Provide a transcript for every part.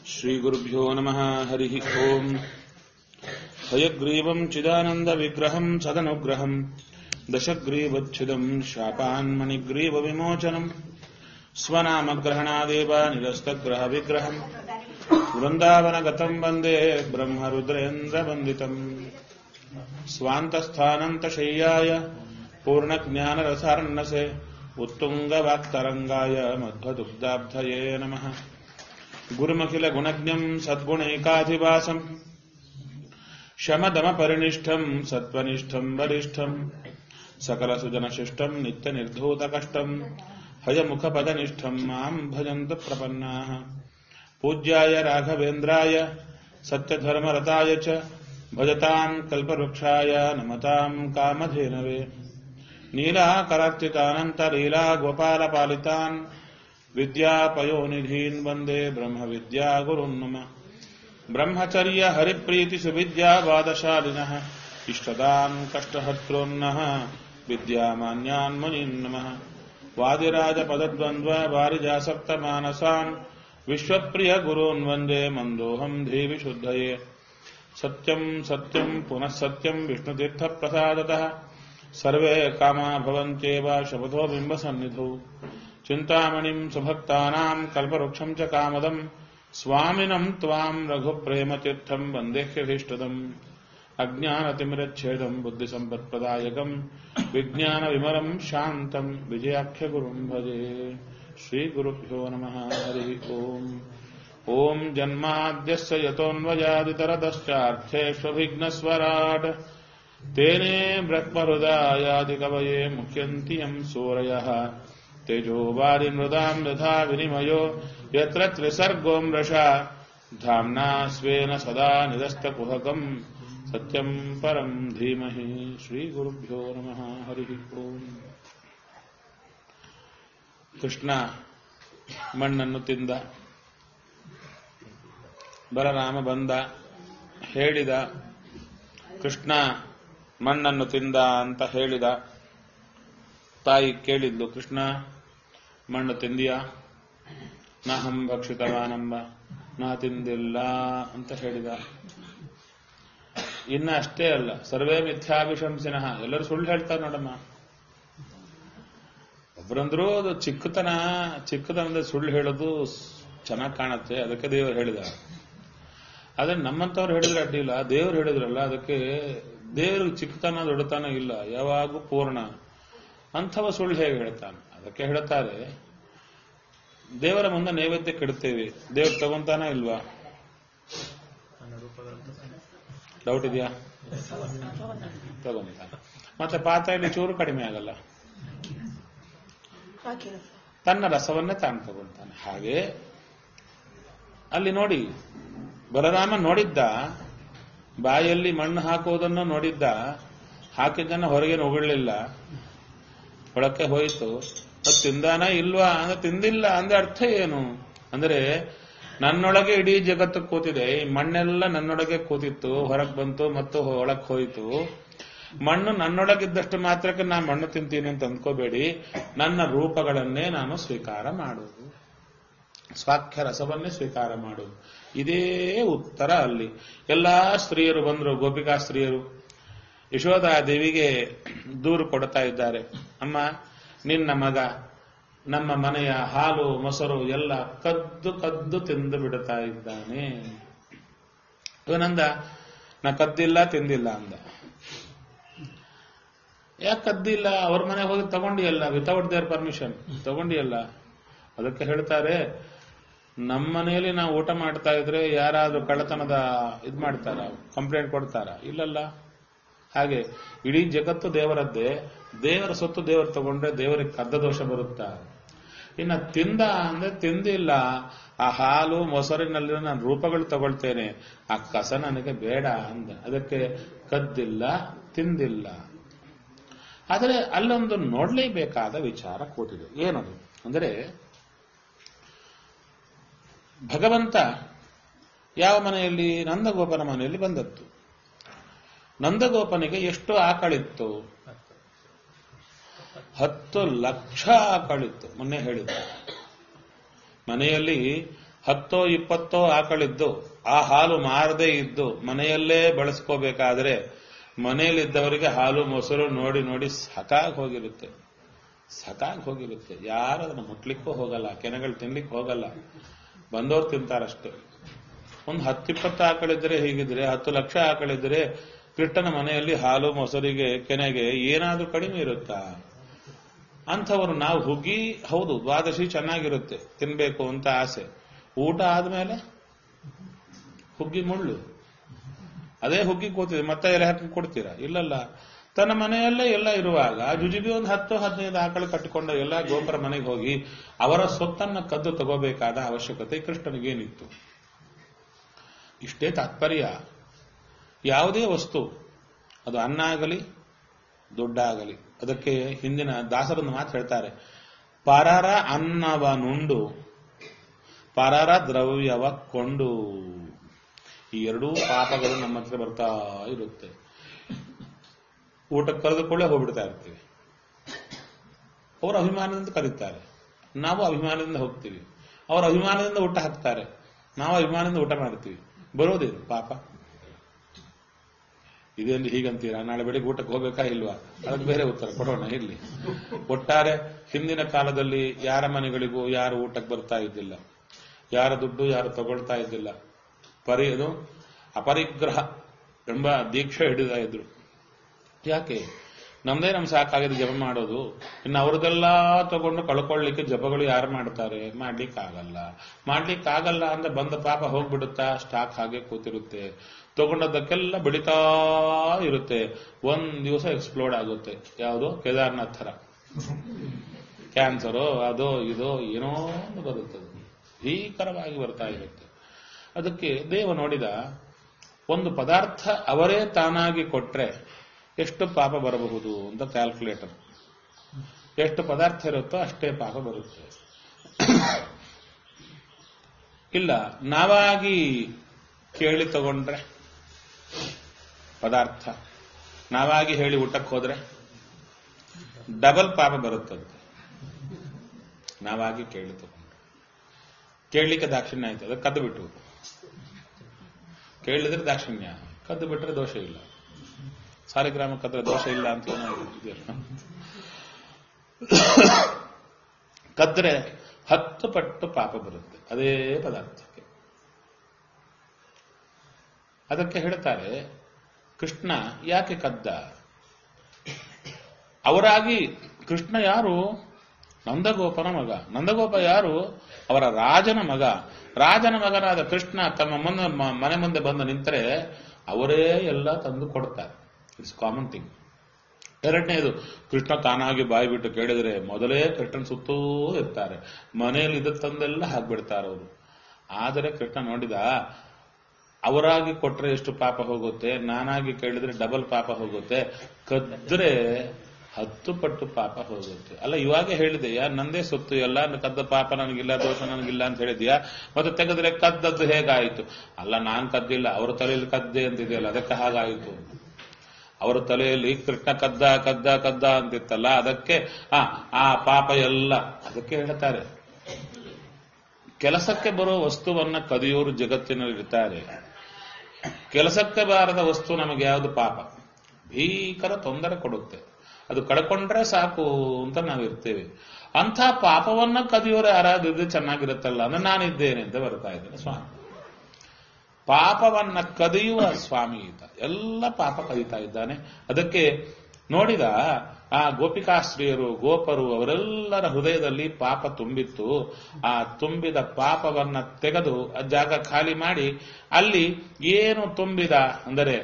श्रीगुरुभ्यो नमः हरिः ओम् हयग्रीवम् चिदानन्दविग्रहम् सदनुग्रहम् दशग्रीवच्छिदम् शापान्मणिग्रीवविमोचनम् स्वनामग्रहणादेव निरस्तग्रहविग्रहम् वृन्दावनगतम् वन्दे ब्रह्मरुद्रेन्द्रवन्दितम् स्वान्तस्थानन्तशय्याय पूर्णज्ञानरसार्णसे उत्तुङ्गवाक्तरङ्गाय मध्वदुग्धाब्धये नमः गुरुमखिलगुणज्ञम् सद्गुणैकाधिवासम् शमदमपरिनिष्ठम् सत्त्वनिष्ठम् वरिष्ठम् सकलसुजनशिष्टम् नित्यनिर्धूतकष्टम् हयमुखपदनिष्ठम् माम् भजन्तु प्रपन्नाः पूज्याय राघवेन्द्राय सत्यधर्मरताय च भजताम् कल्पवृक्षाय नमताम् कामधेनवे नीलाकरार्चितानन्तलीलागोपालपालितान् विद्यापयोनिधीन् वन्दे ब्रह्मविद्यागुरुन् नम ब्रह्मचर्य हरिप्रीतिसुविद्यावादशालिनः इष्टदान् कष्टहर्तॄन्नः विद्यामान्यान् मुनीन् नमः वादिराजपदद्वन्द्व वारिजासक्तमानसान् विश्वप्रियगुरून् वन्दे मन्दोऽहम् देवि शुद्धये सत्यम् सत्यम् पुनः सत्यम् विष्णुतीर्थप्रसादतः सर्वे कामा भवन्त्येव शपथो बिम्बसन्निधौ चिन्तामणिम् सुभक्तानाम् कल्पवृक्षम् च कामदम् स्वामिनम् त्वाम् रघुप्रेमतीर्थम् वन्देह्यभीष्टदम् अज्ञानतिमिरच्छेदम् बुद्धिसम्पत्प्रदायकम् विज्ञानविमलम् शान्तम् विजयाख्यगुरुम् भजे श्रीगुरुभ्यो नमः हरिः ओम् ॐ जन्माद्यस्य यतोऽन्वयादितरदश्चार्थेष्वभिघ्नस्वराट् तेने ब्रह्महृदायादिकवये मुख्यन्ति यम् सूरयः तेजोवारिमृदाम् यथा विनिमयो यत्र त्रिसर्गो मृषा धाम्ना स्वेन सदा निरस्तकुहकम् सत्यम् परम् धीमहि श्रीगुरुभ्यो नमः हरिः ओम् ಕೃಷ್ಣ ಮಣ್ಣನ್ನು ತಿಂದ ಬಲರಾಮ ಬಂದ ಹೇಳಿದ ಕೃಷ್ಣ ಮಣ್ಣನ್ನು ತಿಂದ ಅಂತ ಹೇಳಿದ ತಾಯಿ ಕೇಳಿದ್ಲು ಕೃಷ್ಣ ಮಣ್ಣು ತಿಂದಿಯಾ ನಹಂ ಭಕ್ಷಿತವಾನಂಬ ನಾ ತಿಂದಿಲ್ಲ ಅಂತ ಹೇಳಿದ ಇನ್ನ ಅಷ್ಟೇ ಅಲ್ಲ ಸರ್ವೇ ಮಿಥ್ಯಾಭಿಶಂಸಿನಃ ಎಲ್ಲರೂ ಸುಳ್ಳು ಹೇಳ್ತಾರೆ ನೋಡಮ್ಮ ಒಬ್ಬರಂದ್ರು ಅದು ಚಿಕ್ಕತನ ಚಿಕ್ಕತನದ ಸುಳ್ಳು ಹೇಳೋದು ಚೆನ್ನಾಗಿ ಕಾಣುತ್ತೆ ಅದಕ್ಕೆ ದೇವರು ಹೇಳಿದ ಆದ್ರೆ ನಮ್ಮಂತವ್ರು ಹೇಳಿದ್ರೆ ಅಡ್ಡಿಲ್ಲ ದೇವರು ಹೇಳಿದ್ರಲ್ಲ ಅದಕ್ಕೆ ದೇವ್ರಿಗೆ ಚಿಕ್ಕತನ ದೊಡ್ಡತನ ಇಲ್ಲ ಯಾವಾಗೂ ಪೂರ್ಣ ಅಂಥವ ಸುಳ್ಳು ಹೇಗೆ ಹೇಳ್ತಾನೆ ಅದಕ್ಕೆ ಹೇಳ್ತಾರೆ ದೇವರ ಮುಂದೆ ನೈವೇದ್ಯ ಕೆಡ್ತೇವೆ ದೇವ್ರು ತಗೊಂತಾನ ಇಲ್ವಾ ಡೌಟ್ ಇದೆಯಾ ತಗೊಂತಾನೆ ಮತ್ತೆ ಪಾತ್ರೆಯಲ್ಲಿ ಚೂರು ಕಡಿಮೆ ಆಗಲ್ಲ ತನ್ನ ರಸವನ್ನೇ ತಾನು ತಗೊಂತಾನೆ ಹಾಗೆ ಅಲ್ಲಿ ನೋಡಿ ಬಲರಾಮ ನೋಡಿದ್ದ ಬಾಯಲ್ಲಿ ಮಣ್ಣು ಹಾಕುವುದನ್ನು ನೋಡಿದ್ದ ಹಾಕಿದ್ದನ್ನ ಹೊರಗೆ ನುಗಳ್ಲಿಲ್ಲ ಒಳಕ್ಕೆ ಹೋಯಿತು ಅದು ತಿಂದಾನ ಇಲ್ವಾ ಅಂದ್ರೆ ತಿಂದಿಲ್ಲ ಅಂದ್ರೆ ಅರ್ಥ ಏನು ಅಂದ್ರೆ ನನ್ನೊಳಗೆ ಇಡೀ ಜಗತ್ತು ಕೂತಿದೆ ಈ ಮಣ್ಣೆಲ್ಲ ನನ್ನೊಳಗೆ ಕೂತಿತ್ತು ಹೊರಗೆ ಬಂತು ಮತ್ತು ಒಳಕ್ ಹೋಯಿತು ಮಣ್ಣು ನನ್ನೊಳಗಿದ್ದಷ್ಟು ಮಾತ್ರಕ್ಕೆ ನಾನು ಮಣ್ಣು ತಿಂತೀನಿ ಅಂತ ಅಂದ್ಕೋಬೇಡಿ ನನ್ನ ರೂಪಗಳನ್ನೇ ನಾನು ಸ್ವೀಕಾರ ಮಾಡುವುದು ಸ್ವಾಖ್ಯ ರಸವನ್ನೇ ಸ್ವೀಕಾರ ಮಾಡುವುದು ಇದೇ ಉತ್ತರ ಅಲ್ಲಿ ಎಲ್ಲಾ ಸ್ತ್ರೀಯರು ಬಂದರು ಗೋಪಿಕಾ ಸ್ತ್ರೀಯರು ಯಶೋಧ ದೇವಿಗೆ ದೂರು ಕೊಡ್ತಾ ಇದ್ದಾರೆ ಅಮ್ಮ ನಿನ್ನ ಮಗ ನಮ್ಮ ಮನೆಯ ಹಾಲು ಮೊಸರು ಎಲ್ಲ ಕದ್ದು ಕದ್ದು ತಿಂದು ಬಿಡ್ತಾ ಇದ್ದಾನೆ ಇವನಂದ ನಾ ಕದ್ದಿಲ್ಲ ತಿಂದಿಲ್ಲ ಅಂದ ಯಾಕೆ ಕದ್ದಿಲ್ಲ ಅವ್ರ ಮನೆಗೆ ಹೋಗಿ ತಗೊಂಡಿಯಲ್ಲ ವಿತೌಟ್ ದೇರ್ ಪರ್ಮಿಷನ್ ತಗೊಂಡಿಯಲ್ಲ ಅದಕ್ಕೆ ಹೇಳ್ತಾರೆ ನಮ್ಮ ಮನೆಯಲ್ಲಿ ನಾವು ಊಟ ಮಾಡ್ತಾ ಇದ್ರೆ ಯಾರಾದ್ರೂ ಕಳ್ಳತನದ ಇದ್ ಮಾಡ್ತಾರ ಕಂಪ್ಲೇಂಟ್ ಕೊಡ್ತಾರ ಇಲ್ಲಲ್ಲ ಹಾಗೆ ಇಡೀ ಜಗತ್ತು ದೇವರದ್ದೇ ದೇವರ ಸೊತ್ತು ದೇವರು ತಗೊಂಡ್ರೆ ದೇವರಿಗೆ ಕದ್ದ ದೋಷ ಬರುತ್ತಾ ಇನ್ನ ತಿಂದ ಅಂದ್ರೆ ತಿಂದಿಲ್ಲ ಆ ಹಾಲು ಮೊಸರಿನಲ್ಲಿ ನಾನು ರೂಪಗಳು ತಗೊಳ್ತೇನೆ ಆ ಕಸ ನನಗೆ ಬೇಡ ಅಂದ ಅದಕ್ಕೆ ಕದ್ದಿಲ್ಲ ತಿಂದಿಲ್ಲ ಆದರೆ ಅಲ್ಲೊಂದು ನೋಡ್ಲೇಬೇಕಾದ ವಿಚಾರ ಕೂತಿದೆ ಏನದು ಅಂದರೆ ಭಗವಂತ ಯಾವ ಮನೆಯಲ್ಲಿ ನಂದಗೋಪನ ಮನೆಯಲ್ಲಿ ಬಂದದ್ದು ನಂದಗೋಪನಿಗೆ ಎಷ್ಟು ಆಕಳಿತ್ತು ಹತ್ತು ಲಕ್ಷ ಆಕಳಿತ್ತು ಮೊನ್ನೆ ಹೇಳಿದ್ದ ಮನೆಯಲ್ಲಿ ಹತ್ತೋ ಇಪ್ಪತ್ತೋ ಆಕಳಿದ್ದು ಆ ಹಾಲು ಮಾರದೇ ಇದ್ದು ಮನೆಯಲ್ಲೇ ಬಳಸ್ಕೋಬೇಕಾದ್ರೆ ಮನೆಯಲ್ಲಿದ್ದವರಿಗೆ ಹಾಲು ಮೊಸರು ನೋಡಿ ನೋಡಿ ಸಾಕಾಗಿ ಹೋಗಿರುತ್ತೆ ಸಾಕಾಗಿ ಹೋಗಿರುತ್ತೆ ಯಾರು ಅದನ್ನು ಮುಟ್ಲಿಕ್ಕೂ ಹೋಗಲ್ಲ ಕೆನೆಗಳು ತಿನ್ಲಿಕ್ಕೆ ಹೋಗಲ್ಲ ಬಂದವ್ರು ತಿಂತಾರಷ್ಟೇ ಒಂದು ಹತ್ತಿಪ್ಪತ್ತು ಆಕಳಿದ್ರೆ ಹೀಗಿದ್ರೆ ಹತ್ತು ಲಕ್ಷ ಆಕಳಿದ್ರೆ ಕೃಷ್ಣನ ಮನೆಯಲ್ಲಿ ಹಾಲು ಮೊಸರಿಗೆ ಕೆನೆಗೆ ಏನಾದ್ರೂ ಕಡಿಮೆ ಇರುತ್ತಾ ಅಂಥವ್ರು ನಾವು ಹುಗ್ಗಿ ಹೌದು ದ್ವಾದಶಿ ಚೆನ್ನಾಗಿರುತ್ತೆ ತಿನ್ಬೇಕು ಅಂತ ಆಸೆ ಊಟ ಆದ್ಮೇಲೆ ಹುಗ್ಗಿ ಮುಳ್ಳು ಅದೇ ಹುಗ್ಗಿ ಕೂತಿದೆ ಮತ್ತೆ ಎಲೆ ಹಾಕಿ ಕೊಡ್ತೀರಾ ಇಲ್ಲಲ್ಲ ತನ್ನ ಮನೆಯಲ್ಲೇ ಎಲ್ಲ ಇರುವಾಗ ಜುಜುಬಿ ಒಂದು ಹತ್ತು ಹದಿನೈದು ಆಕಳು ಕಟ್ಟಿಕೊಂಡ ಎಲ್ಲ ಗೋಪುರ ಮನೆಗೆ ಹೋಗಿ ಅವರ ಸೊತ್ತನ್ನ ಕದ್ದು ತಗೋಬೇಕಾದ ಅವಶ್ಯಕತೆ ಕೃಷ್ಣನಿಗೇನಿತ್ತು ಇಷ್ಟೇ ತಾತ್ಪರ್ಯ ಯಾವುದೇ ವಸ್ತು ಅದು ಅನ್ನ ಆಗಲಿ ದುಡ್ಡಾಗಲಿ ಅದಕ್ಕೆ ಹಿಂದಿನ ದಾಸರನ್ನು ಮಾತು ಹೇಳ್ತಾರೆ ಪರರ ಅನ್ನವನುಂಡು ಪರರ ದ್ರವ್ಯವ ಕೊಂಡು ಈ ಎರಡೂ ಪಾಪಗಳು ನಮ್ಮ ಹತ್ರ ಬರ್ತಾ ಇರುತ್ತೆ ಊಟಕ್ಕೆ ಕರೆದುಕೊಳ್ಳೆ ಹೋಗ್ಬಿಡ್ತಾ ಇರ್ತೀವಿ ಅವರು ಅಭಿಮಾನದಿಂದ ಕರೀತಾರೆ ನಾವು ಅಭಿಮಾನದಿಂದ ಹೋಗ್ತೀವಿ ಅವರು ಅಭಿಮಾನದಿಂದ ಊಟ ಹಾಕ್ತಾರೆ ನಾವು ಅಭಿಮಾನದಿಂದ ಊಟ ಮಾಡ್ತೀವಿ ಬರೋದೇನು ಪಾಪ ಇದೇನು ಹೀಗಂತೀರಾ ನಾಳೆ ಬೆಳಿಗ್ಗೆ ಊಟಕ್ಕೆ ಹೋಗ್ಬೇಕಾ ಇಲ್ವಾ ಅದಕ್ಕೆ ಬೇರೆ ಉತ್ತರ ಕೊಡೋಣ ಇರ್ಲಿ ಒಟ್ಟಾರೆ ಹಿಂದಿನ ಕಾಲದಲ್ಲಿ ಯಾರ ಮನೆಗಳಿಗೂ ಯಾರು ಊಟಕ್ಕೆ ಬರ್ತಾ ಇದ್ದಿಲ್ಲ ಯಾರ ದುಡ್ಡು ಯಾರು ತಗೊಳ್ತಾ ಇದ್ದಿಲ್ಲ ಪರಿ ಅದು ಅಪರಿಗ್ರಹ ಎಂಬ ದೀಕ್ಷೆ ಹಿಡಿತಾ ಇದ್ರು ಯಾಕೆ ನಮ್ದೇ ನಮ್ ಸಾಕಾಗಿದೆ ಜಪ ಮಾಡೋದು ಇನ್ನು ಅವ್ರದೆಲ್ಲ ತಗೊಂಡು ಕಳ್ಕೊಳ್ಳಿಕ್ಕೆ ಜಪಗಳು ಯಾರು ಮಾಡ್ತಾರೆ ಮಾಡ್ಲಿಕ್ಕೆ ಆಗಲ್ಲ ಮಾಡ್ಲಿಕ್ಕೆ ಆಗಲ್ಲ ಅಂದ್ರೆ ಬಂದ ಪಾಪ ಹೋಗ್ಬಿಡುತ್ತಾ ಸ್ಟಾಕ್ ಹಾಗೆ ಕೂತಿರುತ್ತೆ ತಗೊಂಡದ್ದಕ್ಕೆಲ್ಲ ಬೆಳಿತಾ ಇರುತ್ತೆ ಒಂದ್ ದಿವಸ ಎಕ್ಸ್ಪ್ಲೋಡ್ ಆಗುತ್ತೆ ಯಾವುದು ಕೇದಾರ್ನಾಥ್ ಥರ ಕ್ಯಾನ್ಸರು ಅದೋ ಇದೋ ಏನೋ ಒಂದು ಬರುತ್ತದೆ ಭೀಕರವಾಗಿ ಬರ್ತಾ ಇರುತ್ತೆ ಅದಕ್ಕೆ ದೇವ ನೋಡಿದ ಒಂದು ಪದಾರ್ಥ ಅವರೇ ತಾನಾಗಿ ಕೊಟ್ರೆ ಎಷ್ಟು ಪಾಪ ಬರಬಹುದು ಅಂತ ಕ್ಯಾಲ್ಕುಲೇಟರ್ ಎಷ್ಟು ಪದಾರ್ಥ ಇರುತ್ತೋ ಅಷ್ಟೇ ಪಾಪ ಬರುತ್ತೆ ಇಲ್ಲ ನಾವಾಗಿ ಕೇಳಿ ತಗೊಂಡ್ರೆ ಪದಾರ್ಥ ನಾವಾಗಿ ಹೇಳಿ ಊಟಕ್ಕೆ ಹೋದ್ರೆ ಡಬಲ್ ಪಾಪ ಬರುತ್ತಂತೆ ನಾವಾಗಿ ಕೇಳಿ ತಗೊಂಡ್ರೆ ಕೇಳಲಿಕ್ಕೆ ದಾಕ್ಷಿಣ್ಯ ಆಯ್ತು ಅದಕ್ಕೆ ಕದ್ದು ಬಿಟ್ಟು ಕೇಳಿದ್ರೆ ದಾಕ್ಷಿಣ್ಯ ಕದ್ದು ಬಿಟ್ರೆ ದೋಷ ಇಲ್ಲ ಸಾಲಿಗ್ರಾಮ ಕದ್ರೆ ದೋಷ ಇಲ್ಲ ಅಂತ ಏನಾದ್ರು ಇದೆಯಲ್ಲ ಕದ್ರೆ ಹತ್ತು ಪಟ್ಟು ಪಾಪ ಬರುತ್ತೆ ಅದೇ ಪದಾರ್ಥಕ್ಕೆ ಅದಕ್ಕೆ ಹೇಳ್ತಾರೆ ಕೃಷ್ಣ ಯಾಕೆ ಕದ್ದ ಅವರಾಗಿ ಕೃಷ್ಣ ಯಾರು ನಂದಗೋಪನ ಮಗ ನಂದಗೋಪ ಯಾರು ಅವರ ರಾಜನ ಮಗ ರಾಜನ ಮಗನಾದ ಕೃಷ್ಣ ತಮ್ಮ ಮುಂದೆ ಮ- ಮನೆ ಮುಂದೆ ಬಂದು ನಿಂತರೆ ಅವರೇ ಎಲ್ಲ ತಂದು ಕೊಡ್ತಾರೆ ಇಟ್ಸ್ ಕಾಮನ್ ಥಿಂಗ್ ಎರಡನೇದು ಕೃಷ್ಣ ತಾನಾಗಿ ಬಾಯಿ ಬಿಟ್ಟು ಕೇಳಿದ್ರೆ ಮೊದಲೇ ಕೃಷ್ಣನ್ ಸುತ್ತೂ ಇರ್ತಾರೆ ಮನೆಯಲ್ಲಿ ಇದ್ದ ತಂದೆಲ್ಲ ಹಾಕ್ಬಿಡ್ತಾರೆ ಅವರು ಆದರೆ ಕೃಷ್ಣ ನೋಡಿದ ಅವರಾಗಿ ಕೊಟ್ರೆ ಎಷ್ಟು ಪಾಪ ಹೋಗುತ್ತೆ ನಾನಾಗಿ ಕೇಳಿದ್ರೆ ಡಬಲ್ ಪಾಪ ಹೋಗುತ್ತೆ ಕದ್ರೆ ಹತ್ತು ಪಟ್ಟು ಪಾಪ ಹೋಗುತ್ತೆ ಅಲ್ಲ ಇವಾಗೆ ಹೇಳಿದೆಯಾ ನಂದೇ ಸೊತ್ತು ಎಲ್ಲ ಕದ್ದ ಪಾಪ ನನಗಿಲ್ಲ ದೋಷ ನನಗಿಲ್ಲ ಅಂತ ಹೇಳಿದ್ಯಾ ಮತ್ತೆ ತೆಗೆದ್ರೆ ಕದ್ದದ್ದು ಹೇಗಾಯಿತು ಅಲ್ಲ ನಾನ್ ಕದ್ದಿಲ್ಲ ಅವ್ರ ತಲೆಯಲ್ಲಿ ಕದ್ದೆ ಅಂತಿದೆಯಲ್ಲ ಅದಕ್ಕೆ ಹಾಗಾಯಿತು ಅವರ ತಲೆಯಲ್ಲಿ ಕೃಷ್ಣ ಕದ್ದ ಕದ್ದ ಕದ್ದ ಅಂತಿತ್ತಲ್ಲ ಅದಕ್ಕೆ ಆ ಆ ಪಾಪ ಎಲ್ಲ ಅದಕ್ಕೆ ಹೇಳ್ತಾರೆ ಕೆಲಸಕ್ಕೆ ಬರೋ ವಸ್ತುವನ್ನ ಕದಿಯೋರು ಜಗತ್ತಿನಲ್ಲಿರ್ತಾರೆ ಕೆಲಸಕ್ಕೆ ಬಾರದ ವಸ್ತು ನಮಗೆ ಯಾವುದು ಪಾಪ ಭೀಕರ ತೊಂದರೆ ಕೊಡುತ್ತೆ ಅದು ಕಳ್ಕೊಂಡ್ರೆ ಸಾಕು ಅಂತ ನಾವಿರ್ತೇವೆ ಅಂಥ ಪಾಪವನ್ನ ಕದಿಯೋರು ಯಾರಾದಿದ್ರೆ ಚೆನ್ನಾಗಿರುತ್ತಲ್ಲ ಅಂದ್ರೆ ನಾನಿದ್ದೇನೆ ಅಂತ ಬರ್ತಾ ಇದ್ದೇನೆ ಸ್ವಾಮಿ ಪಾಪವನ್ನ ಕದಿಯುವ ಸ್ವಾಮಿ ಈತ ಎಲ್ಲ ಪಾಪ ಕದೀತಾ ಇದ್ದಾನೆ ಅದಕ್ಕೆ ನೋಡಿದ ಆ ಗೋಪಿಕಾಶ್ರೀಯರು ಗೋಪರು ಅವರೆಲ್ಲರ ಹೃದಯದಲ್ಲಿ ಪಾಪ ತುಂಬಿತ್ತು ಆ ತುಂಬಿದ ಪಾಪವನ್ನ ತೆಗೆದು ಆ ಜಾಗ ಖಾಲಿ ಮಾಡಿ ಅಲ್ಲಿ ಏನು ತುಂಬಿದ ಅಂದರೆ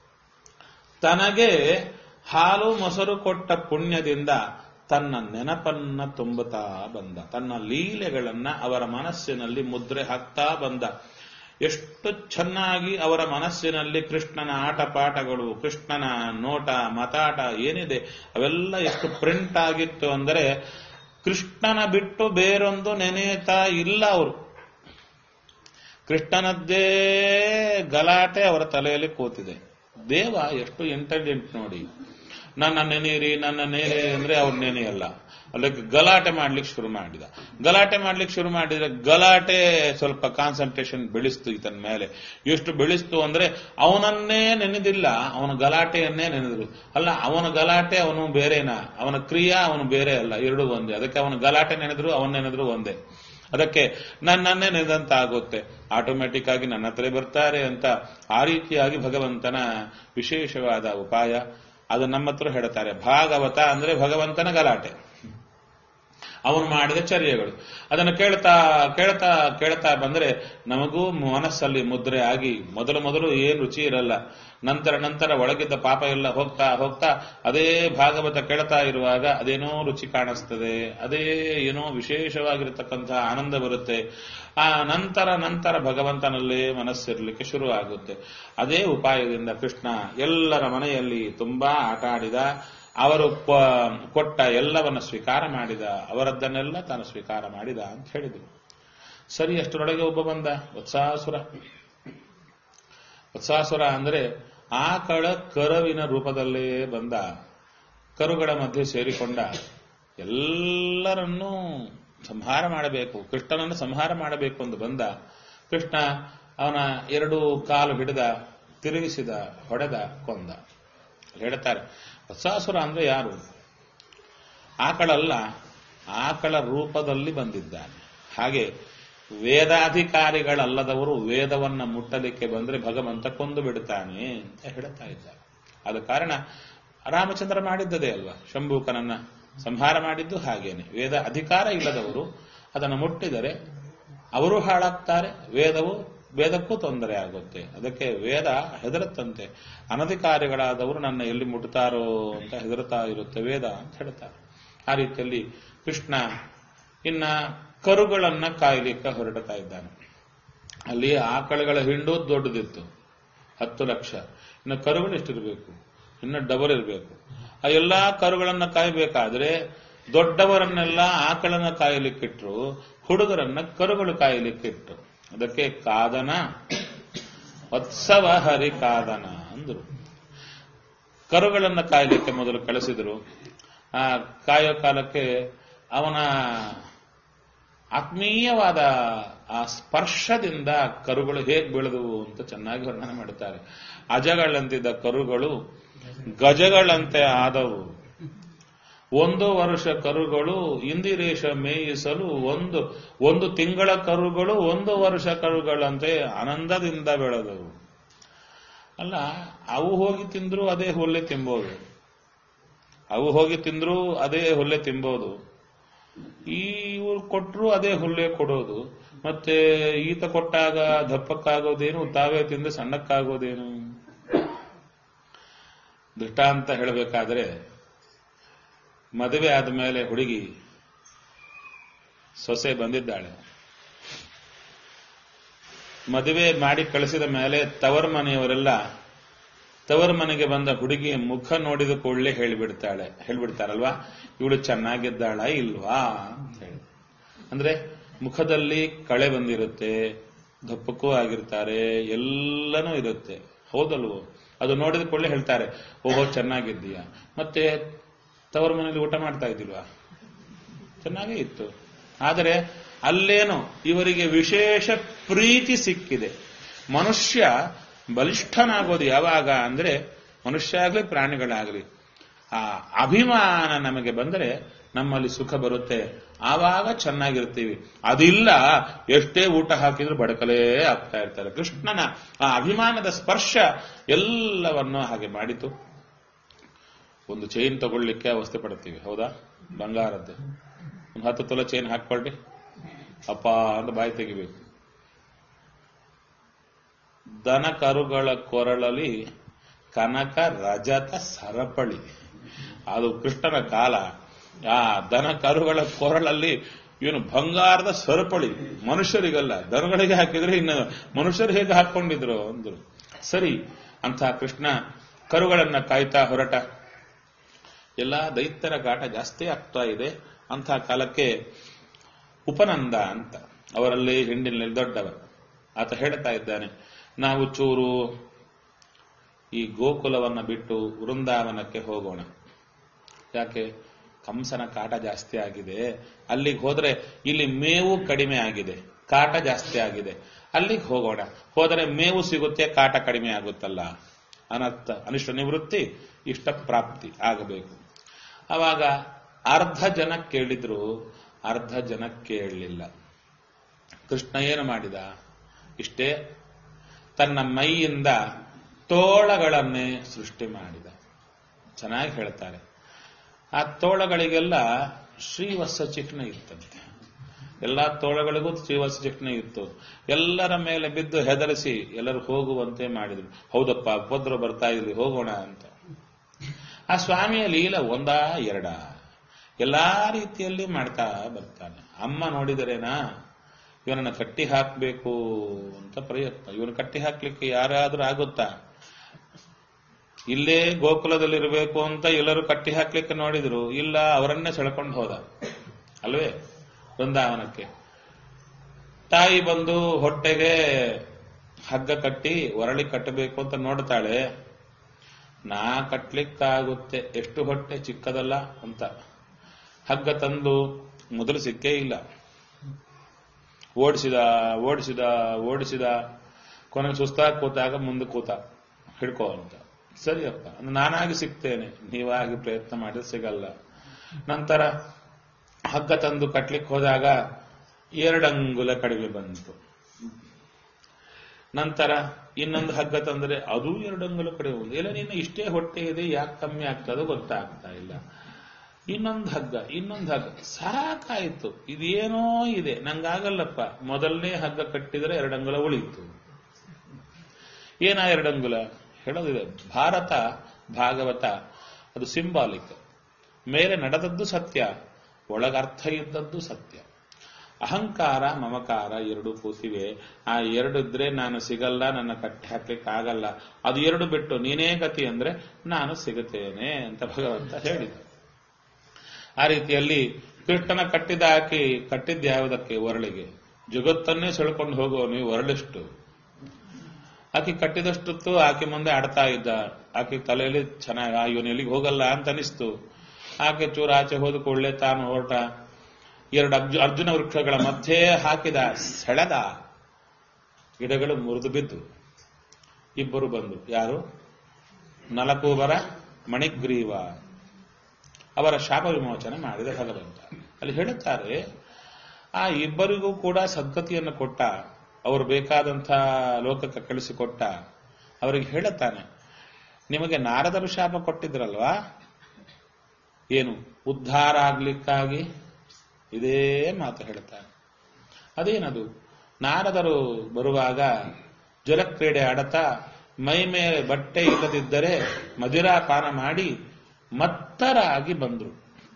ತನಗೆ ಹಾಲು ಮೊಸರು ಕೊಟ್ಟ ಪುಣ್ಯದಿಂದ ತನ್ನ ನೆನಪನ್ನ ತುಂಬುತ್ತಾ ಬಂದ ತನ್ನ ಲೀಲೆಗಳನ್ನ ಅವರ ಮನಸ್ಸಿನಲ್ಲಿ ಮುದ್ರೆ ಹಾಕ್ತಾ ಬಂದ ಎಷ್ಟು ಚೆನ್ನಾಗಿ ಅವರ ಮನಸ್ಸಿನಲ್ಲಿ ಕೃಷ್ಣನ ಆಟಪಾಠಗಳು ಕೃಷ್ಣನ ನೋಟ ಮತಾಟ ಏನಿದೆ ಅವೆಲ್ಲ ಎಷ್ಟು ಪ್ರಿಂಟ್ ಆಗಿತ್ತು ಅಂದರೆ ಕೃಷ್ಣನ ಬಿಟ್ಟು ಬೇರೊಂದು ನೆನೆಯುತ್ತಾ ಇಲ್ಲ ಅವರು ಕೃಷ್ಣನದ್ದೇ ಗಲಾಟೆ ಅವರ ತಲೆಯಲ್ಲಿ ಕೂತಿದೆ ದೇವ ಎಷ್ಟು ಇಂಟೆಲಿಜೆಂಟ್ ನೋಡಿ ನನ್ನ ನೆನೆಯಿರಿ ನನ್ನ ನೆನೆ ಅಂದ್ರೆ ಅವ್ರ ನೆನೆಯಲ್ಲ ಅದಕ್ಕೆ ಗಲಾಟೆ ಮಾಡ್ಲಿಕ್ಕೆ ಶುರು ಮಾಡಿದ ಗಲಾಟೆ ಮಾಡ್ಲಿಕ್ಕೆ ಶುರು ಮಾಡಿದ್ರೆ ಗಲಾಟೆ ಸ್ವಲ್ಪ ಕಾನ್ಸಂಟ್ರೇಷನ್ ಬೆಳೆಸ್ತು ಈತನ ಮೇಲೆ ಎಷ್ಟು ಬೆಳೆಸ್ತು ಅಂದ್ರೆ ಅವನನ್ನೇ ನೆನೆದಿಲ್ಲ ಅವನ ಗಲಾಟೆಯನ್ನೇ ನೆನೆದ್ರು ಅಲ್ಲ ಅವನ ಗಲಾಟೆ ಅವನು ಬೇರೆನಾ ಅವನ ಕ್ರಿಯಾ ಅವನು ಬೇರೆ ಅಲ್ಲ ಎರಡೂ ಒಂದೇ ಅದಕ್ಕೆ ಅವನ ಗಲಾಟೆ ನೆನೆದ್ರು ಅವನ ನೆನೆದ್ರು ಒಂದೇ ಅದಕ್ಕೆ ನನ್ನನ್ನೇ ನೆನೆದಂತ ಆಗುತ್ತೆ ಆಟೋಮೆಟಿಕ್ ಆಗಿ ನನ್ನ ಹತ್ರ ಬರ್ತಾರೆ ಅಂತ ಆ ರೀತಿಯಾಗಿ ಭಗವಂತನ ವಿಶೇಷವಾದ ಉಪಾಯ ಅದು ನಮ್ಮ ಹತ್ರ ಹೇಳ್ತಾರೆ ಭಾಗವತ ಅಂದ್ರೆ ಭಗವಂತನ ಗಲಾಟೆ ಅವನು ಮಾಡಿದ ಚರ್ಯಗಳು ಅದನ್ನು ಕೇಳ್ತಾ ಕೇಳ್ತಾ ಕೇಳ್ತಾ ಬಂದ್ರೆ ನಮಗೂ ಮನಸ್ಸಲ್ಲಿ ಮುದ್ರೆ ಆಗಿ ಮೊದಲು ಮೊದಲು ಏನು ರುಚಿ ಇರಲ್ಲ ನಂತರ ನಂತರ ಒಳಗಿದ್ದ ಪಾಪ ಎಲ್ಲ ಹೋಗ್ತಾ ಹೋಗ್ತಾ ಅದೇ ಭಾಗವತ ಕೇಳ್ತಾ ಇರುವಾಗ ಅದೇನೋ ರುಚಿ ಕಾಣಿಸ್ತದೆ ಅದೇ ಏನೋ ವಿಶೇಷವಾಗಿರತಕ್ಕಂತಹ ಆನಂದ ಬರುತ್ತೆ ಆ ನಂತರ ನಂತರ ಭಗವಂತನಲ್ಲೇ ಮನಸ್ಸಿರಲಿಕ್ಕೆ ಶುರು ಆಗುತ್ತೆ ಅದೇ ಉಪಾಯದಿಂದ ಕೃಷ್ಣ ಎಲ್ಲರ ಮನೆಯಲ್ಲಿ ತುಂಬಾ ಆಟ ಆಡಿದ ಅವರು ಕೊಟ್ಟ ಎಲ್ಲವನ್ನ ಸ್ವೀಕಾರ ಮಾಡಿದ ಅವರದ್ದನ್ನೆಲ್ಲ ತಾನು ಸ್ವೀಕಾರ ಮಾಡಿದ ಅಂತ ಹೇಳಿದರು ಸರಿ ಅಷ್ಟರೊಳಗೆ ಒಬ್ಬ ಬಂದ ವತ್ಸಾಸುರ ವತ್ಸಾಸುರ ಅಂದ್ರೆ ಆಕಳ ಕರುವಿನ ರೂಪದಲ್ಲೇ ಬಂದ ಕರುಗಳ ಮಧ್ಯೆ ಸೇರಿಕೊಂಡ ಎಲ್ಲರನ್ನೂ ಸಂಹಾರ ಮಾಡಬೇಕು ಕೃಷ್ಣನನ್ನು ಸಂಹಾರ ಮಾಡಬೇಕು ಎಂದು ಬಂದ ಕೃಷ್ಣ ಅವನ ಎರಡು ಕಾಲು ಹಿಡಿದ ತಿರುಗಿಸಿದ ಹೊಡೆದ ಕೊಂದ ಹೇಳ್ತಾರೆ ವತ್ಸಾಸುರ ಅಂದ್ರೆ ಯಾರು ಆಕಳಲ್ಲ ಆಕಳ ರೂಪದಲ್ಲಿ ಬಂದಿದ್ದಾನೆ ಹಾಗೆ ವೇದಾಧಿಕಾರಿಗಳಲ್ಲದವರು ವೇದವನ್ನ ಮುಟ್ಟಲಿಕ್ಕೆ ಬಂದ್ರೆ ಭಗವಂತ ಕೊಂದು ಬಿಡುತ್ತಾನೆ ಅಂತ ಹೇಳ್ತಾ ಇದ್ದಾರೆ ಆದ ಕಾರಣ ರಾಮಚಂದ್ರ ಮಾಡಿದ್ದದೇ ಅಲ್ವಾ ಶಂಭೂಕನನ್ನ ಸಂಹಾರ ಮಾಡಿದ್ದು ಹಾಗೇನೆ ವೇದ ಅಧಿಕಾರ ಇಲ್ಲದವರು ಅದನ್ನು ಮುಟ್ಟಿದರೆ ಅವರು ಹಾಳಾಗ್ತಾರೆ ವೇದವು ವೇದಕ್ಕೂ ತೊಂದರೆ ಆಗುತ್ತೆ ಅದಕ್ಕೆ ವೇದ ಹೆದರುತ್ತಂತೆ ಅನಧಿಕಾರಿಗಳಾದವರು ನನ್ನ ಎಲ್ಲಿ ಮುಟ್ತಾರೋ ಅಂತ ಹೆದರುತ್ತಾ ಇರುತ್ತೆ ವೇದ ಅಂತ ಹೇಳ್ತಾರೆ ಆ ರೀತಿಯಲ್ಲಿ ಕೃಷ್ಣ ಇನ್ನ ಕರುಗಳನ್ನ ಕಾಯ್ಲಿಕ್ಕೆ ಹೊರಡ್ತಾ ಇದ್ದಾನೆ ಅಲ್ಲಿ ಆಕಳುಗಳ ಹಿಂಡು ದೊಡ್ಡದಿತ್ತು ಹತ್ತು ಲಕ್ಷ ಇನ್ನು ಕರುಗಳು ಎಷ್ಟಿರಬೇಕು ಇನ್ನು ಡಬಲ್ ಇರಬೇಕು ಆ ಎಲ್ಲಾ ಕರುಗಳನ್ನ ಕಾಯಬೇಕಾದ್ರೆ ದೊಡ್ಡವರನ್ನೆಲ್ಲ ಆಕಳನ್ನ ಕಾಯಲಿಕ್ಕಿಟ್ರು ಹುಡುಗರನ್ನ ಕರುಗಳು ಕಾಯಲಿಕ್ಕಿಟ್ರು ಅದಕ್ಕೆ ಕಾದನ ಉತ್ಸವ ಹರಿ ಕಾದನ ಅಂದ್ರು ಕರುಗಳನ್ನ ಕಾಯಲಿಕ್ಕೆ ಮೊದಲು ಕಳಿಸಿದ್ರು ಆ ಕಾಯೋ ಕಾಲಕ್ಕೆ ಅವನ ಆತ್ಮೀಯವಾದ ಆ ಸ್ಪರ್ಶದಿಂದ ಕರುಗಳು ಹೇಗೆ ಬೆಳೆದವು ಅಂತ ಚೆನ್ನಾಗಿ ವರ್ಣನೆ ಮಾಡುತ್ತಾರೆ ಅಜಗಳಂತಿದ್ದ ಕರುಗಳು ಗಜಗಳಂತೆ ಆದವು ಒಂದು ವರ್ಷ ಕರುಗಳು ಇಂದಿರೇಶ ಮೇಯಿಸಲು ಒಂದು ಒಂದು ತಿಂಗಳ ಕರುಗಳು ಒಂದು ವರ್ಷ ಕರುಗಳಂತೆ ಆನಂದದಿಂದ ಬೆಳೆದವು ಅಲ್ಲ ಅವು ಹೋಗಿ ತಿಂದ್ರು ಅದೇ ಹುಲ್ಲೆ ತಿಂಬೋದು ಅವು ಹೋಗಿ ತಿಂದ್ರು ಅದೇ ಹುಲ್ಲೆ ತಿಂಬೋದು ಈ ಇವ್ರು ಕೊಟ್ಟರು ಅದೇ ಹುಲ್ಲೆ ಕೊಡೋದು ಮತ್ತೆ ಈತ ಕೊಟ್ಟಾಗ ದಪ್ಪಕ್ಕಾಗೋದೇನು ತಾವೇ ತಿಂದು ಸಣ್ಣಕ್ಕಾಗೋದೇನು ದೃಷ್ಟಾಂತ ಹೇಳಬೇಕಾದ್ರೆ ಮದುವೆ ಆದ ಮೇಲೆ ಹುಡುಗಿ ಸೊಸೆ ಬಂದಿದ್ದಾಳೆ ಮದುವೆ ಮಾಡಿ ಕಳಿಸಿದ ಮೇಲೆ ತವರ್ ಮನೆಯವರೆಲ್ಲ ತವರ್ ಮನೆಗೆ ಬಂದ ಹುಡುಗಿ ಮುಖ ನೋಡಿದ ಕೂಡಲೇ ಹೇಳಿಬಿಡ್ತಾಳೆ ಹೇಳ್ಬಿಡ್ತಾರಲ್ವಾ ಇವಳು ಚೆನ್ನಾಗಿದ್ದಾಳ ಇಲ್ವಾ ಅಂತ ಹೇಳಿ ಅಂದ್ರೆ ಮುಖದಲ್ಲಿ ಕಳೆ ಬಂದಿರುತ್ತೆ ದಪ್ಪಕ್ಕೂ ಆಗಿರ್ತಾರೆ ಎಲ್ಲನೂ ಇರುತ್ತೆ ಹೌದಲ್ವೋ ಅದು ನೋಡಿದ ಕೂಡಲೇ ಹೇಳ್ತಾರೆ ಓಹೋ ಚೆನ್ನಾಗಿದ್ದೀಯಾ ಮತ್ತೆ ತವರ ಮನೇಲಿ ಊಟ ಮಾಡ್ತಾ ಇದ್ದಿಲ್ವಾ ಚೆನ್ನಾಗೇ ಇತ್ತು ಆದರೆ ಅಲ್ಲೇನು ಇವರಿಗೆ ವಿಶೇಷ ಪ್ರೀತಿ ಸಿಕ್ಕಿದೆ ಮನುಷ್ಯ ಬಲಿಷ್ಠನಾಗೋದು ಯಾವಾಗ ಅಂದ್ರೆ ಮನುಷ್ಯ ಆಗಲಿ ಪ್ರಾಣಿಗಳಾಗಲಿ ಆ ಅಭಿಮಾನ ನಮಗೆ ಬಂದರೆ ನಮ್ಮಲ್ಲಿ ಸುಖ ಬರುತ್ತೆ ಆವಾಗ ಚೆನ್ನಾಗಿರ್ತೀವಿ ಅದಿಲ್ಲ ಎಷ್ಟೇ ಊಟ ಹಾಕಿದ್ರು ಬಡಕಲೇ ಆಗ್ತಾ ಇರ್ತಾರೆ ಕೃಷ್ಣನ ಆ ಅಭಿಮಾನದ ಸ್ಪರ್ಶ ಎಲ್ಲವನ್ನೂ ಹಾಗೆ ಮಾಡಿತು ಒಂದು ಚೈನ್ ತಗೊಳ್ಳಿಕ್ಕೆ ಅವಸ್ಥೆ ಪಡ್ತೀವಿ ಹೌದಾ ಬಂಗಾರದ್ದು ಒಂದು ಹತ್ತು ತೊಲೆ ಚೈನ್ ಹಾಕೊಳ್ರಿ ಅಪ್ಪ ಅಂತ ಬಾಯಿ ತೆಗಿಬೇಕು ದನ ಕರುಗಳ ಕೊರಳಲ್ಲಿ ಕನಕ ರಜತ ಸರಪಳಿ ಅದು ಕೃಷ್ಣನ ಕಾಲ ಆ ದನ ಕರುಗಳ ಕೊರಳಲ್ಲಿ ಇವನು ಬಂಗಾರದ ಸರಪಳಿ ಮನುಷ್ಯರಿಗಲ್ಲ ದನಗಳಿಗೆ ಹಾಕಿದ್ರೆ ಇನ್ನು ಮನುಷ್ಯರು ಹೇಗೆ ಹಾಕೊಂಡಿದ್ರು ಅಂದ್ರು ಸರಿ ಅಂತ ಕೃಷ್ಣ ಕರುಗಳನ್ನ ಕಾಯ್ತಾ ಹೊರಟ ಎಲ್ಲ ದೈತ್ಯರ ಗಾಟ ಜಾಸ್ತಿ ಆಗ್ತಾ ಇದೆ ಅಂಥ ಕಾಲಕ್ಕೆ ಉಪನಂದ ಅಂತ ಅವರಲ್ಲಿ ಹಿಂಡಿನಲ್ಲಿ ದೊಡ್ಡವ ಆತ ಹೇಳ್ತಾ ಇದ್ದಾನೆ ನಾವು ಚೂರು ಈ ಗೋಕುಲವನ್ನ ಬಿಟ್ಟು ವೃಂದಾವನಕ್ಕೆ ಹೋಗೋಣ ಯಾಕೆ ಕಂಸನ ಕಾಟ ಜಾಸ್ತಿ ಆಗಿದೆ ಅಲ್ಲಿಗೆ ಹೋದ್ರೆ ಇಲ್ಲಿ ಮೇವು ಕಡಿಮೆ ಆಗಿದೆ ಕಾಟ ಜಾಸ್ತಿ ಆಗಿದೆ ಅಲ್ಲಿಗೆ ಹೋಗೋಣ ಹೋದರೆ ಮೇವು ಸಿಗುತ್ತೆ ಕಾಟ ಕಡಿಮೆ ಆಗುತ್ತಲ್ಲ ಅನರ್ಥ ಅನಿಷ್ಟ ನಿವೃತ್ತಿ ಇಷ್ಟ ಪ್ರಾಪ್ತಿ ಆಗಬೇಕು ಅವಾಗ ಅರ್ಧ ಜನ ಕೇಳಿದ್ರು ಅರ್ಧ ಜನ ಕೇಳಲಿಲ್ಲ ಕೃಷ್ಣ ಏನು ಮಾಡಿದ ಇಷ್ಟೇ ತನ್ನ ಮೈಯಿಂದ ತೋಳಗಳನ್ನೇ ಸೃಷ್ಟಿ ಮಾಡಿದ ಚೆನ್ನಾಗಿ ಹೇಳ್ತಾರೆ ಆ ತೋಳಗಳಿಗೆಲ್ಲ ಶ್ರೀವತ್ಸ ಚಿಹ್ನೆ ಇತ್ತಂತೆ ಎಲ್ಲ ತೋಳಗಳಿಗೂ ಶ್ರೀವತ್ಸ ಚಿಹ್ನೆ ಇತ್ತು ಎಲ್ಲರ ಮೇಲೆ ಬಿದ್ದು ಹೆದರಿಸಿ ಎಲ್ಲರೂ ಹೋಗುವಂತೆ ಮಾಡಿದ್ರು ಹೌದಪ್ಪ ಉಪದ್ರ ಬರ್ತಾ ಇದ್ರಿ ಹೋಗೋಣ ಅಂತ ಆ ಸ್ವಾಮಿಯ ಲೀಲ ಒಂದಾ ಎರಡ ಎಲ್ಲಾ ರೀತಿಯಲ್ಲಿ ಮಾಡ್ತಾ ಬರ್ತಾನೆ ಅಮ್ಮ ನೋಡಿದರೇನಾ ಇವನನ್ನ ಕಟ್ಟಿ ಹಾಕಬೇಕು ಅಂತ ಪ್ರಯತ್ನ ಇವನು ಕಟ್ಟಿ ಹಾಕ್ಲಿಕ್ಕೆ ಯಾರಾದ್ರೂ ಆಗುತ್ತಾ ಇಲ್ಲೇ ಗೋಕುಲದಲ್ಲಿರಬೇಕು ಅಂತ ಎಲ್ಲರೂ ಕಟ್ಟಿ ಹಾಕ್ಲಿಕ್ಕೆ ನೋಡಿದ್ರು ಇಲ್ಲ ಅವರನ್ನೇ ಸೆಳ್ಕೊಂಡು ಹೋದ ಅಲ್ವೇ ಬೃಂದಾವನಕ್ಕೆ ತಾಯಿ ಬಂದು ಹೊಟ್ಟೆಗೆ ಹಗ್ಗ ಕಟ್ಟಿ ಒರಳಿ ಕಟ್ಟಬೇಕು ಅಂತ ನೋಡ್ತಾಳೆ ನಾ ಕಟ್ಲಿಕ್ಕಾಗುತ್ತೆ ಎಷ್ಟು ಹೊಟ್ಟೆ ಚಿಕ್ಕದಲ್ಲ ಅಂತ ಹಗ್ಗ ತಂದು ಮೊದಲು ಸಿಕ್ಕೇ ಇಲ್ಲ ಓಡಿಸಿದ ಓಡಿಸಿದ ಓಡಿಸಿದ ಕೊನೆಗೆ ಸುಸ್ತಾಗಿ ಕೂತಾಗ ಮುಂದೆ ಕೂತ ಹಿಡ್ಕೋ ಅಂತ ಸರಿಯಪ್ಪ ಅಂದ್ರೆ ನಾನಾಗಿ ಸಿಗ್ತೇನೆ ನೀವಾಗಿ ಪ್ರಯತ್ನ ಮಾಡಿದ್ರೆ ಸಿಗಲ್ಲ ನಂತರ ಹಗ್ಗ ತಂದು ಕಟ್ಲಿಕ್ಕೆ ಹೋದಾಗ ಎರಡಂಗುಲ ಕಡಿಮೆ ಬಂತು ನಂತರ ಇನ್ನೊಂದು ಹಗ್ಗ ತಂದ್ರೆ ಅದು ಎರಡಂಗುಲ ಕಡಿಮೆ ಬಂತು ಇಲ್ಲ ನೀನು ಇಷ್ಟೇ ಹೊಟ್ಟೆ ಇದೆ ಯಾಕೆ ಕಮ್ಮಿ ಆಗ್ತದೋ ಗೊತ್ತಾಗ್ತಾ ಇಲ್ಲ ಇನ್ನೊಂದು ಹಗ್ಗ ಇನ್ನೊಂದು ಹಗ್ಗ ಸಾಕಾಯ್ತು ಇದೇನೋ ಇದೆ ನಂಗಾಗಲ್ಲಪ್ಪ ಮೊದಲನೇ ಹಗ್ಗ ಕಟ್ಟಿದರೆ ಎರಡಂಗುಲ ಉಳಿಯಿತು ಏನ ಎರಡಂಗುಲ ಹೇಳೋದಿದೆ ಭಾರತ ಭಾಗವತ ಅದು ಸಿಂಬಾಲಿಕ್ ಮೇಲೆ ನಡೆದದ್ದು ಸತ್ಯ ಒಳಗರ್ಥ ಇದ್ದದ್ದು ಸತ್ಯ ಅಹಂಕಾರ ಮಮಕಾರ ಎರಡು ಕೂತಿವೆ ಆ ಎರಡು ಇದ್ರೆ ನಾನು ಸಿಗಲ್ಲ ನನ್ನ ಕಟ್ಟಿ ಹಾಕ್ಲಿಕ್ಕೆ ಆಗಲ್ಲ ಅದು ಎರಡು ಬಿಟ್ಟು ನೀನೇ ಗತಿ ಅಂದ್ರೆ ನಾನು ಸಿಗುತ್ತೇನೆ ಅಂತ ಭಗವಂತ ಹೇಳಿದ ಆ ರೀತಿಯಲ್ಲಿ ಕೃಷ್ಣನ ಕಟ್ಟಿದ ಆಕಿ ಕಟ್ಟಿದ್ದ ಯಾವುದಕ್ಕೆ ಒರಳಿಗೆ ಜಗತ್ತನ್ನೇ ಸೆಳ್ಕೊಂಡು ಹೋಗೋ ನೀವು ಒರಳಿಷ್ಟು ಆಕೆ ಕಟ್ಟಿದಷ್ಟೊತ್ತು ಆಕೆ ಮುಂದೆ ಆಡ್ತಾ ಇದ್ದ ಆಕೆ ತಲೆಯಲ್ಲಿ ಚೆನ್ನಾಗಿ ಆ ಇವನು ಎಲ್ಲಿಗೆ ಹೋಗಲ್ಲ ಅಂತ ಅನಿಸ್ತು ಆಕೆ ಚೂರು ಆಚೆ ಹೋದ ಕೂಡಲೇ ತಾನು ಹೊರಟ ಎರಡು ಅರ್ಜು ಅರ್ಜುನ ವೃಕ್ಷಗಳ ಮಧ್ಯೆ ಹಾಕಿದ ಸೆಳೆದ ಗಿಡಗಳು ಮುರಿದು ಬಿದ್ದು ಇಬ್ಬರು ಬಂದು ಯಾರು ನಲಕೂಬರ ಮಣಿಗ್ರೀವ ಅವರ ಶಾಪ ವಿಮೋಚನೆ ಮಾಡಿದ ಭಗವಂತ ಅಲ್ಲಿ ಹೇಳುತ್ತಾರೆ ಆ ಇಬ್ಬರಿಗೂ ಕೂಡ ಸದ್ಗತಿಯನ್ನು ಕೊಟ್ಟ ಅವರು ಬೇಕಾದಂಥ ಲೋಕಕ್ಕೆ ಕಳಿಸಿಕೊಟ್ಟ ಅವರಿಗೆ ಹೇಳುತ್ತಾನೆ ನಿಮಗೆ ನಾರದರು ಶಾಪ ಕೊಟ್ಟಿದ್ರಲ್ವಾ ಏನು ಉದ್ಧಾರ ಆಗ್ಲಿಕ್ಕಾಗಿ ಇದೇ ಮಾತು ಹೇಳ್ತಾನೆ ಅದೇನದು ನಾರದರು ಬರುವಾಗ ಜಲಕ್ರೀಡೆ ಆಡತಾ ಮೈ ಮೇಲೆ ಬಟ್ಟೆ ಇಲ್ಲದಿದ್ದರೆ ಮದಿರಾಪಾನ ಮಾಡಿ ಮತ್ತರಾಗಿ ಬಂದ್ರು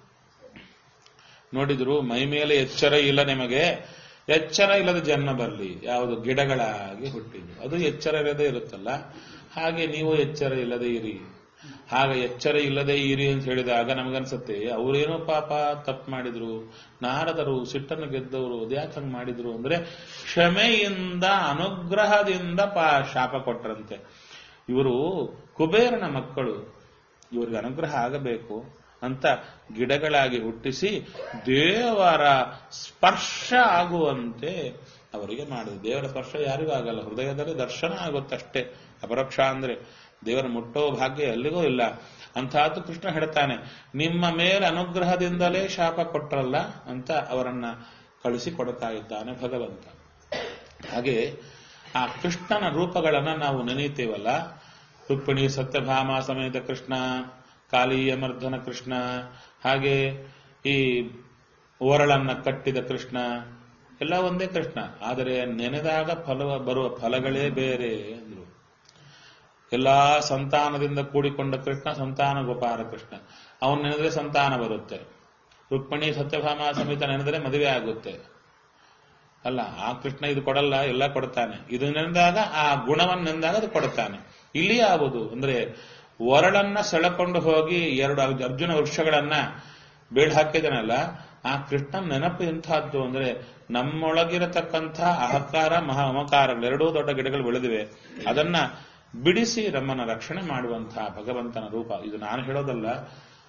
ನೋಡಿದ್ರು ಮೈ ಮೇಲೆ ಎಚ್ಚರ ಇಲ್ಲ ನಿಮಗೆ ಎಚ್ಚರ ಇಲ್ಲದ ಜನ್ಮ ಬರಲಿ ಯಾವುದು ಗಿಡಗಳಾಗಿ ಹುಟ್ಟಿದ್ರು ಅದು ಎಚ್ಚರ ಇಲ್ಲದೆ ಇರುತ್ತಲ್ಲ ಹಾಗೆ ನೀವು ಎಚ್ಚರ ಇಲ್ಲದೆ ಇರಿ ಹಾಗೆ ಎಚ್ಚರ ಇಲ್ಲದೆ ಇರಿ ಅಂತ ಹೇಳಿದಾಗ ನಮಗನ್ಸುತ್ತೆ ಅವರೇನೋ ಪಾಪ ತಪ್ಪು ಮಾಡಿದ್ರು ನಾರದರು ಸಿಟ್ಟನ್ನು ಗೆದ್ದವರು ಅದ್ಯಾಕೆ ಹಂಗ್ ಮಾಡಿದ್ರು ಅಂದ್ರೆ ಕ್ಷಮೆಯಿಂದ ಅನುಗ್ರಹದಿಂದ ಪಾ ಶಾಪ ಕೊಟ್ರಂತೆ ಇವರು ಕುಬೇರನ ಮಕ್ಕಳು ಇವರಿಗೆ ಅನುಗ್ರಹ ಆಗಬೇಕು ಅಂತ ಗಿಡಗಳಾಗಿ ಹುಟ್ಟಿಸಿ ದೇವರ ಸ್ಪರ್ಶ ಆಗುವಂತೆ ಅವರಿಗೆ ಮಾಡಿದ್ರು ದೇವರ ಸ್ಪರ್ಶ ಯಾರಿಗೂ ಆಗಲ್ಲ ಹೃದಯದಲ್ಲಿ ದರ್ಶನ ಆಗುತ್ತಷ್ಟೇ ಅಪರೋಕ್ಷ ಅಂದ್ರೆ ದೇವರ ಮುಟ್ಟೋ ಭಾಗ್ಯ ಎಲ್ಲಿಗೂ ಇಲ್ಲ ಅಂತಹದ್ದು ಕೃಷ್ಣ ಹೇಳ್ತಾನೆ ನಿಮ್ಮ ಮೇಲೆ ಅನುಗ್ರಹದಿಂದಲೇ ಶಾಪ ಕೊಟ್ರಲ್ಲ ಅಂತ ಅವರನ್ನ ಕಳಿಸಿ ಕೊಡ್ತಾ ಇದ್ದಾನೆ ಭಗವಂತ ಹಾಗೆ ಆ ಕೃಷ್ಣನ ರೂಪಗಳನ್ನ ನಾವು ನೆನೀತೇವಲ್ಲ ರುಕ್ಮಿಣಿ ಸತ್ಯಭಾಮ ಸಮೇತ ಕೃಷ್ಣ ಕಾಳಿಯ ಮರ್ಧನ ಕೃಷ್ಣ ಹಾಗೆ ಈ ಓರಳನ್ನ ಕಟ್ಟಿದ ಕೃಷ್ಣ ಎಲ್ಲ ಒಂದೇ ಕೃಷ್ಣ ಆದರೆ ನೆನೆದಾಗ ಫಲ ಬರುವ ಫಲಗಳೇ ಬೇರೆ ಅಂದ್ರು ಎಲ್ಲಾ ಸಂತಾನದಿಂದ ಕೂಡಿಕೊಂಡ ಕೃಷ್ಣ ಸಂತಾನ ಗೋಪಾಲ ಕೃಷ್ಣ ಅವನು ನೆನೆದ್ರೆ ಸಂತಾನ ಬರುತ್ತೆ ರುಕ್ಮಿಣಿ ಸತ್ಯಭಾಮ ಸಮೇತ ನೆನೆದರೆ ಮದುವೆ ಆಗುತ್ತೆ ಅಲ್ಲ ಆ ಕೃಷ್ಣ ಇದು ಕೊಡಲ್ಲ ಎಲ್ಲ ಕೊಡ್ತಾನೆ ಇದು ನೆನೆದಾಗ ಆ ಗುಣವನ್ನು ನೆನೆದಾಗ ಅದು ಕೊಡ್ತಾನೆ ಇಲ್ಲಿ ಯಾವುದು ಅಂದ್ರೆ ಒರಳನ್ನ ಸೆಳೆಕೊಂಡು ಹೋಗಿ ಎರಡು ಅರ್ಜುನ ವೃಕ್ಷಗಳನ್ನ ಬೀಳ್ ಹಾಕಿದನಲ್ಲ ಆ ಕೃಷ್ಣನ ನೆನಪು ಎಂಥದ್ದು ಅಂದ್ರೆ ನಮ್ಮೊಳಗಿರತಕ್ಕಂಥ ಅಹಕಾರ ಮಹಾ ಅಮಕಾರಗಳು ಎರಡೂ ದೊಡ್ಡ ಗಿಡಗಳು ಬೆಳೆದಿವೆ ಅದನ್ನ ಬಿಡಿಸಿ ನಮ್ಮನ್ನ ರಕ್ಷಣೆ ಮಾಡುವಂತಹ ಭಗವಂತನ ರೂಪ ಇದು ನಾನು ಹೇಳೋದಲ್ಲ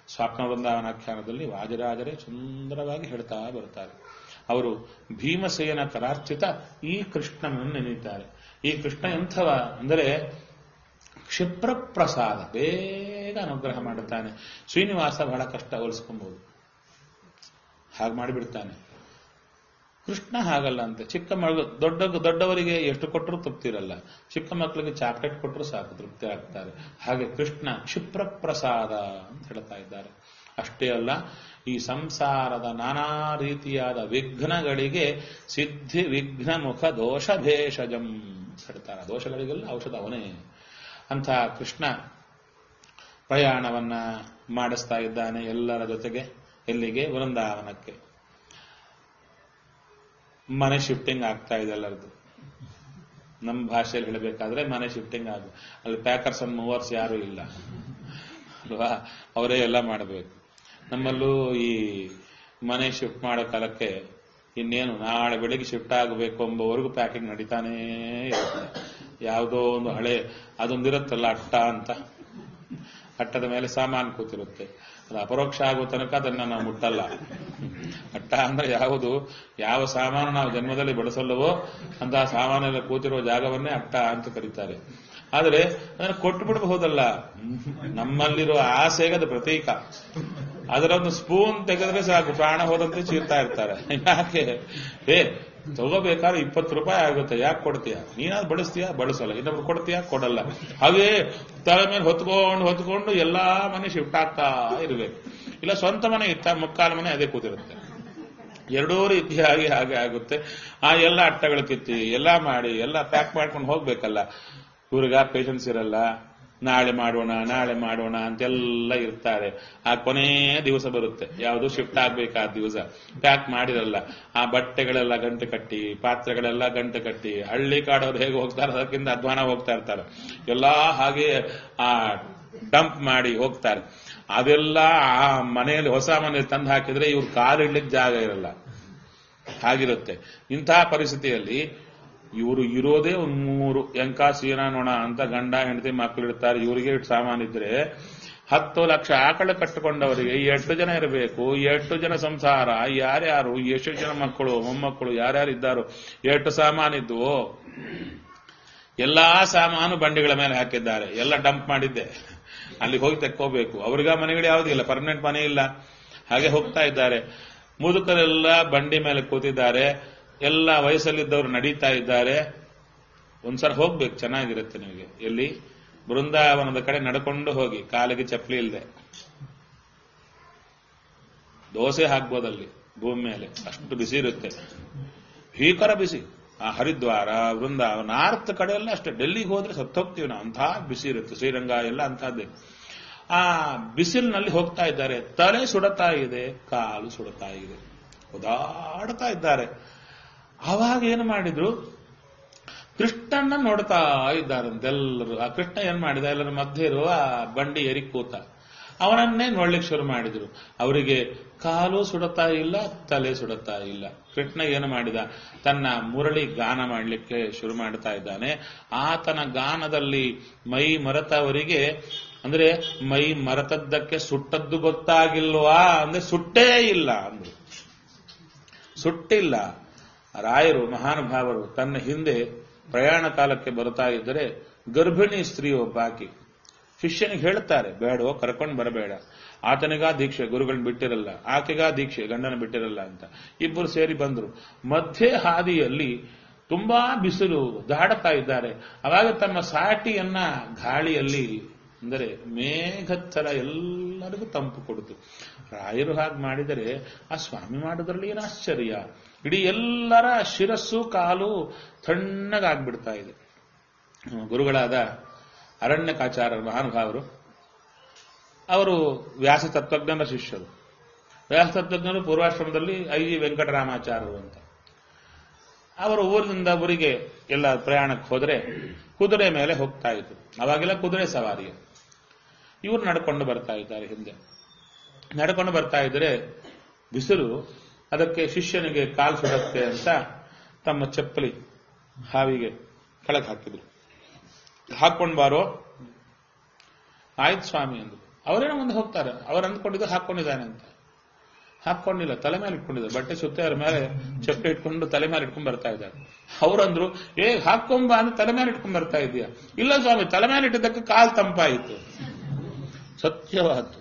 ಸ್ವಪ್ನ ವೃಂದಾವನಾಖ್ಯಾನದಲ್ಲಿ ವಾಜರಾಜರೇ ಸುಂದರವಾಗಿ ಹೇಳ್ತಾ ಬರ್ತಾರೆ ಅವರು ಭೀಮಸೇನ ಕರಾರ್ಚಿತ ಈ ಕೃಷ್ಣನನ್ನು ನೆನೆಯುತ್ತಾರೆ ಈ ಕೃಷ್ಣ ಎಂಥವ ಅಂದರೆ ಕ್ಷಿಪ್ರ ಪ್ರಸಾದ ಬೇಗ ಅನುಗ್ರಹ ಮಾಡುತ್ತಾನೆ ಶ್ರೀನಿವಾಸ ಬಹಳ ಕಷ್ಟ ಹೋಲಿಸ್ಕೊಬಹುದು ಹಾಗೆ ಮಾಡಿಬಿಡ್ತಾನೆ ಕೃಷ್ಣ ಹಾಗಲ್ಲ ಅಂತೆ ಚಿಕ್ಕ ಮಗ ದೊಡ್ಡ ದೊಡ್ಡವರಿಗೆ ಎಷ್ಟು ಕೊಟ್ಟರು ತೃಪ್ತಿರಲ್ಲ ಚಿಕ್ಕ ಮಕ್ಕಳಿಗೆ ಚಾಕ್ಲೇಟ್ ಕೊಟ್ಟರು ಸಾಕು ತೃಪ್ತಿ ಆಗ್ತಾರೆ ಹಾಗೆ ಕೃಷ್ಣ ಕ್ಷಿಪ್ರ ಪ್ರಸಾದ ಅಂತ ಹೇಳ್ತಾ ಇದ್ದಾರೆ ಅಷ್ಟೇ ಅಲ್ಲ ಈ ಸಂಸಾರದ ನಾನಾ ರೀತಿಯಾದ ವಿಘ್ನಗಳಿಗೆ ಸಿದ್ಧಿ ವಿಘ್ನ ಮುಖ ದೋಷ ಭೇಷಜಂ ಹೇಳ್ತಾರೆ ದೋಷಗಳಿಗೆಲ್ಲ ಔಷಧ ಅವನೇ ಅಂತ ಕೃಷ್ಣ ಪ್ರಯಾಣವನ್ನ ಮಾಡಿಸ್ತಾ ಇದ್ದಾನೆ ಎಲ್ಲರ ಜೊತೆಗೆ ಎಲ್ಲಿಗೆ ವೃಂದಾವನಕ್ಕೆ ಮನೆ ಶಿಫ್ಟಿಂಗ್ ಆಗ್ತಾ ಇದೆ ಎಲ್ಲರದು ನಮ್ಮ ಭಾಷೆಯಲ್ಲಿ ಹೇಳಬೇಕಾದ್ರೆ ಮನೆ ಶಿಫ್ಟಿಂಗ್ ಆಗ ಅಲ್ಲಿ ಪ್ಯಾಕರ್ಸ್ ಅಂಡ್ ಮೂವರ್ಸ್ ಯಾರು ಇಲ್ಲ ಅಲ್ವಾ ಅವರೇ ಎಲ್ಲ ಮಾಡಬೇಕು ನಮ್ಮಲ್ಲೂ ಈ ಮನೆ ಶಿಫ್ಟ್ ಮಾಡೋ ಕಾಲಕ್ಕೆ ಇನ್ನೇನು ನಾಳೆ ಬೆಳಿಗ್ಗೆ ಶಿಫ್ಟ್ ಆಗಬೇಕು ಎಂಬವರೆಗೂ ಪ್ಯಾಕಿಂಗ್ ನಡೀತಾನೇ ಇರುತ್ತೆ ಯಾವುದೋ ಒಂದು ಹಳೆ ಅದೊಂದಿರುತ್ತಲ್ಲ ಅಟ್ಟ ಅಂತ ಅಟ್ಟದ ಮೇಲೆ ಸಾಮಾನು ಕೂತಿರುತ್ತೆ ಅದು ಅಪರೋಕ್ಷ ಆಗೋ ತನಕ ಅದನ್ನ ನಾವು ಮುಟ್ಟಲ್ಲ ಅಟ್ಟ ಅಂದ್ರೆ ಯಾವುದು ಯಾವ ಸಾಮಾನು ನಾವು ಜನ್ಮದಲ್ಲಿ ಬಳಸಲ್ಲವೋ ಅಂತಹ ಸಾಮಾನೆಲ್ಲ ಕೂತಿರುವ ಜಾಗವನ್ನೇ ಅಟ್ಟ ಅಂತ ಕರೀತಾರೆ ಆದರೆ ಅದನ್ನು ಕೊಟ್ಟು ಬಿಡಬಹುದಲ್ಲ ನಮ್ಮಲ್ಲಿರುವ ಆಸೆಗೆ ಅದು ಪ್ರತೀಕ ಅದರ ಒಂದು ಸ್ಪೂನ್ ತೆಗೆದ್ರೆ ಸಾಕು ಪ್ರಾಣ ಹೋದಂತೆ ಚೀರ್ತಾ ಇರ್ತಾರೆ ಯಾಕೆ ಏ ತಗೋಬೇಕಾದ್ರೆ ಇಪ್ಪತ್ತು ರೂಪಾಯಿ ಆಗುತ್ತೆ ಯಾಕೆ ಕೊಡ್ತೀಯ ನೀನಾದ್ರು ಬಳಸ್ತೀಯಾ ಬಳಸಲ್ಲ ಇನ್ನೊಬ್ರು ಕೊಡ್ತೀಯಾ ಕೊಡಲ್ಲ ಹಾಗೆ ತಲೆ ಮೇಲೆ ಹೊತ್ಕೊಂಡು ಹೊತ್ಕೊಂಡು ಎಲ್ಲಾ ಮನೆ ಶಿಫ್ಟ್ ಆಗ್ತಾ ಇರಬೇಕು ಇಲ್ಲ ಸ್ವಂತ ಮನೆ ಇತ್ತ ಮುಕ್ಕಾಲು ಮನೆ ಅದೇ ಕೂತಿರುತ್ತೆ ಎರಡೂ ರೀತಿಯಾಗಿ ಹಾಗೆ ಆಗುತ್ತೆ ಆ ಎಲ್ಲ ಅಟ್ಟಗಳು ಕಿತ್ತಿ ಎಲ್ಲ ಮಾಡಿ ಎಲ್ಲ ಪ್ಯಾಕ್ ಮಾಡ್ಕೊಂಡು ಹೋಗ್ಬೇಕಲ್ಲ ಇವ್ರಿಗ ಪೇಷನ್ಸ್ ಇರಲ್ಲ ನಾಳೆ ಮಾಡೋಣ ನಾಳೆ ಮಾಡೋಣ ಅಂತೆಲ್ಲ ಇರ್ತಾರೆ ಆ ಕೊನೆಯ ದಿವಸ ಬರುತ್ತೆ ಯಾವುದು ಶಿಫ್ಟ್ ಆಗ್ಬೇಕಾದ ದಿವಸ ಪ್ಯಾಕ್ ಮಾಡಿರಲ್ಲ ಆ ಬಟ್ಟೆಗಳೆಲ್ಲ ಗಂಟೆ ಕಟ್ಟಿ ಪಾತ್ರೆಗಳೆಲ್ಲ ಗಂಟೆ ಕಟ್ಟಿ ಹಳ್ಳಿ ಕಾಡೋರು ಹೇಗೆ ಹೋಗ್ತಾರೆ ಅದಕ್ಕಿಂತ ಅಧ್ವಾನ ಹೋಗ್ತಾ ಇರ್ತಾರೆ ಎಲ್ಲಾ ಹಾಗೆ ಆ ಡಂಪ್ ಮಾಡಿ ಹೋಗ್ತಾರೆ ಅದೆಲ್ಲ ಆ ಮನೆಯಲ್ಲಿ ಹೊಸ ಮನೆಯಲ್ಲಿ ತಂದು ಹಾಕಿದ್ರೆ ಇವ್ರು ಕಾಲಿಡ್ಲಿಕ್ಕೆ ಜಾಗ ಇರಲ್ಲ ಹಾಗಿರುತ್ತೆ ಇಂತಹ ಪರಿಸ್ಥಿತಿಯಲ್ಲಿ ಇವರು ಇರೋದೇ ಒಂದು ಮೂರು ಎಂಕ ಸೀನ ನೊಣ ಅಂತ ಗಂಡ ಹೆಂಡತಿ ಮಕ್ಕಳು ಇರ್ತಾರೆ ಇವರಿಗೆ ಇಷ್ಟು ಸಾಮಾನಿದ್ರೆ ಹತ್ತು ಲಕ್ಷ ಆಕಳ ಕಟ್ಟಿಕೊಂಡವರಿಗೆ ಎಷ್ಟು ಜನ ಇರಬೇಕು ಎಷ್ಟು ಜನ ಸಂಸಾರ ಯಾರ್ಯಾರು ಎಷ್ಟು ಜನ ಮಕ್ಕಳು ಮೊಮ್ಮಕ್ಕಳು ಯಾರ್ಯಾರು ಇದ್ದಾರೋ ಎಷ್ಟು ಸಾಮಾನಿದ್ವು ಎಲ್ಲಾ ಸಾಮಾನು ಬಂಡಿಗಳ ಮೇಲೆ ಹಾಕಿದ್ದಾರೆ ಎಲ್ಲ ಡಂಪ್ ಮಾಡಿದ್ದೆ ಅಲ್ಲಿಗೆ ಹೋಗಿ ತೆಕ್ಕೋಬೇಕು ಅವ್ರಿಗ ಮನೆಗಳು ಯಾವುದೂ ಇಲ್ಲ ಪರ್ಮನೆಂಟ್ ಮನೆ ಇಲ್ಲ ಹಾಗೆ ಹೋಗ್ತಾ ಇದ್ದಾರೆ ಮುದುಕರೆಲ್ಲ ಬಂಡಿ ಮೇಲೆ ಕೂತಿದ್ದಾರೆ ಎಲ್ಲ ವಯಸ್ಸಲ್ಲಿದ್ದವರು ನಡೀತಾ ಇದ್ದಾರೆ ಒಂದ್ಸಲ ಹೋಗ್ಬೇಕು ಚೆನ್ನಾಗಿರುತ್ತೆ ನಿಮಗೆ ಎಲ್ಲಿ ಬೃಂದಾವನದ ಕಡೆ ನಡ್ಕೊಂಡು ಹೋಗಿ ಕಾಲಿಗೆ ಚಪ್ಪಲಿ ಇಲ್ಲದೆ ದೋಸೆ ಹಾಕ್ಬೋದಲ್ಲಿ ಭೂಮಿ ಮೇಲೆ ಅಷ್ಟು ಬಿಸಿ ಇರುತ್ತೆ ಭೀಕರ ಬಿಸಿ ಆ ಹರಿದ್ವಾರ ವೃಂದಾವನ ನಾರ್ತ್ ಕಡೆ ಎಲ್ಲ ಅಷ್ಟೇ ಡೆಲ್ಲಿಗೆ ಹೋದ್ರೆ ಸತ್ತೋಗ್ತೀವಿ ನಾವು ಅಂತಹ ಬಿಸಿ ಇರುತ್ತೆ ಶ್ರೀರಂಗ ಎಲ್ಲ ಅಂತಹದ್ದೇ ಆ ಬಿಸಿಲಿನಲ್ಲಿ ಹೋಗ್ತಾ ಇದ್ದಾರೆ ತಲೆ ಸುಡತಾ ಇದೆ ಕಾಲು ಸುಡತಾ ಇದೆ ಓದಾಡ್ತಾ ಇದ್ದಾರೆ ಆವಾಗ ಏನು ಮಾಡಿದ್ರು ಕೃಷ್ಣನ್ನ ನೋಡ್ತಾ ಇದ್ದಾರಂತೆಲ್ಲರೂ ಆ ಕೃಷ್ಣ ಏನ್ ಮಾಡಿದ ಎಲ್ಲರ ಮಧ್ಯೆ ಇರುವ ಆ ಬಂಡಿ ಏರಿ ಕೂತ ಅವನನ್ನೇ ನೋಡ್ಲಿಕ್ಕೆ ಶುರು ಮಾಡಿದ್ರು ಅವರಿಗೆ ಕಾಲು ಸುಡುತ್ತಾ ಇಲ್ಲ ತಲೆ ಸುಡುತ್ತಾ ಇಲ್ಲ ಕೃಷ್ಣ ಏನು ಮಾಡಿದ ತನ್ನ ಮುರಳಿ ಗಾನ ಮಾಡಲಿಕ್ಕೆ ಶುರು ಮಾಡ್ತಾ ಇದ್ದಾನೆ ಆತನ ಗಾನದಲ್ಲಿ ಮೈ ಮರೆತವರಿಗೆ ಅಂದ್ರೆ ಮೈ ಮರೆತದ್ದಕ್ಕೆ ಸುಟ್ಟದ್ದು ಗೊತ್ತಾಗಿಲ್ವಾ ಅಂದ್ರೆ ಸುಟ್ಟೇ ಇಲ್ಲ ಅಂದ್ರು ಸುಟ್ಟಿಲ್ಲ ರಾಯರು ಮಹಾನುಭಾವರು ತನ್ನ ಹಿಂದೆ ಪ್ರಯಾಣ ಕಾಲಕ್ಕೆ ಬರ್ತಾ ಇದ್ದರೆ ಗರ್ಭಿಣಿ ಸ್ತ್ರೀ ಒಬ್ಬಾಕಿ ಶಿಷ್ಯನಿಗೆ ಹೇಳ್ತಾರೆ ಬೇಡವೋ ಕರ್ಕೊಂಡು ಬರಬೇಡ ಆತನಿಗಾ ದೀಕ್ಷೆ ಗುರುಗಳನ್ನ ಬಿಟ್ಟಿರಲ್ಲ ಆಕೆಗಾ ದೀಕ್ಷೆ ಗಂಡನ ಬಿಟ್ಟಿರಲ್ಲ ಅಂತ ಇಬ್ಬರು ಸೇರಿ ಬಂದರು ಮಧ್ಯೆ ಹಾದಿಯಲ್ಲಿ ತುಂಬಾ ಬಿಸಿಲು ದಾಡತಾ ಇದ್ದಾರೆ ಅವಾಗ ತಮ್ಮ ಸಾಟಿಯನ್ನ ಗಾಳಿಯಲ್ಲಿ ಅಂದರೆ ಮೇಘತ್ತರ ಎಲ್ಲರಿಗೂ ತಂಪು ಕೊಡ್ತು ರಾಯರು ಹಾಗೆ ಮಾಡಿದರೆ ಆ ಸ್ವಾಮಿ ಮಾಡೋದ್ರಲ್ಲಿ ಏನು ಆಶ್ಚರ್ಯ ಇಡೀ ಎಲ್ಲರ ಶಿರಸ್ಸು ಕಾಲು ತಣ್ಣಗಾಗ್ಬಿಡ್ತಾ ಇದೆ ಗುರುಗಳಾದ ಅರಣ್ಯಕಾಚಾರ್ಯರ ಮಹಾನುಭಾವರು ಅವರು ವ್ಯಾಸ ತತ್ವಜ್ಞನ ಶಿಷ್ಯರು ವ್ಯಾಸ ತತ್ವಜ್ಞರು ಪೂರ್ವಾಶ್ರಮದಲ್ಲಿ ಐ ಜಿ ವೆಂಕಟರಾಮಾಚಾರ್ಯರು ಅಂತ ಅವರು ಊರಿನಿಂದ ಊರಿಗೆ ಎಲ್ಲ ಪ್ರಯಾಣಕ್ಕೆ ಹೋದರೆ ಕುದುರೆ ಮೇಲೆ ಹೋಗ್ತಾ ಇದ್ರು ಅವಾಗೆಲ್ಲ ಕುದುರೆ ಸವಾರಿ ಇವರು ನಡ್ಕೊಂಡು ಬರ್ತಾ ಇದ್ದಾರೆ ಹಿಂದೆ ನಡ್ಕೊಂಡು ಬರ್ತಾ ಇದ್ರೆ ಬಿಸಿಲು ಅದಕ್ಕೆ ಶಿಷ್ಯನಿಗೆ ಕಾಲು ಸುಡುತ್ತೆ ಅಂತ ತಮ್ಮ ಚಪ್ಪಲಿ ಹಾವಿಗೆ ಕೆಳಗೆ ಹಾಕಿದ್ರು ಹಾಕೊಂಡ್ ಬಾರೋ ಆಯ್ತು ಸ್ವಾಮಿ ಅಂದ್ರು ಅವರೇನೋ ಮುಂದೆ ಹೋಗ್ತಾರೆ ಅವ್ರು ಅಂದ್ಕೊಂಡಿದ್ದು ಹಾಕೊಂಡಿದ್ದಾನೆ ಅಂತ ಹಾಕೊಂಡಿಲ್ಲ ತಲೆ ಮೇಲೆ ಇಟ್ಕೊಂಡಿದ್ದಾರೆ ಬಟ್ಟೆ ಸುತ್ತ ಅವ್ರ ಮೇಲೆ ಚಪ್ಪೆ ಇಟ್ಕೊಂಡು ತಲೆ ಮೇಲೆ ಇಟ್ಕೊಂಡ್ ಬರ್ತಾ ಇದ್ದಾರೆ ಅವ್ರಂದ್ರು ಏ ಹಾಕೊಂಬ ಅಂದ್ರೆ ತಲೆ ಮೇಲೆ ಇಟ್ಕೊಂಡ್ ಬರ್ತಾ ಇದೀಯ ಇಲ್ಲ ಸ್ವಾಮಿ ತಲೆ ಮೇಲೆ ಇಟ್ಟಿದ್ದಕ್ಕೆ ಕಾಲ್ ತಂಪಾಯಿತು ಸತ್ಯವಾದ್ದು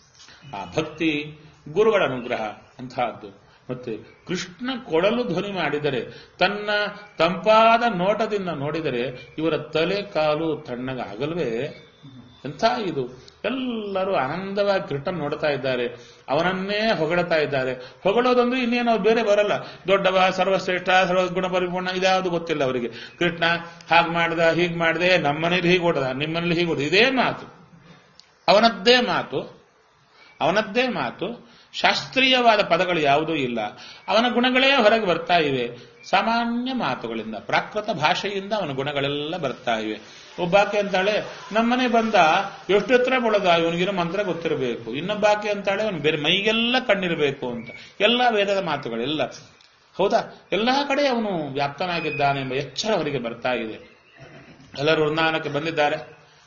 ಆ ಭಕ್ತಿ ಗುರುಗಳ ಅನುಗ್ರಹ ಅಂತಹದ್ದು ಮತ್ತೆ ಕೃಷ್ಣ ಕೊಡಲು ಧ್ವನಿ ಮಾಡಿದರೆ ತನ್ನ ತಂಪಾದ ನೋಟದಿಂದ ನೋಡಿದರೆ ಇವರ ತಲೆ ಕಾಲು ತಣ್ಣಗಾಗಲ್ವೇ ಎಂಥ ಇದು ಎಲ್ಲರೂ ಆನಂದವಾಗಿ ಕೃಷ್ಣ ನೋಡ್ತಾ ಇದ್ದಾರೆ ಅವನನ್ನೇ ಹೊಗಳ್ತಾ ಇದ್ದಾರೆ ಹೊಗಳೋದಂದ್ರೆ ಇನ್ನೇನು ಅವ್ರು ಬೇರೆ ಬರಲ್ಲ ದೊಡ್ಡವ ಸರ್ವಶ್ರೇಷ್ಠ ಸರ್ವ ಗುಣ ಪರಿಪೂರ್ಣ ಇದ್ಯಾವುದು ಗೊತ್ತಿಲ್ಲ ಅವರಿಗೆ ಕೃಷ್ಣ ಹಾಗ್ ಮಾಡ್ದ ಹೀಗ್ ಮಾಡ್ದೆ ನಮ್ಮನೇಲಿ ಹೀಗೆ ಹೊಡೆದ ನಿಮ್ಮನೇಲಿ ಹೀಗೆ ಹೊಡೆದ ಇದೇ ಮಾತು ಅವನದ್ದೇ ಮಾತು ಅವನದ್ದೇ ಮಾತು ಶಾಸ್ತ್ರೀಯವಾದ ಪದಗಳು ಯಾವುದೂ ಇಲ್ಲ ಅವನ ಗುಣಗಳೇ ಹೊರಗೆ ಬರ್ತಾ ಇವೆ ಸಾಮಾನ್ಯ ಮಾತುಗಳಿಂದ ಪ್ರಾಕೃತ ಭಾಷೆಯಿಂದ ಅವನ ಗುಣಗಳೆಲ್ಲ ಬರ್ತಾ ಇವೆ ಒಬ್ಬಾಕೆ ಅಂತಾಳೆ ನಮ್ಮನೆ ಬಂದ ಎಷ್ಟು ಹತ್ರ ಬಳದ ಇವನಿಗಿರೋ ಮಂತ್ರ ಗೊತ್ತಿರಬೇಕು ಇನ್ನೊಬ್ಬಾಕೆ ಅಂತಾಳೆ ಅವನು ಬೇರೆ ಮೈಗೆಲ್ಲ ಕಣ್ಣಿರಬೇಕು ಅಂತ ಎಲ್ಲ ವೇದದ ಮಾತುಗಳೆಲ್ಲ ಹೌದಾ ಎಲ್ಲಾ ಕಡೆ ಅವನು ವ್ಯಾಪ್ತನಾಗಿದ್ದಾನೆ ಎಂಬ ಎಚ್ಚರ ಅವರಿಗೆ ಬರ್ತಾ ಇದೆ ಎಲ್ಲರೂ ವೃಂದಾವನಕ್ಕೆ ಬಂದಿದ್ದಾರೆ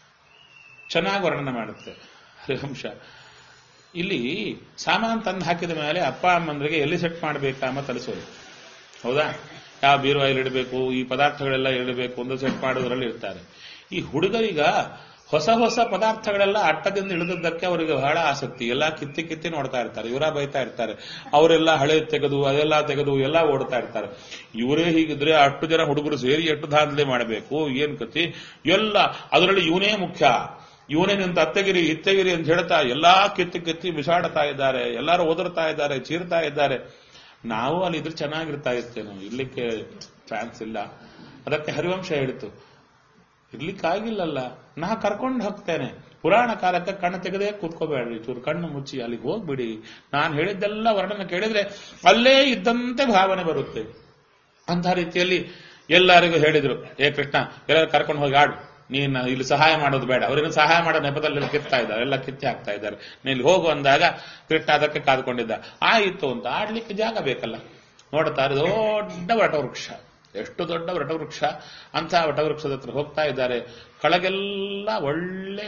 ಚೆನ್ನಾಗಿ ವರ್ಣನೆ ಮಾಡುತ್ತೆ ಹರಿವಂಶ ಇಲ್ಲಿ ಸಾಮಾನು ತಂದು ಹಾಕಿದ ಮೇಲೆ ಅಪ್ಪ ಅಮ್ಮಂದ್ರಿಗೆ ಎಲ್ಲಿ ಸೆಟ್ ಮಾಡಬೇಕಾ ಅಂತ ತಲಿಸೋದು ಹೌದಾ ಯಾವ ಬೀರುವಾಯಲ್ಲಿ ಇಡಬೇಕು ಈ ಪದಾರ್ಥಗಳೆಲ್ಲ ಇಡಬೇಕು ಒಂದು ಸೆಟ್ ಮಾಡೋದ್ರಲ್ಲಿ ಇರ್ತಾರೆ ಈ ಹುಡುಗರೀಗ ಹೊಸ ಹೊಸ ಪದಾರ್ಥಗಳೆಲ್ಲ ಅಟ್ಟದಿಂದ ಇಳಿದದ್ದಕ್ಕೆ ಅವರಿಗೆ ಬಹಳ ಆಸಕ್ತಿ ಎಲ್ಲ ಕಿತ್ತಿ ಕಿತ್ತಿ ನೋಡ್ತಾ ಇರ್ತಾರೆ ಇವರ ಬೈತಾ ಇರ್ತಾರೆ ಅವರೆಲ್ಲ ಹಳೆ ತೆಗೆದು ಅದೆಲ್ಲ ತೆಗೆದು ಎಲ್ಲ ಓಡ್ತಾ ಇರ್ತಾರೆ ಇವರೇ ಹೀಗಿದ್ರೆ ಅಷ್ಟು ಜನ ಹುಡುಗರು ಸೇರಿ ಎಷ್ಟು ದಾಂಧಲೆ ಮಾಡಬೇಕು ಏನ್ ಕತಿ ಎಲ್ಲ ಅದರಲ್ಲಿ ಇವನೇ ಮುಖ್ಯ ಇವನೇ ನಿಂತ ಅತ್ತಗಿರಿ ಇತ್ತಗಿರಿ ಅಂತ ಹೇಳ್ತಾ ಎಲ್ಲಾ ಕಿತ್ತಿ ಕಿತ್ತಿ ಬಿಸಾಡ್ತಾ ಇದ್ದಾರೆ ಎಲ್ಲರೂ ಓದರ್ತಾ ಇದ್ದಾರೆ ಚೀರ್ತಾ ಇದ್ದಾರೆ ನಾವು ಅಲ್ಲಿ ಇದ್ರೆ ಚೆನ್ನಾಗಿರ್ತಾ ಇರ್ತೇವೆ ಇರ್ಲಿಕ್ಕೆ ಚಾನ್ಸ್ ಇಲ್ಲ ಅದಕ್ಕೆ ಹರಿವಂಶ ಹೇಳಿತು ಇರ್ಲಿಕ್ಕಾಗಿಲ್ಲಲ್ಲ ನಾ ಕರ್ಕೊಂಡು ಹೋಗ್ತೇನೆ ಪುರಾಣ ಕಾಲಕ್ಕೆ ಕಣ್ಣು ತೆಗೆದೇ ಕೂತ್ಕೋಬೇಡ್ರಿ ಚೂರು ಕಣ್ಣು ಮುಚ್ಚಿ ಅಲ್ಲಿಗೆ ಹೋಗ್ಬಿಡಿ ನಾನು ಹೇಳಿದ್ದೆಲ್ಲ ವರ್ಣನೆ ಕೇಳಿದ್ರೆ ಅಲ್ಲೇ ಇದ್ದಂತೆ ಭಾವನೆ ಬರುತ್ತೆ ಅಂತ ರೀತಿಯಲ್ಲಿ ಎಲ್ಲರಿಗೂ ಹೇಳಿದ್ರು ಏ ಕೃಷ್ಣ ಎಲ್ಲರೂ ಕರ್ಕೊಂಡು ಹೋಗಿ ಆಡು ನೀನು ಇಲ್ಲಿ ಸಹಾಯ ಮಾಡೋದು ಬೇಡ ಅವರೇನು ಸಹಾಯ ಮಾಡೋ ನೆಪದಲ್ಲಿ ಕಿತ್ತಾ ಇದ್ದಾರೆ ಎಲ್ಲ ಕಿತ್ತಿ ಹಾಕ್ತಾ ಇದ್ದಾರೆ ನೀನು ಇಲ್ಲಿ ಹೋಗು ಅಂದಾಗ ಕೃಷ್ಣ ಅದಕ್ಕೆ ಕಾದ್ಕೊಂಡಿದ್ದ ಆಯಿತು ಅಂತ ಆಡ್ಲಿಕ್ಕೆ ಜಾಗ ಬೇಕಲ್ಲ ನೋಡ್ತಾರೆ ದೊಡ್ಡ ವಟವೃಕ್ಷ ಎಷ್ಟು ದೊಡ್ಡ ವಟವೃಕ್ಷ ಅಂತ ವಟವೃಕ್ಷದ ಹತ್ರ ಹೋಗ್ತಾ ಇದ್ದಾರೆ ಕೆಳಗೆಲ್ಲ ಒಳ್ಳೆ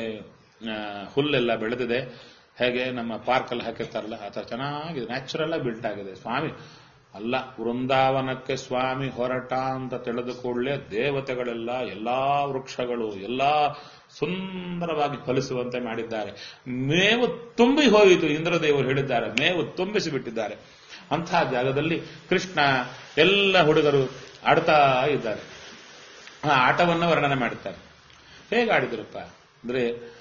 ಆ, ಹುಲ್ಲೆಲ್ಲ ಬೆಳೆದಿದೆ ಹೇಗೆ ನಮ್ಮ ಪಾರ್ಕ್ ಅಲ್ಲಿ ಹಾಕಿರ್ತಾರಲ್ಲ ಆ ಥರ ಚೆನ್ನಾಗಿದೆ ನ್ಯಾಚುರಲ್ ಆಗಿ ಬಿಲ್ಟ್ ಆಗಿದೆ ಸ್ವಾಮಿ ಅಲ್ಲ ವೃಂದಾವನಕ್ಕೆ ಸ್ವಾಮಿ ಹೊರಟ ಅಂತ ತಿಳಿದು ಕೂಡಲೇ ದೇವತೆಗಳೆಲ್ಲ ಎಲ್ಲಾ ವೃಕ್ಷಗಳು ಎಲ್ಲಾ ಸುಂದರವಾಗಿ ಫಲಿಸುವಂತೆ ಮಾಡಿದ್ದಾರೆ ಮೇವು ತುಂಬಿ ಹೋಯಿತು ಇಂದ್ರದೇವರು ಹೇಳಿದ್ದಾರೆ ಮೇವು ತುಂಬಿಸಿ ಬಿಟ್ಟಿದ್ದಾರೆ ಅಂತಹ ಜಾಗದಲ್ಲಿ ಕೃಷ್ಣ ಎಲ್ಲ ಹುಡುಗರು ಆಡ್ತಾ ಇದ್ದಾರೆ ಆ ಆಟವನ್ನು ವರ್ಣನೆ ಮಾಡುತ್ತಾರೆ ಹೇಗೆ ಆಡಿದ್ರಪ್ಪ ಅಂದ್ರೆ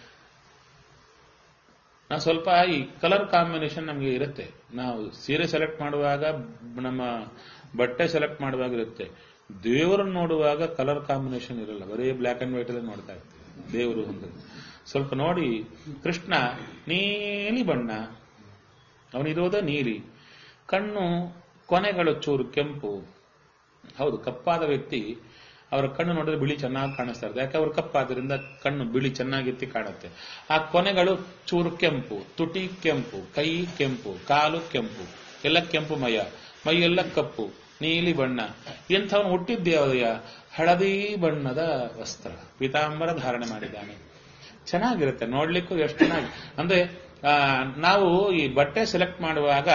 ನಾವು ಸ್ವಲ್ಪ ಈ ಕಲರ್ ಕಾಂಬಿನೇಷನ್ ನಮಗೆ ಇರುತ್ತೆ ನಾವು ಸೀರೆ ಸೆಲೆಕ್ಟ್ ಮಾಡುವಾಗ ನಮ್ಮ ಬಟ್ಟೆ ಸೆಲೆಕ್ಟ್ ಮಾಡುವಾಗ ಇರುತ್ತೆ ದೇವರನ್ನು ನೋಡುವಾಗ ಕಲರ್ ಕಾಂಬಿನೇಷನ್ ಇರಲ್ಲ ಬರೀ ಬ್ಲ್ಯಾಕ್ ಅಂಡ್ ವೈಟ್ ಅಲ್ಲಿ ನೋಡ್ತಾ ಇರ್ತೀವಿ ದೇವರು ಒಂದು ಸ್ವಲ್ಪ ನೋಡಿ ಕೃಷ್ಣ ನೀಲಿ ಬಣ್ಣ ಅವನಿರೋದ ನೀಲಿ ಕಣ್ಣು ಕೊನೆಗಳು ಚೂರು ಕೆಂಪು ಹೌದು ಕಪ್ಪಾದ ವ್ಯಕ್ತಿ ಅವರ ಕಣ್ಣು ನೋಡಿದ್ರೆ ಬಿಳಿ ಚೆನ್ನಾಗಿ ಕಾಣಿಸ್ತಾ ಇರುತ್ತೆ ಯಾಕೆ ಅವ್ರ ಕಪ್ಪಾದ್ರಿಂದ ಕಣ್ಣು ಬಿಳಿ ಚೆನ್ನಾಗಿತ್ತಿ ಕಾಣುತ್ತೆ ಆ ಕೊನೆಗಳು ಚೂರು ಕೆಂಪು ತುಟಿ ಕೆಂಪು ಕೈ ಕೆಂಪು ಕಾಲು ಕೆಂಪು ಎಲ್ಲ ಕೆಂಪು ಮಯ ಮೈಯೆಲ್ಲ ಕಪ್ಪು ನೀಲಿ ಬಣ್ಣ ಇಂಥವನು ಹುಟ್ಟಿದ್ದೇವದಯ್ಯ ಹಳದಿ ಬಣ್ಣದ ವಸ್ತ್ರ ಪೀತಾಂಬರ ಧಾರಣೆ ಮಾಡಿದ್ದಾನೆ ಚೆನ್ನಾಗಿರುತ್ತೆ ನೋಡ್ಲಿಕ್ಕೂ ಎಷ್ಟು ಚೆನ್ನಾಗಿ ಅಂದ್ರೆ ಆ, ನಾವು ಈ ಬಟ್ಟೆ ಸೆಲೆಕ್ಟ್ ಮಾಡುವಾಗ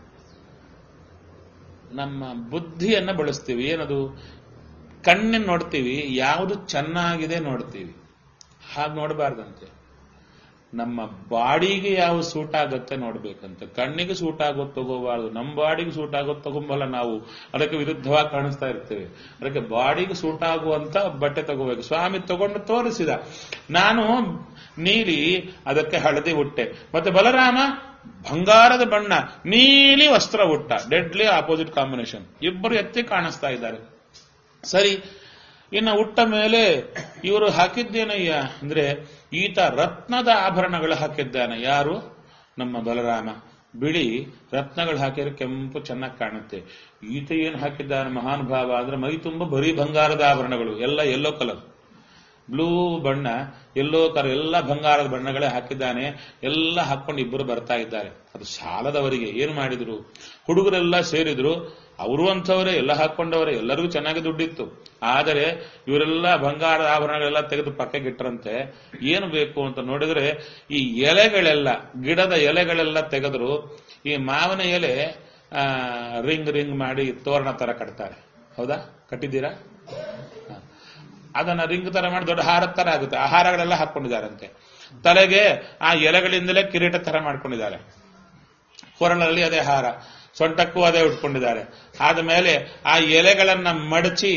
ನಮ್ಮ ಬುದ್ಧಿಯನ್ನ ಬಳಸ್ತೀವಿ ಏನದು ಕಣ್ಣಿನ ನೋಡ್ತೀವಿ ಯಾವುದು ಚೆನ್ನಾಗಿದೆ ನೋಡ್ತೀವಿ ಹಾಗೆ ನೋಡಬಾರ್ದಂತೆ ನಮ್ಮ ಬಾಡಿಗೆ ಯಾವ ಸೂಟ್ ಆಗುತ್ತೆ ನೋಡ್ಬೇಕಂತೆ ಕಣ್ಣಿಗೆ ಸೂಟ್ ಆಗೋದು ತಗೋಬಾರ್ದು ನಮ್ಮ ಬಾಡಿಗೆ ಸೂಟ್ ಆಗೋದು ತಗೊಂಬಲ್ಲ ನಾವು ಅದಕ್ಕೆ ವಿರುದ್ಧವಾಗಿ ಕಾಣಿಸ್ತಾ ಇರ್ತೇವೆ ಅದಕ್ಕೆ ಬಾಡಿಗೆ ಸೂಟ್ ಆಗುವಂತ ಬಟ್ಟೆ ತಗೋಬೇಕು ಸ್ವಾಮಿ ತಗೊಂಡು ತೋರಿಸಿದ ನಾನು ನೀಲಿ ಅದಕ್ಕೆ ಹಳದಿ ಉಟ್ಟೆ ಮತ್ತೆ ಬಲರಾಮ ಬಂಗಾರದ ಬಣ್ಣ ನೀಲಿ ವಸ್ತ್ರ ಉಟ್ಟ ಡೆಡ್ಲಿ ಆಪೋಸಿಟ್ ಕಾಂಬಿನೇಷನ್ ಇಬ್ಬರು ಎತ್ತಿ ಕಾಣಿಸ್ತಾ ಇದ್ದಾರೆ ಸರಿ ಇನ್ನು ಉಟ್ಟ ಮೇಲೆ ಇವರು ಹಾಕಿದ್ದೇನಯ್ಯ ಅಂದ್ರೆ ಈತ ರತ್ನದ ಆಭರಣಗಳು ಹಾಕಿದ್ದಾನೆ ಯಾರು ನಮ್ಮ ಬಲರಾಮ ಬಿಳಿ ರತ್ನಗಳು ಹಾಕಿದ್ರೆ ಕೆಂಪು ಚೆನ್ನಾಗಿ ಕಾಣುತ್ತೆ ಈತ ಏನು ಹಾಕಿದ್ದಾನೆ ಮಹಾನುಭಾವ ಅಂದ್ರೆ ಮೈ ತುಂಬ ಬರೀ ಬಂಗಾರದ ಆಭರಣಗಳು ಎಲ್ಲ ಯೆಲ್ಲೋ ಕಲರ್ ಬ್ಲೂ ಬಣ್ಣ ಎಲ್ಲೋ ಕಲರ್ ಎಲ್ಲ ಬಂಗಾರದ ಬಣ್ಣಗಳೇ ಹಾಕಿದ್ದಾನೆ ಎಲ್ಲ ಹಾಕೊಂಡು ಇಬ್ಬರು ಬರ್ತಾ ಇದ್ದಾರೆ ಅದು ಸಾಲದವರಿಗೆ ಏನು ಮಾಡಿದ್ರು ಹುಡುಗರೆಲ್ಲ ಸೇರಿದ್ರು ಅವರು ಅಂಥವರೇ ಎಲ್ಲ ಹಾಕೊಂಡವರೇ ಎಲ್ಲರಿಗೂ ಚೆನ್ನಾಗಿ ದುಡ್ಡಿತ್ತು ಆದರೆ ಇವರೆಲ್ಲ ಬಂಗಾರದ ಆಭರಣಗಳೆಲ್ಲ ತೆಗೆದು ಪಕ್ಕಕ್ಕಿಟ್ರಂತೆ ಏನು ಬೇಕು ಅಂತ ನೋಡಿದ್ರೆ ಈ ಎಲೆಗಳೆಲ್ಲ ಗಿಡದ ಎಲೆಗಳೆಲ್ಲ ತೆಗೆದ್ರು ಈ ಮಾವಿನ ಎಲೆ ಆ, ರಿಂಗ್ ರಿಂಗ್ ಮಾಡಿ ತೋರಣ ತರ ಕಟ್ತಾರೆ ಹೌದಾ ಕಟ್ಟಿದ್ದೀರಾ ಹ. ಅದನ್ನ ರಿಂಗ್ ತರ ಮಾಡಿ ದೊಡ್ಡ ಹಾರದ ತರ ಆಗುತ್ತೆ ಆ ಹಾರಗಳೆಲ್ಲ ಹಾಕೊಂಡಿದ್ದಾರಂತೆ ತಲೆಗೆ ಆ ಎಲೆಗಳಿಂದಲೇ ಕಿರೀಟ ತರ ಮಾಡ್ಕೊಂಡಿದ್ದಾರೆ ಕೊರಳಲ್ಲಿ ಅದೇ ಹಾರ ಸೊಂಟಕ್ಕೂ ಅದೇ ಉಟ್ಕೊಂಡಿದ್ದಾರೆ ಆದ್ಮೇಲೆ ಆ ಎಲೆಗಳನ್ನ ಮಡಚಿ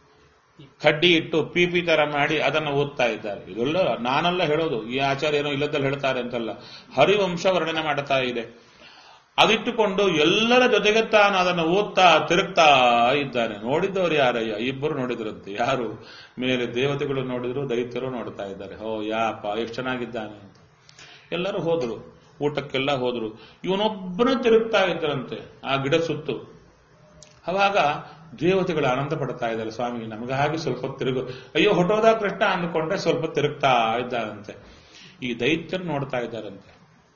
ಕಡ್ಡಿ ಇಟ್ಟು ಪಿಪಿ ತರ ಮಾಡಿ ಅದನ್ನು ಓದ್ತಾ ಇದ್ದಾರೆ ಇದೆಲ್ಲ ನಾನೆಲ್ಲ ಹೇಳೋದು ಈ ಆಚಾರ್ಯ ಏನೋ ಇಲ್ಲದಲ್ಲಿ ಹೇಳ್ತಾರೆ ಅಂತಲ್ಲ ಹರಿವಂಶ ವರ್ಣನೆ ಮಾಡುತ್ತಾ ಇದೆ ಅದಿಟ್ಟುಕೊಂಡು ಎಲ್ಲರ ಜೊತೆಗೆ ತಾನು ಅದನ್ನು ಓದ್ತಾ ತಿರುಗ್ತಾ ಇದ್ದಾನೆ ನೋಡಿದವರು ಯಾರಯ್ಯ ಇಬ್ಬರು ನೋಡಿದ್ರಂತೆ ಯಾರು ಮೇಲೆ ದೇವತೆಗಳು ನೋಡಿದ್ರು ದೈತ್ಯರು ನೋಡ್ತಾ ಇದ್ದಾರೆ ಹೋ ಯಾಪ ಎಷ್ಟು ಚೆನ್ನಾಗಿದ್ದಾನೆ ಅಂತ ಎಲ್ಲರೂ ಹೋದ್ರು ಊಟಕ್ಕೆಲ್ಲ ಹೋದ್ರು ಇವನೊಬ್ಬನೇ ತಿರುಗ್ತಾ ಇದ್ದರಂತೆ ಆ ಗಿಡ ಸುತ್ತು ಅವಾಗ ದೇವತೆಗಳು ಆನಂದ ಪಡ್ತಾ ಇದ್ದಾರೆ ಸ್ವಾಮಿ ನಮಗಾಗಿ ಸ್ವಲ್ಪ ಹೊತ್ತು ತಿರುಗು ಅಯ್ಯೋ ಹೊಟ್ಟೋದ ಕೃಷ್ಣ ಅಂದ್ಕೊಂಡ್ರೆ ಸ್ವಲ್ಪ ತಿರುಗ್ತಾ ಇದ್ದಾರಂತೆ ಈ ದೈತ್ಯರು ನೋಡ್ತಾ ಇದ್ದಾರಂತೆ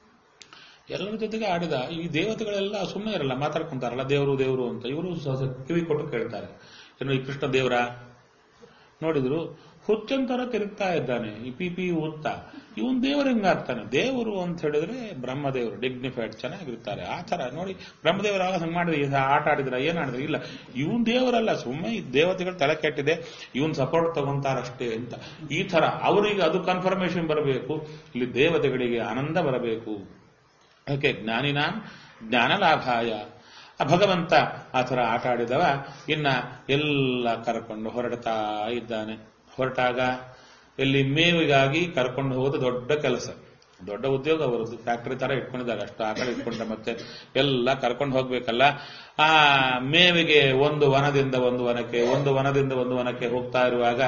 ಎಲ್ಲರ ಜೊತೆಗೆ ಆಡಿದ ಈ ದೇವತೆಗಳೆಲ್ಲ ಸುಮ್ಮನೆ ಇರಲ್ಲ ಮಾತಾಡ್ಕೊಂತಾರಲ್ಲ ದೇವರು ದೇವರು ಅಂತ ಇವರು ಕಿವಿ ಕೊಟ್ಟು ಕೇಳ್ತಾರೆ ಏನು ಈ ಕೃಷ್ಣ ದೇವರ ನೋಡಿದ್ರು ಹುಚ್ಚಂತರ ತಿರುಗ್ತಾ ಇದ್ದಾನೆ ಈ ಪಿ ಪಿ ಊತ್ತ ಇವನ್ ದೇವರು ಹೆಂಗಾಗ್ತಾನೆ ದೇವರು ಅಂತ ಹೇಳಿದ್ರೆ ಬ್ರಹ್ಮದೇವರು ಡಿಗ್ನಿಫೈಡ್ ಚೆನ್ನಾಗಿರ್ತಾರೆ ಆ ತರ ನೋಡಿ ಬ್ರಹ್ಮದೇವರು ಆಗ ಹಂಗ್ ಮಾಡಿದ್ರೆ ಇದು ಆಟ ಆಡಿದ್ರ ಏನ್ ಆಡಿದ್ರೆ ಇಲ್ಲ ಇವನ್ ದೇವರಲ್ಲ ಸುಮ್ಮನೆ ಈ ದೇವತೆಗಳು ತಲೆ ಕೆಟ್ಟಿದೆ ಇವನ್ ಸಪೋರ್ಟ್ ತಗೊಂತಾರಷ್ಟೇ ಅಂತ ಈ ತರ ಅವರಿಗೆ ಅದು ಕನ್ಫರ್ಮೇಶನ್ ಬರಬೇಕು ಇಲ್ಲಿ ದೇವತೆಗಳಿಗೆ ಆನಂದ ಬರಬೇಕು ಅದಕ್ಕೆ ಜ್ಞಾನಿನ ಜ್ಞಾನ ಲಾಭಾಯ ಆ ಭಗವಂತ ಆ ಥರ ಆಟ ಆಡಿದವ ಇನ್ನ ಎಲ್ಲ ಕರ್ಕೊಂಡು ಹೊರಡ್ತಾ ಇದ್ದಾನೆ ಹೊರಟಾಗ ಎಲ್ಲಿ ಮೇವಿಗಾಗಿ ಕರ್ಕೊಂಡು ಹೋಗೋದು ದೊಡ್ಡ ಕೆಲಸ ದೊಡ್ಡ ಉದ್ಯೋಗ ಅವರದ್ದು ಫ್ಯಾಕ್ಟರಿ ತರ ಇಟ್ಕೊಂಡಿದ್ದಾರೆ ಅಷ್ಟು ಆ ಕಡೆ ಇಟ್ಕೊಂಡ್ರೆ ಮತ್ತೆ ಎಲ್ಲ ಕರ್ಕೊಂಡು ಹೋಗ್ಬೇಕಲ್ಲ ಆ ಮೇವಿಗೆ ಒಂದು ವನದಿಂದ ಒಂದು ವನಕ್ಕೆ ಒಂದು ವನದಿಂದ ಒಂದು ವನಕ್ಕೆ ಹೋಗ್ತಾ ಇರುವಾಗ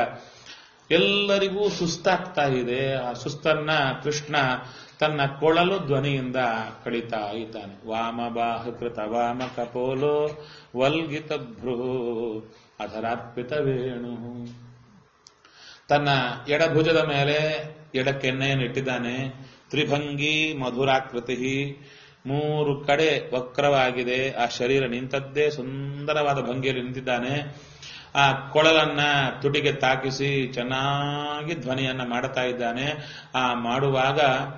ಎಲ್ಲರಿಗೂ ಸುಸ್ತಾಗ್ತಾ ಇದೆ ಆ ಸುಸ್ತನ್ನ ಕೃಷ್ಣ ತನ್ನ ಕೊಳಲು ಧ್ವನಿಯಿಂದ ಕಡಿತಾ ಇದ್ದಾನೆ ವಾಮ ಬಾಹುಕೃತ ವಾಮ ಕಪೋಲೋ ವಲ್ಗಿತ ಭ್ರೂ ಅಧರಾರ್ಪಿತ ವೇಣು ತನ್ನ ಎಡಭುಜದ ಮೇಲೆ ಎಡಕ್ಕೆನ್ನೆಯನ್ನು ಇಟ್ಟಿದ್ದಾನೆ ತ್ರಿಭಂಗಿ ಮಧುರಾಕೃತಿ ಮೂರು ಕಡೆ ವಕ್ರವಾಗಿದೆ ಆ ಶರೀರ ನಿಂತದ್ದೇ ಸುಂದರವಾದ ಭಂಗಿಯಲ್ಲಿ ನಿಂತಿದ್ದಾನೆ ಆ ಕೊಳಲನ್ನ ತುಟಿಗೆ ತಾಕಿಸಿ ಚೆನ್ನಾಗಿ ಧ್ವನಿಯನ್ನ ಮಾಡುತ್ತಾ ಇದ್ದಾನೆ ಆ ಮಾಡುವಾಗ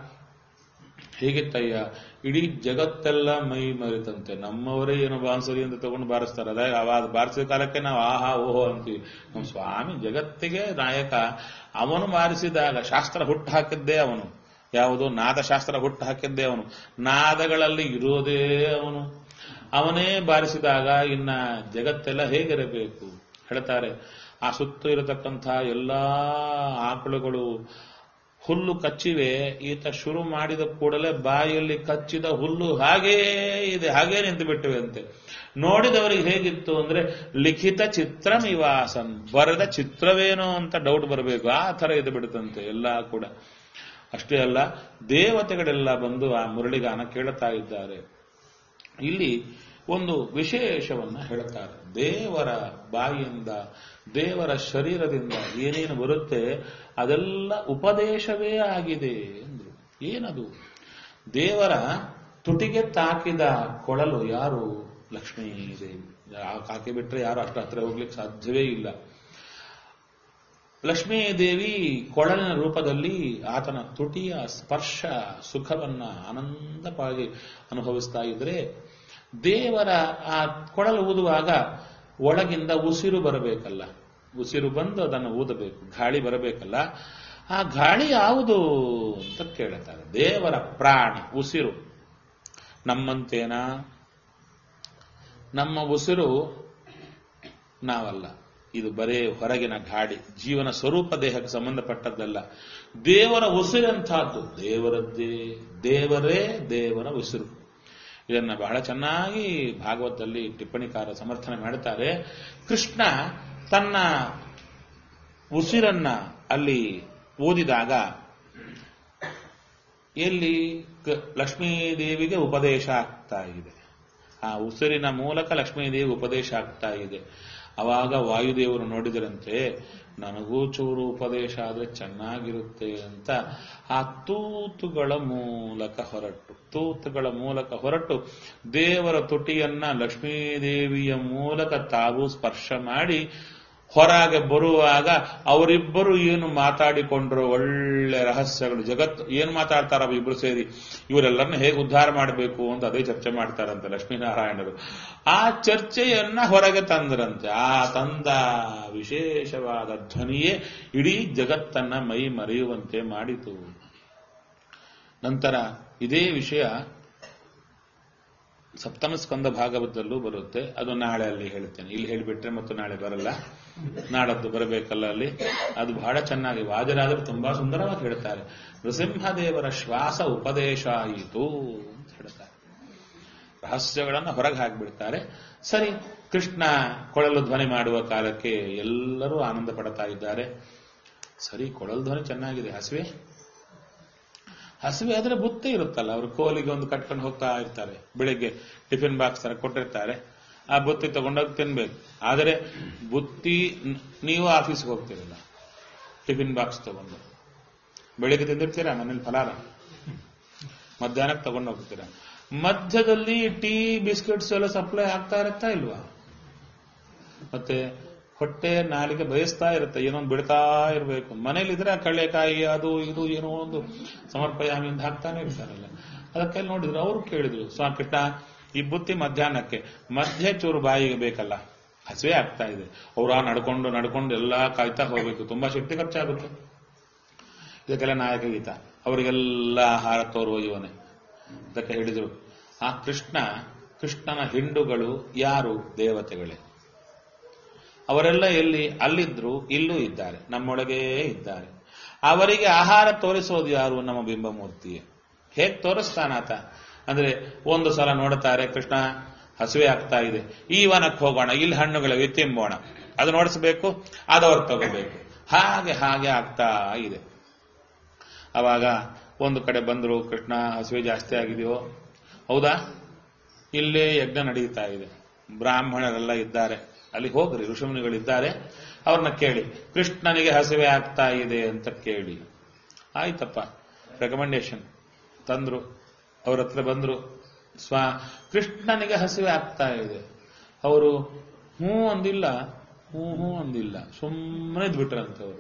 ಹೇಗಿತ್ತಯ್ಯ ಇಡೀ ಜಗತ್ತೆಲ್ಲ ಮೈ ಮರಿತಂತೆ ನಮ್ಮವರೇ ಏನೋ ಬಾನ್ಸರಿ ಅಂತ ತಗೊಂಡು ಬಾರಿಸ್ತಾರೆ ಅದೇ ಅವಾಗ ಬಾರಿಸಿದ ಕಾಲಕ್ಕೆ ನಾವು ಆಹಾ ಓಹೋ ಅಂತೀವಿ ನಮ್ಮ ಸ್ವಾಮಿ ಜಗತ್ತಿಗೆ ನಾಯಕ ಅವನು ಬಾರಿಸಿದಾಗ ಶಾಸ್ತ್ರ ಹುಟ್ಟು ಹಾಕಿದ್ದೇ ಅವನು ಯಾವುದು ನಾದಶಾಸ್ತ್ರ ಹುಟ್ಟು ಹಾಕಿದ್ದೇ ಅವನು ನಾದಗಳಲ್ಲಿ ಇರೋದೇ ಅವನು ಅವನೇ ಬಾರಿಸಿದಾಗ ಇನ್ನ ಜಗತ್ತೆಲ್ಲ ಹೇಗಿರಬೇಕು ಹೇಳ್ತಾರೆ ಆ ಸುತ್ತ ಇರತಕ್ಕಂಥ ಎಲ್ಲಾ ಆಕಳುಗಳು ಹುಲ್ಲು ಕಚ್ಚಿವೆ ಈತ ಶುರು ಮಾಡಿದ ಕೂಡಲೇ ಬಾಯಲ್ಲಿ ಕಚ್ಚಿದ ಹುಲ್ಲು ಹಾಗೇ ಇದೆ ಹಾಗೇ ನಿಂತು ಬಿಟ್ಟಿವೆ ಅಂತೆ ನೋಡಿದವರಿಗೆ ಹೇಗಿತ್ತು ಅಂದ್ರೆ ಲಿಖಿತ ಚಿತ್ರಮಿವಾಸನ್ ಬರೆದ ಚಿತ್ರವೇನೋ ಅಂತ ಡೌಟ್ ಬರಬೇಕು ಆ ತರ ಇದು ಬಿಡುತ್ತಂತೆ ಎಲ್ಲ ಕೂಡ ಅಷ್ಟೇ ಅಲ್ಲ ದೇವತೆಗಳೆಲ್ಲ ಬಂದು ಆ ಮುರಳಿಗಾನ ಕೇಳುತ್ತಾ ಇದ್ದಾರೆ ಇಲ್ಲಿ ಒಂದು ವಿಶೇಷವನ್ನ ಹೇಳ್ತಾರೆ ದೇವರ ಬಾಯಿಯಿಂದ ದೇವರ ಶರೀರದಿಂದ ಏನೇನು ಬರುತ್ತೆ ಅದೆಲ್ಲ ಉಪದೇಶವೇ ಆಗಿದೆ ಅಂದ್ರು ಏನದು ದೇವರ ತುಟಿಗೆ ತಾಕಿದ ಕೊಳಲು ಯಾರು ಲಕ್ಷ್ಮೀ ದೇವಿ ಕಾಕಿ ಬಿಟ್ರೆ ಯಾರು ಅಷ್ಟು ಹತ್ರ ಹೋಗ್ಲಿಕ್ಕೆ ಸಾಧ್ಯವೇ ಇಲ್ಲ ಲಕ್ಷ್ಮೀ ದೇವಿ ಕೊಳಲಿನ ರೂಪದಲ್ಲಿ ಆತನ ತುಟಿಯ ಸ್ಪರ್ಶ ಸುಖವನ್ನ ಆನಂದವಾಗಿ ಅನುಭವಿಸ್ತಾ ಇದ್ರೆ ದೇವರ ಆ ಕೊಳಲು ಊದುವಾಗ ಒಳಗಿಂದ ಉಸಿರು ಬರಬೇಕಲ್ಲ ಉಸಿರು ಬಂದು ಅದನ್ನು ಊದಬೇಕು ಗಾಳಿ ಬರಬೇಕಲ್ಲ ಆ ಗಾಳಿ ಯಾವುದು ಅಂತ ಕೇಳುತ್ತಾರೆ ದೇವರ ಪ್ರಾಣ ಉಸಿರು ನಮ್ಮಂತೇನಾ ನಮ್ಮ ಉಸಿರು ನಾವಲ್ಲ ಇದು ಬರೇ ಹೊರಗಿನ ಗಾಡಿ ಜೀವನ ಸ್ವರೂಪ ದೇಹಕ್ಕೆ ಸಂಬಂಧಪಟ್ಟದ್ದಲ್ಲ ದೇವರ ಉಸಿರಂತಹದ್ದು ದೇವರದ್ದೇ ದೇವರೇ ದೇವರ ಉಸಿರು ಇದನ್ನ ಬಹಳ ಚೆನ್ನಾಗಿ ಭಾಗವತದಲ್ಲಿ ಟಿಪ್ಪಣಿಕಾರ ಸಮರ್ಥನೆ ಮಾಡುತ್ತಾರೆ ಕೃಷ್ಣ ತನ್ನ ಉಸಿರನ್ನ ಅಲ್ಲಿ ಓದಿದಾಗ ಎಲ್ಲಿ ಕ- ಲಕ್ಷ್ಮೀದೇವಿಗೆ ಉಪದೇಶ ಆಗ್ತಾ ಇದೆ ಆ ಉಸಿರಿನ ಮೂಲಕ ಲಕ್ಷ್ಮೀದೇವಿ ಉಪದೇಶ ಆಗ್ತಾ ಇದೆ ಅವಾಗ ವಾಯುದೇವರು ನೋಡಿದರಂತೆ ನನಗೂ ಚೂರು ಉಪದೇಶ ಆದರೆ ಚೆನ್ನಾಗಿರುತ್ತೆ ಅಂತ ಆ ತೂತುಗಳ ಮೂಲಕ ಹೊರಟು ತೂತುಗಳ ಮೂಲಕ ಹೊರಟು ದೇವರ ತುಟಿಯನ್ನ ಲಕ್ಷ್ಮೀದೇವಿಯ ಮೂಲಕ ತಾವು ಸ್ಪರ್ಶ ಮಾಡಿ ಹೊರಗೆ ಬರುವಾಗ ಅವರಿಬ್ಬರು ಏನು ಮಾತಾಡಿಕೊಂಡ್ರು ಒಳ್ಳೆ ರಹಸ್ಯಗಳು ಜಗತ್ತು ಏನು ಮಾತಾಡ್ತಾರ ಇಬ್ರು ಸೇರಿ ಇವರೆಲ್ಲರನ್ನ ಹೇಗೆ ಉದ್ಧಾರ ಮಾಡಬೇಕು ಅಂತ ಅದೇ ಚರ್ಚೆ ಮಾಡ್ತಾರಂತೆ ಲಕ್ಷ್ಮೀನಾರಾಯಣರು ಆ ಚರ್ಚೆಯನ್ನ ಹೊರಗೆ ತಂದರಂತೆ ಆ ತಂದ ವಿಶೇಷವಾದ ಧ್ವನಿಯೇ ಇಡೀ ಜಗತ್ತನ್ನ ಮೈ ಮರೆಯುವಂತೆ ಮಾಡಿತು ನಂತರ ಇದೇ ವಿಷಯ ಸಪ್ತಮ ಸ್ಕಂದ ಭಾಗವತದಲ್ಲೂ ಬರುತ್ತೆ ಅದು ನಾಳೆ ಅಲ್ಲಿ ಹೇಳ್ತೇನೆ ಇಲ್ಲಿ ಹೇಳಿಬಿಟ್ರೆ ಮತ್ತು ನಾಳೆ ಬರಲ್ಲ ನಾಡದ್ದು ಬರಬೇಕಲ್ಲ ಅಲ್ಲಿ ಅದು ಬಹಳ ಚೆನ್ನಾಗಿ ವಾಜರಾದರು ತುಂಬಾ ಸುಂದರವಾಗಿ ಹೇಳ್ತಾರೆ ನೃಸಿಂಹದೇವರ ಶ್ವಾಸ ಉಪದೇಶ ಆಯಿತು ಅಂತ ಹೇಳ್ತಾರೆ ರಹಸ್ಯಗಳನ್ನು ಹೊರಗೆ ಹಾಕಿಬಿಡ್ತಾರೆ ಸರಿ ಕೃಷ್ಣ ಕೊಳಲು ಧ್ವನಿ ಮಾಡುವ ಕಾಲಕ್ಕೆ ಎಲ್ಲರೂ ಆನಂದ ಪಡ್ತಾ ಇದ್ದಾರೆ ಸರಿ ಕೊಳಲು ಧ್ವನಿ ಚೆನ್ನಾಗಿದೆ ಹಸಿವೆ ಹಸಿವೆ ಆದ್ರೆ ಬುತ್ತಿ ಇರುತ್ತಲ್ಲ ಅವರು ಕೋಲಿಗೆ ಒಂದು ಕಟ್ಕೊಂಡು ಹೋಗ್ತಾ ಇರ್ತಾರೆ ಬೆಳಿಗ್ಗೆ ಟಿಫಿನ್ ಬಾಕ್ಸ್ ತರ ಕೊಟ್ಟಿರ್ತಾರೆ ಆ ಬುತ್ತಿ ತಗೊಂಡೋಗಿ ತಿನ್ಬೇಕು ಆದರೆ ಬುತ್ತಿ ನ್- ನೀವು ಆಫೀಸ್ಗೆ ಹೋಗ್ತಿರಲ್ಲ ಟಿಫಿನ್ ಬಾಕ್ಸ್ ತಗೊಂಡು ಬೆಳಿಗ್ಗೆ ತಿಂದಿರ್ತೀರಾ ಮನೇಲಿ ಫಲಾರ ಮಧ್ಯಾಹ್ನಕ್ಕೆ ತಗೊಂಡು ಹೋಗ್ತೀರಾ ಮಧ್ಯದಲ್ಲಿ ಟೀ ಬಿಸ್ಕೆಟ್ಸ್ ಎಲ್ಲ ಸಪ್ಲೈ ಆಗ್ತಾ ಇರುತ್ತಾ ಇಲ್ವಾ ಮತ್ತೆ ಹೊಟ್ಟೆ ನಾಲಿಗೆ ಬಯಸ್ತಾ ಇರುತ್ತೆ ಏನೊಂದು ಬಿಡ್ತಾ ಇರಬೇಕು ಮನೇಲಿದ್ರೆ ಆ ಕಳ್ಳೆಕಾಯಿ ಅದು ಇದು ಏನೋ ಒಂದು ಸಮರ್ಪಯಾಮಿಂದ ಹಾಕ್ತಾನೆ ಇರ್ತಾರಲ್ಲ ಅದಕ್ಕೆ ನೋಡಿದ್ರು ಅವ್ರು ಕೇಳಿದ್ರು ಸ್ವಾಮಿ ಕೃಷ್ಣ ಈ ಬುತ್ತಿ ಮಧ್ಯಾಹ್ನಕ್ಕೆ ಮಧ್ಯೆ ಚೂರು ಬಾಯಿಗೆ ಬೇಕಲ್ಲ ಹಸಿವೆ ಆಗ್ತಾ ಇದೆ ಅವ್ರ ನಡ್ಕೊಂಡು ನಡ್ಕೊಂಡು ಎಲ್ಲಾ ಕಾಯ್ತಾ ಹೋಗ್ಬೇಕು ತುಂಬಾ ಶಕ್ತಿ ಖರ್ಚಾಗುತ್ತೆ ಇದಕ್ಕೆಲ್ಲ ನಾಯಕ ಗೀತ ಅವರಿಗೆಲ್ಲ ಆಹಾರ ತೋರುವ ಇವನೇ ಅದಕ್ಕೆ ಹೇಳಿದರು ಆ ಕೃಷ್ಣ ಕೃಷ್ಣನ ಹಿಂಡುಗಳು ಯಾರು ದೇವತೆಗಳೇ ಅವರೆಲ್ಲ ಎಲ್ಲಿ ಅಲ್ಲಿದ್ರು ಇಲ್ಲೂ ಇದ್ದಾರೆ ನಮ್ಮೊಳಗೇ ಇದ್ದಾರೆ ಅವರಿಗೆ ಆಹಾರ ತೋರಿಸೋದು ಯಾರು ನಮ್ಮ ಬಿಂಬಮೂರ್ತಿಯೇ ಹೇಗ್ ತೋರಿಸ್ತಾನಾತ ಅಂದ್ರೆ ಒಂದು ಸಲ ನೋಡುತ್ತಾರೆ ಕೃಷ್ಣ ಹಸಿವೆ ಆಗ್ತಾ ಇದೆ ಈ ವನಕ್ಕೆ ಹೋಗೋಣ ಇಲ್ಲಿ ಹಣ್ಣುಗಳಿವೆ ತಿಂಬೋಣ ಅದು ನೋಡಿಸ್ಬೇಕು ಅದವ್ರು ತಗೋಬೇಕು ಹಾಗೆ ಹಾಗೆ ಆಗ್ತಾ ಇದೆ ಅವಾಗ ಒಂದು ಕಡೆ ಬಂದ್ರು ಕೃಷ್ಣ ಹಸಿವೆ ಜಾಸ್ತಿ ಆಗಿದೆಯೋ ಹೌದಾ ಇಲ್ಲೇ ಯಜ್ಞ ನಡೀತಾ ಇದೆ ಬ್ರಾಹ್ಮಣರೆಲ್ಲ ಇದ್ದಾರೆ ಅಲ್ಲಿ ಹೋಗ್ರಿ ಋಷಿಮುನಿಗಳಿದ್ದಾರೆ ಅವ್ರನ್ನ ಕೇಳಿ ಕೃಷ್ಣನಿಗೆ ಹಸಿವೆ ಆಗ್ತಾ ಇದೆ ಅಂತ ಕೇಳಿ ಆಯ್ತಪ್ಪ ರೆಕಮೆಂಡೇಶನ್ ತಂದ್ರು ಅವ್ರ ಹತ್ರ ಬಂದ್ರು ಸ್ವ ಕೃಷ್ಣನಿಗೆ ಹಸಿವೆ ಆಗ್ತಾ ಇದೆ ಅವರು ಹ್ಞೂ ಅಂದಿಲ್ಲ ಹ್ಞೂ ಹ್ಞೂ ಅಂದಿಲ್ಲ ಸುಮ್ಮನೆ ಇದ್ಬಿಟ್ರಂತೆ ಅವರು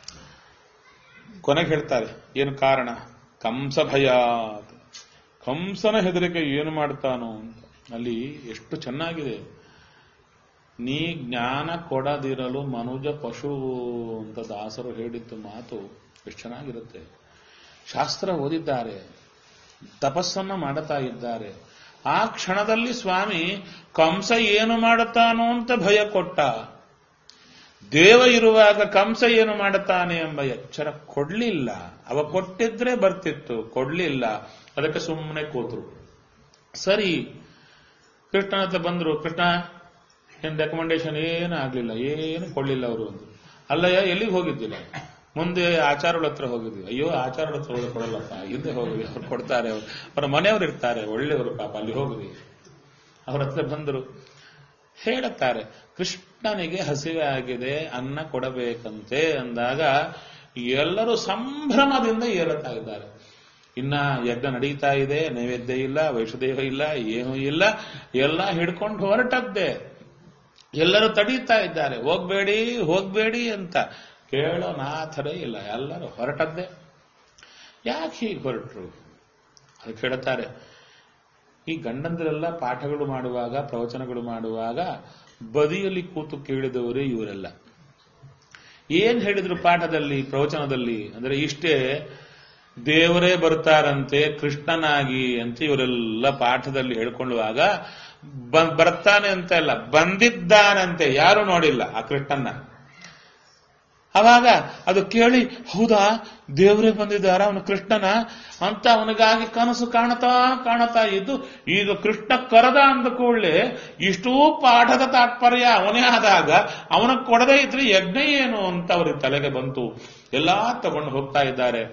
ಕೊನೆಗೆ ಹೇಳ್ತಾರೆ ಏನು ಕಾರಣ ಕಂಸ ಭಯ ಕಂಸನ ಹೆದರಿಕೆ ಏನು ಮಾಡ್ತಾನೋ ಅಂತ ಅಲ್ಲಿ ಎಷ್ಟು ಚೆನ್ನಾಗಿದೆ ನೀ ಜ್ಞಾನ ಕೊಡದಿರಲು ಮನುಜ ಪಶು ಅಂತ ದಾಸರು ಹೇಳಿದ್ದು ಮಾತು ಎಷ್ಟು ಚೆನ್ನಾಗಿರುತ್ತೆ ಶಾಸ್ತ್ರ ಓದಿದ್ದಾರೆ ತಪಸ್ಸನ್ನ ಮಾಡುತ್ತಾ ಇದ್ದಾರೆ ಆ ಕ್ಷಣದಲ್ಲಿ ಸ್ವಾಮಿ ಕಂಸ ಏನು ಮಾಡುತ್ತಾನೋ ಅಂತ ಭಯ ಕೊಟ್ಟ ದೇವ ಇರುವಾಗ ಕಂಸ ಏನು ಮಾಡುತ್ತಾನೆ ಎಂಬ ಎಚ್ಚರ ಕೊಡ್ಲಿಲ್ಲ ಅವ ಕೊಟ್ಟಿದ್ರೆ ಬರ್ತಿತ್ತು ಕೊಡ್ಲಿಲ್ಲ ಅದಕ್ಕೆ ಸುಮ್ಮನೆ ಕೂತರು ಸರಿ ಕೃಷ್ಣನ ಹತ್ರ ಬಂದ್ರು ಕೃಷ್ಣ ಏನ್ ರೆಕಮೆಂಡೇಶನ್ ಏನು ಆಗ್ಲಿಲ್ಲ ಏನು ಕೊಡ್ಲಿಲ್ಲ ಅವರು ಅಂದ್ರು ಅಲ್ಲಯ್ಯ ಎಲ್ಲಿಗೆ ಹೋಗಿದ್ದಿಲ್ಲ ಮುಂದೆ ಆಚಾರ್ಯಗಳ ಹತ್ರ ಹೋಗಿದ್ವಿ ಅಯ್ಯೋ ಆಚಾರ್ಯಗಳ ಹತ್ರ ಹೋಗಿ ಕೊಡಲ್ಲಪ್ಪ ಹಿಂದೆ ಹೋಗಿದ್ವಿ ಅವ್ರು ಕೊಡ್ತಾರೆ ಅವ್ರು ಅವರ ಮನೆಯವರು ಇರ್ತಾರೆ ಒಳ್ಳೆಯವರು ಪಾಪ ಅಲ್ಲಿ ಹೋಗಿದ್ವಿ ಅವ್ರ ಹತ್ರ ಬಂದರು ಹೇಳುತ್ತಾರೆ ಕೃಷ್ಣನಿಗೆ ಹಸಿವೆ ಆಗಿದೆ ಅನ್ನ ಕೊಡಬೇಕಂತೆ ಅಂದಾಗ ಎಲ್ಲರೂ ಸಂಭ್ರಮದಿಂದ ಏರುತ್ತಾ ಇದ್ದಾರೆ ಇನ್ನ ಯಜ್ಞ ನಡೀತಾ ಇದೆ ನೈವೇದ್ಯ ಇಲ್ಲ ವೈಷ್ಣದೇವ ಇಲ್ಲ ಏನೂ ಇಲ್ಲ ಎಲ್ಲ ಹಿಡ್ಕೊಂಡು ಹೊರಟದ್ದೇ ಎಲ್ಲರೂ ತಡೀತಾ ಇದ್ದಾರೆ ಹೋಗ್ಬೇಡಿ ಹೋಗ್ಬೇಡಿ ಅಂತ ಕೇಳೋ ನಾಥರೇ ಇಲ್ಲ ಎಲ್ಲರೂ ಹೊರಟದ್ದೇ ಯಾಕೆ ಹೀಗೆ ಹೊರಟರು ಅದಕ್ಕೆ ಹೇಳ್ತಾರೆ ಈ ಗಂಡಂದರೆಲ್ಲ ಪಾಠಗಳು ಮಾಡುವಾಗ ಪ್ರವಚನಗಳು ಮಾಡುವಾಗ ಬದಿಯಲ್ಲಿ ಕೂತು ಕೇಳಿದವರೇ ಇವರೆಲ್ಲ ಏನ್ ಹೇಳಿದ್ರು ಪಾಠದಲ್ಲಿ ಪ್ರವಚನದಲ್ಲಿ ಅಂದ್ರೆ ಇಷ್ಟೇ ದೇವರೇ ಬರ್ತಾರಂತೆ ಕೃಷ್ಣನಾಗಿ ಅಂತ ಇವರೆಲ್ಲ ಪಾಠದಲ್ಲಿ ಹೇಳ್ಕೊಳ್ಳುವಾಗ ಬ- ಬರ್ತಾನೆ ಅಂತ ಅಲ್ಲ ಬಂದಿದ್ದಾನಂತೆ ಯಾರು ನೋಡಿಲ್ಲ ಆ ಕೃಷ್ಣನ್ನ ಅವಾಗ ಅದು ಕೇಳಿ ಹೌದಾ ದೇವರೇ ಬಂದಿದ್ದಾರ ಅವನು ಕೃಷ್ಣನ ಅಂತ ಅವನಿಗಾಗಿ ಕನಸು ಕಾಣತಾ ಕಾಣತಾ ಇದ್ದು ಈಗ ಕೃಷ್ಣ ಕರೆದ ಅಂದ ಕೂಡಲೇ ಇಷ್ಟೂ ಪಾಠದ ತಾತ್ಪರ್ಯ ಅವನೇ ಆದಾಗ ಅವನ ಕೊಡದೇ ಇದ್ರೆ ಯಜ್ಞ ಏನು ಅಂತ ಅವ್ರಿಗೆ ತಲೆಗೆ ಬಂತು ಎಲ್ಲಾ ತಗೊಂಡು ಹೋಗ್ತಾ ಇದ್ದಾರೆ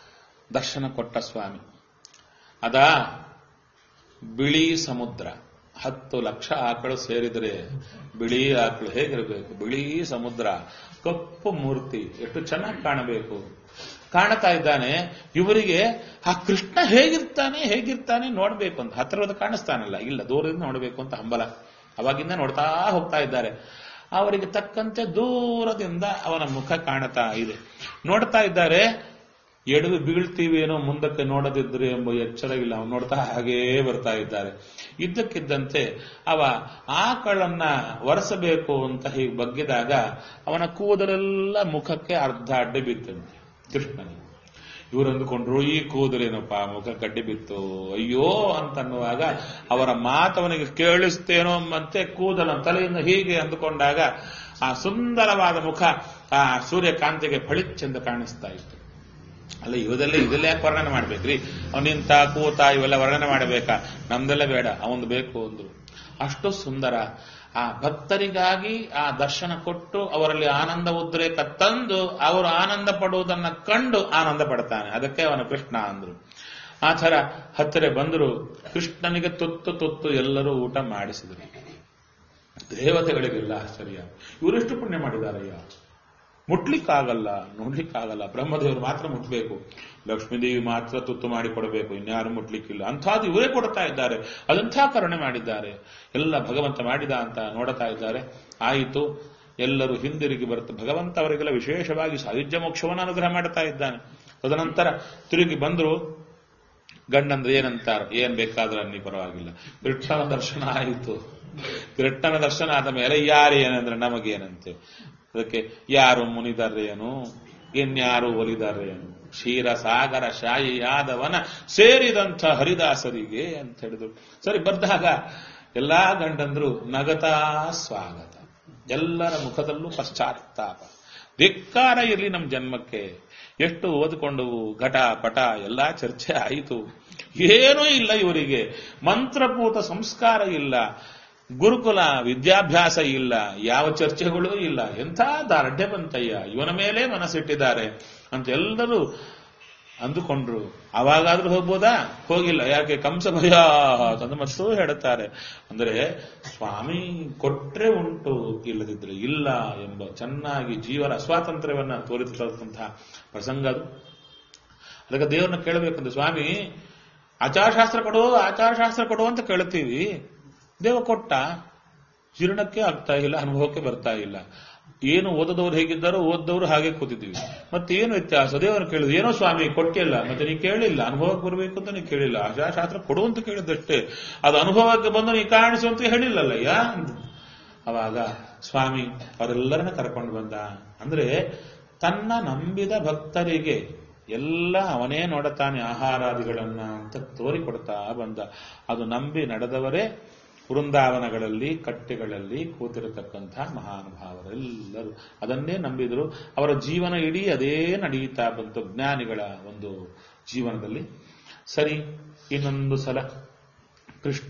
ದರ್ಶನ ಕೊಟ್ಟ ಸ್ವಾಮಿ ಅದ ಬಿಳಿ ಸಮುದ್ರ ಹತ್ತು ಲಕ್ಷ ಆಕಳು ಸೇರಿದರೆ ಬಿಳಿ ಆಕಳು ಹೇಗಿರಬೇಕು ಬಿಳಿ ಸಮುದ್ರ ಕಪ್ಪು ಮೂರ್ತಿ ಎಷ್ಟು ಚೆನ್ನಾಗಿ ಕಾಣಬೇಕು ಕಾಣ್ತಾ ಇದ್ದಾನೆ ಇವರಿಗೆ ಆ ಕೃಷ್ಣ ಹೇಗಿರ್ತಾನೆ ಹೇಗಿರ್ತಾನೆ ನೋಡ್ಬೇಕು ಅಂತ ಹತ್ತಿರದ ಕಾಣಿಸ್ತಾನಲ್ಲ ಇಲ್ಲ ದೂರದಿಂದ ನೋಡಬೇಕು ಅಂತ ಹಂಬಲ ಅವಾಗಿಂದ ನೋಡ್ತಾ ಹೋಗ್ತಾ ಇದ್ದಾರೆ ಅವರಿಗೆ ತಕ್ಕಂತೆ ದೂರದಿಂದ ಅವನ ಮುಖ ಕಾಣ್ತಾ ಇದೆ ನೋಡ್ತಾ ಇದ್ದಾರೆ ಎಡವಿ ಬೀಳ್ತೀವಿ ಏನೋ ಮುಂದಕ್ಕೆ ನೋಡದಿದ್ರೆ ಎಂಬ ಎಚ್ಚರ ಇಲ್ಲ ಅವನು ನೋಡ್ತಾ ಹಾಗೇ ಬರ್ತಾ ಇದ್ದಾರೆ ಇದ್ದಕ್ಕಿದ್ದಂತೆ ಅವ ಆಕಳನ್ನ ಒರೆಸಬೇಕು ಅಂತ ಹೀಗೆ ಬಗ್ಗಿದಾಗ ಅವನ ಕೂದಲೆಲ್ಲ ಮುಖಕ್ಕೆ ಅರ್ಧ ಅಡ್ಡ ಬಿತ್ತಂತೆ ಕೃಷ್ಣನಿಗೆ ಇವರು ಅಂದುಕೊಂಡ್ರು ಈ ಕೂದಲೇನಪ್ಪ ಮುಖ ಕಡ್ಡಿ ಬಿತ್ತು ಅಯ್ಯೋ ಅಂತನ್ನುವಾಗ ಅವರ ಮಾತವನಿಗೆ ಕೇಳಿಸ್ತೇನೋ ಮತ್ತೆ ಕೂದಲ ತಲೆಯಿಂದ ಹೀಗೆ ಅಂದುಕೊಂಡಾಗ ಆ ಸುಂದರವಾದ ಮುಖ ಆ ಸೂರ್ಯಕಾಂತಿಗೆ ಫಳಿಚ್ಚೆಂದು ಕಾಣಿಸ್ತಾ ಇತ್ತು ಅಲ್ಲ ಇವದೆಲ್ಲ ಇದೆಲ್ಲ ಯಾಕೆ ವರ್ಣನೆ ಮಾಡ್ಬೇಕ್ರಿ ಅವನಿಂತ ಕೂತ ಇವೆಲ್ಲ ವರ್ಣನೆ ಮಾಡಬೇಕಾ ನಮ್ದೆಲ್ಲ ಬೇಡ ಅವನು ಬೇಕು ಅಂದ್ರು ಅಷ್ಟು ಸುಂದರ ಆ ಭಕ್ತರಿಗಾಗಿ ಆ ದರ್ಶನ ಕೊಟ್ಟು ಅವರಲ್ಲಿ ಆನಂದ ಉದ್ರೇಕ ತಂದು ಅವರು ಆನಂದ ಪಡುವುದನ್ನ ಕಂಡು ಆನಂದ ಪಡ್ತಾನೆ ಅದಕ್ಕೆ ಅವನ ಕೃಷ್ಣ ಅಂದ್ರು ಆ ಥರ ಹತ್ತಿರ ಬಂದರು ಕೃಷ್ಣನಿಗೆ ತುತ್ತು ತುತ್ತು ಎಲ್ಲರೂ ಊಟ ಮಾಡಿಸಿದರು ದೇವತೆಗಳಿಗೆಲ್ಲ ಆಶ್ಚರ್ಯ ಇವರೆಷ್ಟು ಪುಣ್ಯ ಮಾಡಿದಾರಯ್ಯ ಮುಟ್ಲಿಕ್ಕಾಗಲ್ಲ ನೋಡ್ಲಿಕ್ಕಾಗಲ್ಲ ಬ್ರಹ್ಮದೇವರು ಮಾತ್ರ ಮುಟ್ಬೇಕು ಲಕ್ಷ್ಮೀದೇವಿ ಮಾತ್ರ ತುತ್ತು ಮಾಡಿ ಕೊಡಬೇಕು ಇನ್ಯಾರು ಮುಟ್ಲಿಕ್ಕಿಲ್ಲ ಅಂಥದ್ದು ಇವರೇ ಕೊಡ್ತಾ ಇದ್ದಾರೆ ಅದಂಥ ಕರುಣೆ ಮಾಡಿದ್ದಾರೆ ಎಲ್ಲ ಭಗವಂತ ಮಾಡಿದ ಅಂತ ನೋಡ್ತಾ ಇದ್ದಾರೆ ಆಯಿತು ಎಲ್ಲರೂ ಹಿಂದಿರುಗಿ ಬರುತ್ತೆ ಭಗವಂತ ಅವರಿಗೆಲ್ಲ ವಿಶೇಷವಾಗಿ ಸಾಯುಜ್ಯ ಮೋಕ್ಷವನ್ನು ಅನುಗ್ರಹ ಮಾಡ್ತಾ ಇದ್ದಾನೆ ತದನಂತರ ತಿರುಗಿ ಬಂದರು ಗಂಡಂದ್ರೆ ಏನಂತಾರ ಏನ್ ಬೇಕಾದ್ರೆ ಅನ್ನಿ ಪರವಾಗಿಲ್ಲ ಕೃಷ್ಣನ ದರ್ಶನ ಆಯಿತು ಕೃಷ್ಣನ ದರ್ಶನ ಆದ ಮೇಲೆ ಯಾರು ಏನಂದ್ರೆ ನಮಗೇನಂತೆ ಅದಕ್ಕೆ ಯಾರು ಮುನಿದಾರೇನು ಇನ್ಯಾರು ಒಲಿದಾರೇನು ಕ್ಷೀರ ಸಾಗರ ಶಾಯಿಯಾದವನ ಸೇರಿದಂಥ ಹರಿದಾಸರಿಗೆ ಅಂತ ಹೇಳಿದ್ರು ಸರಿ ಬರ್ದಾಗ ಎಲ್ಲಾ ಗಂಡಂದ್ರು ನಗತಾ ಸ್ವಾಗತ ಎಲ್ಲರ ಮುಖದಲ್ಲೂ ಪಶ್ಚಾತ್ತಾಪ ಧಿಕ್ಕಾರ ಇರಲಿ ನಮ್ಮ ಜನ್ಮಕ್ಕೆ ಎಷ್ಟು ಓದಿಕೊಂಡವು ಘಟ ಪಟ ಎಲ್ಲ ಚರ್ಚೆ ಆಯಿತು ಏನೂ ಇಲ್ಲ ಇವರಿಗೆ ಮಂತ್ರಪೂತ ಸಂಸ್ಕಾರ ಇಲ್ಲ ಗುರುಕುಲ ವಿದ್ಯಾಭ್ಯಾಸ ಇಲ್ಲ ಯಾವ ಚರ್ಚೆಗಳೂ ಇಲ್ಲ ಎಂಥ ದಾರ್ಢ್ಯ ಬಂತಯ್ಯ ಇವನ ಮೇಲೆ ಮನಸ್ಸಿಟ್ಟಿದ್ದಾರೆ ಅಂತ ಎಲ್ಲರೂ ಅಂದುಕೊಂಡ್ರು ಅವಾಗಾದ್ರೂ ಹೋಗ್ಬೋದಾ ಹೋಗಿಲ್ಲ ಯಾಕೆ ಕಂಸ ಭಯ ಅಂತ ಮತ್ತೂ ಹೇಳುತ್ತಾರೆ ಅಂದ್ರೆ ಸ್ವಾಮಿ ಕೊಟ್ರೆ ಉಂಟು ಇಲ್ಲದಿದ್ರೆ ಇಲ್ಲ ಎಂಬ ಚೆನ್ನಾಗಿ ಜೀವನ ಸ್ವಾತಂತ್ರ್ಯವನ್ನ ತೋರಿಸತಕ್ಕಂತಹ ಪ್ರಸಂಗ ಅದು ಅದಕ್ಕೆ ದೇವ್ರನ್ನ ಕೇಳಬೇಕಂದ್ರೆ ಸ್ವಾಮಿ ಆಚಾರಶಾಸ್ತ್ರ ಕೊಡು ಆಚಾರಶಾಸ್ತ್ರ ಕೊಡು ಅಂತ ಕೇಳ್ತೀವಿ ದೇವ ಕೊಟ್ಟ ಜೀರ್ಣಕ್ಕೆ ಆಗ್ತಾ ಇಲ್ಲ ಅನುಭವಕ್ಕೆ ಬರ್ತಾ ಇಲ್ಲ ಏನು ಓದದವ್ರು ಹೇಗಿದ್ದಾರೋ ಓದ್ದವ್ರು ಹಾಗೆ ಕೂತಿದ್ವಿ ಮತ್ತೆ ಏನು ವ್ಯತ್ಯಾಸ ದೇವರು ಕೇಳಿದ್ರು ಏನೋ ಸ್ವಾಮಿ ಕೊಟ್ಟಿಲ್ಲ ಮತ್ತೆ ನೀ ಕೇಳಿಲ್ಲ ಅನುಭವಕ್ಕೆ ಬರಬೇಕು ಅಂತ ನೀ ಕೇಳಿಲ್ಲ ಆಶಾಶಾಸ್ತ್ರ ಕೊಡು ಅಂತ ಕೇಳಿದ್ದಷ್ಟೇ ಅದು ಅನುಭವಕ್ಕೆ ಬಂದು ನೀ ಕಾಣಿಸು ಅಂತ ಹೇಳಿಲ್ಲಲ್ಲಯ್ಯ ಅವಾಗ ಸ್ವಾಮಿ ಅವರೆಲ್ಲರನ್ನ ಕರ್ಕೊಂಡು ಬಂದ ಅಂದ್ರೆ ತನ್ನ ನಂಬಿದ ಭಕ್ತರಿಗೆ ಎಲ್ಲ ಅವನೇ ನೋಡುತ್ತಾನೆ ಆಹಾರಾದಿಗಳನ್ನ ಅಂತ ತೋರಿಕೊಡ್ತಾ ಬಂದ ಅದು ನಂಬಿ ನಡೆದವರೇ ವೃಂದಾವನಗಳಲ್ಲಿ ಕಟ್ಟೆಗಳಲ್ಲಿ ಕೂತಿರತಕ್ಕಂಥ ಮಹಾನುಭಾವರೆಲ್ಲರೂ ಅದನ್ನೇ ನಂಬಿದರು ಅವರ ಜೀವನ ಇಡೀ ಅದೇ ನಡೆಯುತ್ತಾ ಬಂತು ಜ್ಞಾನಿಗಳ ಒಂದು ಜೀವನದಲ್ಲಿ ಸರಿ ಇನ್ನೊಂದು ಸಲ ಕೃಷ್ಣ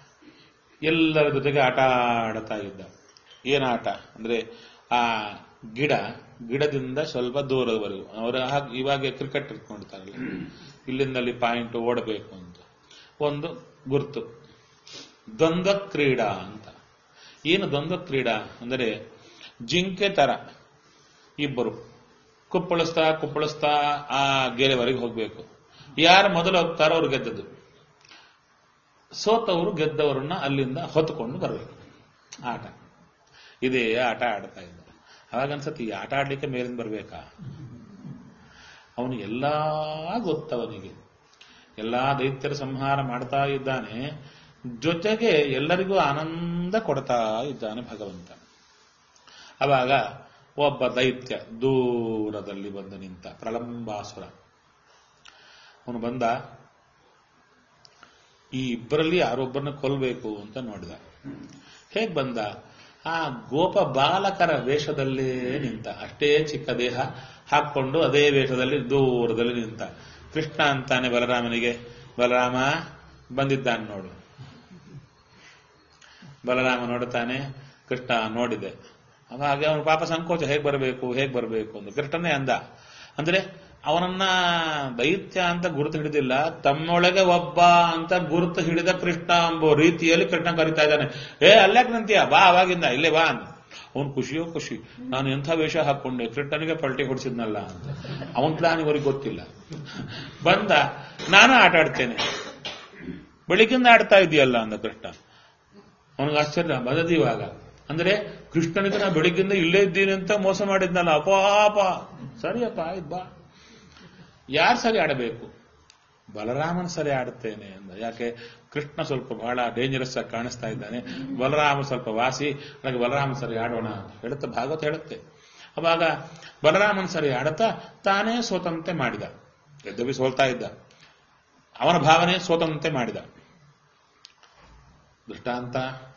ಎಲ್ಲರ ಜೊತೆಗೆ ಆಟ ಆಡ್ತಾ ಇದ್ದ ಏನ್ ಆಟ ಅಂದ್ರೆ ಆ ಗಿಡ ಗಿಡದಿಂದ ಸ್ವಲ್ಪ ದೂರದವರೆಗೂ ಅವರ ಹಾಗೆ ಇವಾಗ ಕ್ರಿಕೆಟ್ ಇಟ್ಕೊಂಡಿರ್ತಾರಲ್ಲ ಇಲ್ಲಿಂದಲ್ಲಿ ಪಾಯಿಂಟ್ ಓಡಬೇಕು ಅಂತ ಒಂದು ಗುರ್ತು ದ್ವಂದ್ವ ಕ್ರೀಡಾ ಅಂತ ಏನು ದ್ವಂದ್ವ ಕ್ರೀಡಾ ಅಂದರೆ ಜಿಂಕೆ ತರ ಇಬ್ಬರು ಕುಪ್ಪಳಿಸ್ತಾ ಕುಪ್ಪಳಿಸ್ತಾ ಆ ಗೆರೆವರೆಗೆ ಹೋಗ್ಬೇಕು ಯಾರು ಮೊದಲು ಹೋಗ್ತಾರೋ ಅವ್ರು ಗೆದ್ದದ್ದು ಸೋತವರು ಗೆದ್ದವರನ್ನ ಅಲ್ಲಿಂದ ಹೊತ್ತುಕೊಂಡು ಬರಬೇಕು ಆಟ ಇದೇ ಆಟ ಆಡ್ತಾ ಇದ್ದಾರೆ ಅವಾಗ ಅನ್ಸತ್ತೆ ಈ ಆಟ ಆಡ್ಲಿಕ್ಕೆ ಮೇಲಿಂದ ಬರ್ಬೇಕಾ ಅವನು ಎಲ್ಲಾ ಗೊತ್ತವನಿಗೆ ಎಲ್ಲಾ ದೈತ್ಯರ ಸಂಹಾರ ಮಾಡ್ತಾ ಇದ್ದಾನೆ ಜೊತೆಗೆ ಎಲ್ಲರಿಗೂ ಆನಂದ ಕೊಡ್ತಾ ಇದ್ದಾನೆ ಭಗವಂತ ಅವಾಗ ಒಬ್ಬ ದೈತ್ಯ ದೂರದಲ್ಲಿ ಬಂದು ನಿಂತ ಪ್ರಲಂಬಾಸುರ ಅವನು ಬಂದ ಈ ಇಬ್ಬರಲ್ಲಿ ಯಾರೊಬ್ಬರನ್ನ ಕೊಲ್ಲಬೇಕು ಅಂತ ನೋಡಿದ ಹೇಗ್ ಬಂದ ಆ ಗೋಪ ಬಾಲಕರ ವೇಷದಲ್ಲೇ ನಿಂತ ಅಷ್ಟೇ ಚಿಕ್ಕ ದೇಹ ಹಾಕೊಂಡು ಅದೇ ವೇಷದಲ್ಲಿ ದೂರದಲ್ಲಿ ನಿಂತ ಕೃಷ್ಣ ಅಂತಾನೆ ಬಲರಾಮನಿಗೆ ಬಲರಾಮ ಬಂದಿದ್ದಾನೆ ನೋಡು ಬಲರಾಮ ನೋಡುತ್ತಾನೆ ಕೃಷ್ಣ ನೋಡಿದೆ ಅವಾಗ ಅವನು ಪಾಪ ಸಂಕೋಚ ಹೇಗ್ ಬರಬೇಕು ಹೇಗ್ ಬರಬೇಕು ಅಂತ ಕೃಷ್ಣನೇ ಅಂದ ಅಂದ್ರೆ ಅವನನ್ನ ದೈತ್ಯ ಅಂತ ಗುರುತು ಹಿಡಿದಿಲ್ಲ ತಮ್ಮೊಳಗೆ ಒಬ್ಬ ಅಂತ ಗುರುತು ಹಿಡಿದ ಕೃಷ್ಣ ಎಂಬ ರೀತಿಯಲ್ಲಿ ಕೃಷ್ಣ ಕರಿತಾ ಇದ್ದಾನೆ ಏ ಅಲ್ಲಾಕ್ ನಿಂತೀಯ ಬಾ ಅವಾಗಿಂದ ಇಲ್ಲೇ ಬಾ ಅಂತ ಅವನು ಖುಷಿಯೋ ಖುಷಿ ನಾನು ಎಂಥ ವೇಷ ಹಾಕೊಂಡೆ ಕೃಷ್ಣನಿಗೆ ಪಲ್ಟಿ ಹೊಡಿಸಿದ್ನಲ್ಲ ಅಂತ ಅವನ್ ಪ್ಲಾನ್ ಇವರಿಗೆ ಗೊತ್ತಿಲ್ಲ ಬಂದ ನಾನು ಆಟ ಆಡ್ತೇನೆ ಬೆಳಿಗ್ಗಿಂದ ಆಡ್ತಾ ಇದೆಯಲ್ಲ ಅಂದ ಕೃಷ್ಣ ಅವನಿಗೆ ಆಶ್ಚರ್ಯ ಬದದಿ ಇವಾಗ ಅಂದ್ರೆ ಕೃಷ್ಣನಿಗೆ ನಾ ಬೆಳಿಗ್ಗಿಂದ ಇಲ್ಲೇ ಇದ್ದೀನಿ ಅಂತ ಮೋಸ ಮಾಡಿದ್ನಲ್ಲ ಅಪಾಪ ಸರಿಯಪ್ಪ ಆಯ್ತು ಬಾ ಯಾರು ಸರಿ ಆಡಬೇಕು ಬಲರಾಮನ ಸರಿ ಆಡುತ್ತೇನೆ ಅಂದ ಯಾಕೆ ಕೃಷ್ಣ ಸ್ವಲ್ಪ ಬಹಳ ಡೇಂಜರಸ್ ಆಗಿ ಕಾಣಿಸ್ತಾ ಇದ್ದಾನೆ ಬಲರಾಮ ಸ್ವಲ್ಪ ವಾಸಿ ನನಗೆ ಬಲರಾಮ ಸರಿ ಆಡೋಣ ಅಂತ ಹೇಳುತ್ತೆ ಭಾಗವತ ಹೇಳುತ್ತೆ ಅವಾಗ ಬಲರಾಮನ ಸರಿ ಆಡುತ್ತಾ ತಾನೇ ಸೋತಂತೆ ಮಾಡಿದ ಯದ್ಯಪಿ ಸೋಲ್ತಾ ಇದ್ದ ಅವನ ಭಾವನೆ ಸೋತಂತೆ ಮಾಡಿದ ದೃಷ್ಟಾಂತ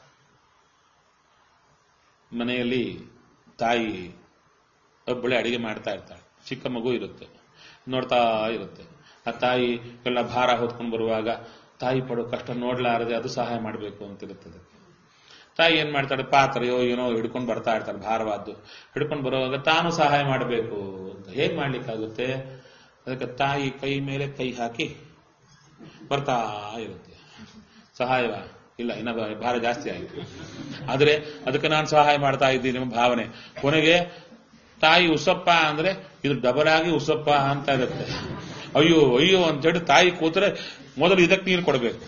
ಮನೆಯಲ್ಲಿ ತಾಯಿ ಒಬ್ಬಳೆ ಅಡಿಗೆ ಮಾಡ್ತಾ ಇರ್ತಾಳೆ ಚಿಕ್ಕ ಮಗು ಇರುತ್ತೆ ನೋಡ್ತಾ ಇರುತ್ತೆ ಆ ತಾಯಿ ಎಲ್ಲ ಭಾರ ಹೊತ್ಕೊಂಡು ಬರುವಾಗ ತಾಯಿ ಪಡೋ ಕಷ್ಟ ನೋಡ್ಲಾರದೆ ಅದು ಸಹಾಯ ಮಾಡಬೇಕು ಅಂತಿರುತ್ತದೆ ತಾಯಿ ಏನ್ ಮಾಡ್ತಾಳೆ ಪಾತ್ರೆಯೋ ಏನೋ ಹಿಡ್ಕೊಂಡು ಬರ್ತಾ ಇರ್ತಾರೆ ಭಾರವಾದ್ದು ಹಿಡ್ಕೊಂಡು ಬರುವಾಗ ತಾನು ಸಹಾಯ ಮಾಡಬೇಕು ಅಂತ ಹೇಗ್ ಮಾಡ್ಲಿಕ್ಕಾಗುತ್ತೆ ಅದಕ್ಕೆ ತಾಯಿ ಕೈ ಮೇಲೆ ಕೈ ಹಾಕಿ ಬರ್ತಾ ಇರುತ್ತೆ ಸಹಾಯವ ಇಲ್ಲ ಇನ್ನ ಬ- ಭಾರ ಜಾಸ್ತಿ ಆಯಿತು ಆದ್ರೆ ಅದಕ್ಕೆ ನಾನು ಸಹಾಯ ಮಾಡ್ತಾ ಇದ್ದೀನಿ ಎಂಬ ಭಾವನೆ ಕೊನೆಗೆ ತಾಯಿ ಉಸಪ್ಪ ಅಂದ್ರೆ ಇದು ಡಬಲ್ ಆಗಿ ಉಸಪ್ಪ ಅಂತ ಇರುತ್ತೆ ಅಯ್ಯೋ ಅಯ್ಯೋ ಅಂತ ಹೇಳಿ ತಾಯಿ ಕೂತ್ರೆ ಮೊದಲು ಇದಕ್ಕೆ ನೀರು ಕೊಡಬೇಕು